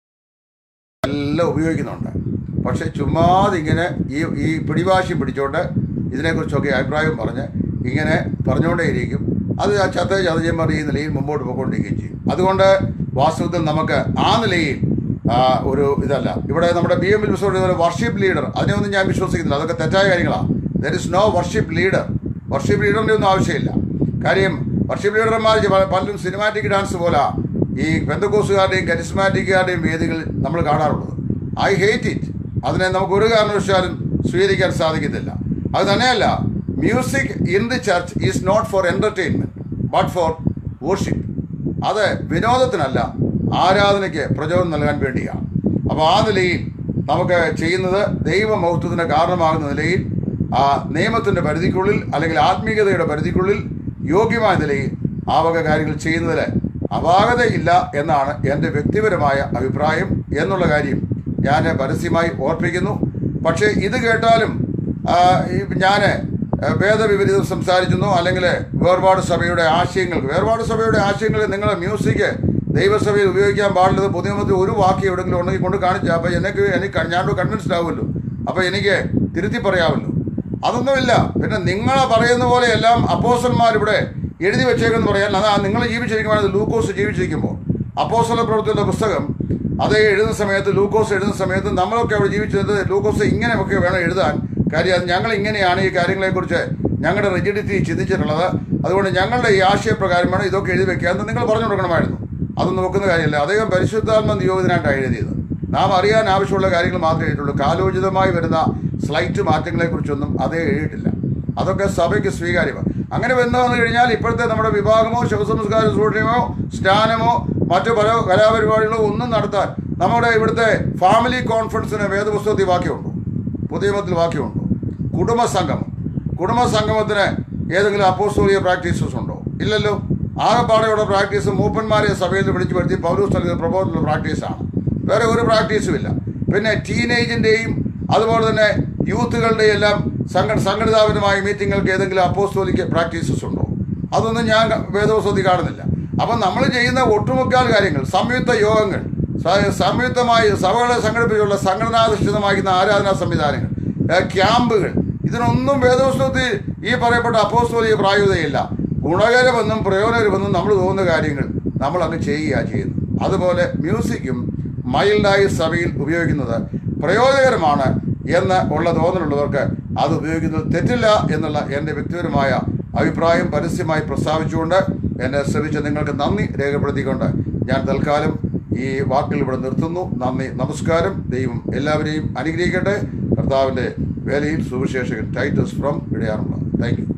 എല്ലാം ഉപയോഗിക്കുന്നുണ്ട് പക്ഷെ ചുമ്മാതെ ഇങ്ങനെ ഈ ഈ പിടിവാശി പിടിച്ചോണ്ട് ഇതിനെക്കുറിച്ചൊക്കെ അഭിപ്രായം പറഞ്ഞ് ഇങ്ങനെ പറഞ്ഞുകൊണ്ടേയിരിക്കും അത് ആ ചത്ത ചതയന്മാർ ഈ നിലയിൽ മുമ്പോട്ട് പോയിക്കൊണ്ടിരിക്കുകയും ചെയ്യും അതുകൊണ്ട് വാസ്തവത്തിൽ നമുക്ക് ആ നിലയിൽ ആ, ഒരു ഇതല്ല ഇവിടെ നമ്മുടെ ബി എം ഇതുപോലെ വർഷിപ്പ് ലീഡർ അതിനെയൊന്നും ഞാൻ വിശ്വസിക്കുന്നില്ല അതൊക്കെ തെറ്റായ കാര്യങ്ങളാണ് there is no worship leader worship ലീഡറിൻ്റെ ഒന്നും ആവശ്യമില്ല കാര്യം വർഷിപ്പ് ലീഡർമാർ പ- പലരും സിനിമാറ്റിക് ഡാൻസ് പോലെ ഈ പെന്തക്കോസുകാരുടെയും കരിസ്മാറ്റിക്കുകാരുടെയും വേദികൾ നമ്മൾ കാണാറുള്ളത് ഐ ഹേറ്റ് ഇറ്റ് അതിനെ നമുക്ക് ഒരു കാരണവശാലും സ്വീകരിക്കാൻ സാധിക്കത്തില്ല അത് തന്നെയല്ല music in the church is not for entertainment but for worship അത് വിനോദത്തിനല്ല ആരാധനയ്ക്ക് പ്രചോദനം നൽകാൻ വേണ്ടിയാണ് അപ്പോൾ ആ നിലയിൽ നമുക്ക് ചെയ്യുന്നത് ദൈവമഹത്വത്തിന് കാരണമാകുന്ന നിലയിൽ ആ നിയമത്തിൻ്റെ പരിധിക്കുള്ളിൽ അല്ലെങ്കിൽ ആത്മീയതയുടെ പരിധിക്കുള്ളിൽ യോഗ്യമായ നിലയിൽ ആ വക കാര്യങ്ങൾ ചെയ്യുന്നതിൽ അപാകതയില്ല എന്നാണ് എൻ്റെ വ്യക്തിപരമായ അഭിപ്രായം എന്നുള്ള കാര്യം ഞാൻ പരസ്യമായി ഓർപ്പിക്കുന്നു പക്ഷേ ഇത് കേട്ടാലും ഞാൻ ഭേദവിപരീതം സംസാരിക്കുന്നു അല്ലെങ്കിൽ വേർപാട് സഭയുടെ ആശയങ്ങൾക്ക് വേർപാട് സഭയുടെ ആശയങ്ങൾ നിങ്ങൾ മ്യൂസിക് ദൈവസഭയിൽ ഉപയോഗിക്കാൻ പാടില്ലത് പൊതുനിയമത്തിൽ ഒരു വാക്ക് എവിടെയെങ്കിലും ഉണ്ടെങ്കിൽ കൊണ്ട് കാണിച്ചാൽ അപ്പോൾ എനിക്ക് എനിക്ക് ഞാൻ കൺവിൻസ്ഡ് ആവുമല്ലോ അപ്പോൾ എനിക്ക് തിരുത്തി പറയാമല്ലോ അതൊന്നുമില്ല പിന്നെ നിങ്ങൾ പറയുന്ന പോലെ എല്ലാം അപ്പോസന്മാർ ഇവിടെ എഴുതി വെച്ചേക്കെന്ന് പറയാൻ അതാ നിങ്ങൾ ജീവിച്ചിരിക്കുമ്പോൾ ലൂക്കോസ് ജീവിച്ചിരിക്കുമ്പോൾ അപ്പോസല പ്രവൃത്തിയുടെ പുസ്തകം അത് എഴുതുന്ന സമയത്ത് ലൂക്കോസ് എഴുതുന്ന സമയത്ത് നമ്മളൊക്കെ അവിടെ ജീവിച്ചത് ലൂക്കോസ് ഇങ്ങനെയൊക്കെ വേണം എഴുതാൻ കാര്യം അത് ഞങ്ങൾ ഇങ്ങനെയാണ് ഈ കാര്യങ്ങളെക്കുറിച്ച് ഞങ്ങളുടെ റിജിഡിറ്റി ചിന്തിച്ചിട്ടുള്ളത് അതുകൊണ്ട് ഞങ്ങളുടെ ഈ ആശയപ്രകാരം വേണം ഇതൊക്കെ എഴുതി വെക്കുക എന്ന് നിങ്ങൾ പറഞ്ഞു കൊടുക്കണമായിരുന്നു അതൊന്നും നോക്കുന്ന കാര്യമില്ല അദ്ദേഹം പരിശുദ്ധാത്മ നിയോഗിതനായിട്ടാണ് എഴുതിയത് നാം അറിയാൻ ആവശ്യമുള്ള കാര്യങ്ങൾ മാത്രമേ എഴുതിയിട്ടുള്ളൂ കാലോചിതമായി വരുന്ന സ്ലൈറ്റ് മാറ്റങ്ങളെക്കുറിച്ചൊന്നും അതേ എഴുതിയിട്ടില്ല അതൊക്കെ സഭയ്ക്ക് സ്വീകാര്യമാണ് അങ്ങനെ വന്നു വന്നു കഴിഞ്ഞാൽ ഇപ്പോഴത്തെ നമ്മുടെ വിഭാഗമോ ശവസംസ്കാര സൂക്ഷ്മോ സ്നാനമോ മറ്റു പല കലാപരിപാടികളോ ഒന്നും നടത്താൻ നമ്മുടെ ഇവിടുത്തെ ഫാമിലി കോൺഫറൻസിന് വേദപുസ്തകത്തിൽ വാക്യമുണ്ടോ പുതിയ മതത്തിൽ വാക്യമുണ്ടോ കുടുംബസംഗമം കുടുംബസംഗമത്തിന് ഏതെങ്കിലും അപ്പോസ്തോലിയ പ്രാക്ടീസസ് ഉണ്ടോ ഇല്ലല്ലോ ആകെപ്പാടെയുള്ള പ്രാക്ടീസ് മൂപ്പന്മാരെ സഭയിൽ നിന്ന് വിളിച്ചു വരുത്തി പൗരൂസ് നൽകുന്ന പ്രബോധന പ്രാക്ടീസാണ് വേറെ ഒരു പ്രാക്ടീസും ഇല്ല പിന്നെ ടീനേജിൻ്റെയും അതുപോലെ തന്നെ യൂത്തുകളുടെയും എല്ലാം സംഘ സംഘടിതാപരമായ മീറ്റിങ്ങൾക്ക് ഏതെങ്കിലും അപ്പോസ്തോലിക്ക് പ്രാക്ടീസസ് ഉണ്ടോ അതൊന്നും ഞാൻ വേദവസ്തുതി കാണുന്നില്ല അപ്പം നമ്മൾ ചെയ്യുന്ന ഒട്ടുമുക്കാൽ കാര്യങ്ങൾ സംയുക്ത യോഗങ്ങൾ സ- സംയുക്തമായി സഭകളെ സംഘടിപ്പിച്ചുള്ള സംഘടനാധിഷ്ഠിതമാക്കുന്ന ആരാധനാ സംവിധാനങ്ങൾ ഏ, ക്യാമ്പുകൾ ഇതിനൊന്നും വേദപുസ്തകത്തിൽ ഈ പറയപ്പെട്ട അപ്പോസ്തോലിക പ്രായുതയില്ല ഗുണകരമെന്നും പ്രയോജനകരമെന്നും നമ്മൾ തോന്നുന്ന കാര്യങ്ങൾ നമ്മൾ അങ്ങ് ചെയ്യുക ചെയ്യുന്നു അതുപോലെ മ്യൂസിക്കും മൈൽഡായി സഭയിൽ ഉപയോഗിക്കുന്നത് പ്രയോജനകരമാണ് എന്ന് ഉള്ള തോന്നലുള്ളവർക്ക് അത് ഉപയോഗിക്കുന്നത് തെറ്റില്ല എന്നുള്ള എൻ്റെ വ്യക്തിപരമായ അഭിപ്രായം പരസ്യമായി പ്രസ്താവിച്ചുകൊണ്ട് എന്നെ ശ്രമിച്ച നിങ്ങൾക്ക് നന്ദി രേഖപ്പെടുത്തിക്കൊണ്ട് ഞാൻ തൽക്കാലം ഈ വാക്കുകൾ ഇവിടെ നിർത്തുന്നു നന്ദി നമസ്കാരം ദൈവം എല്ലാവരെയും അനുഗ്രഹിക്കട്ടെ കർത്താവിൻ്റെ വേലയിൽ സുവിശേഷകൻ ടൈറ്റസ് ഫ്രം ഇടയാറുള്ള താങ്ക് യു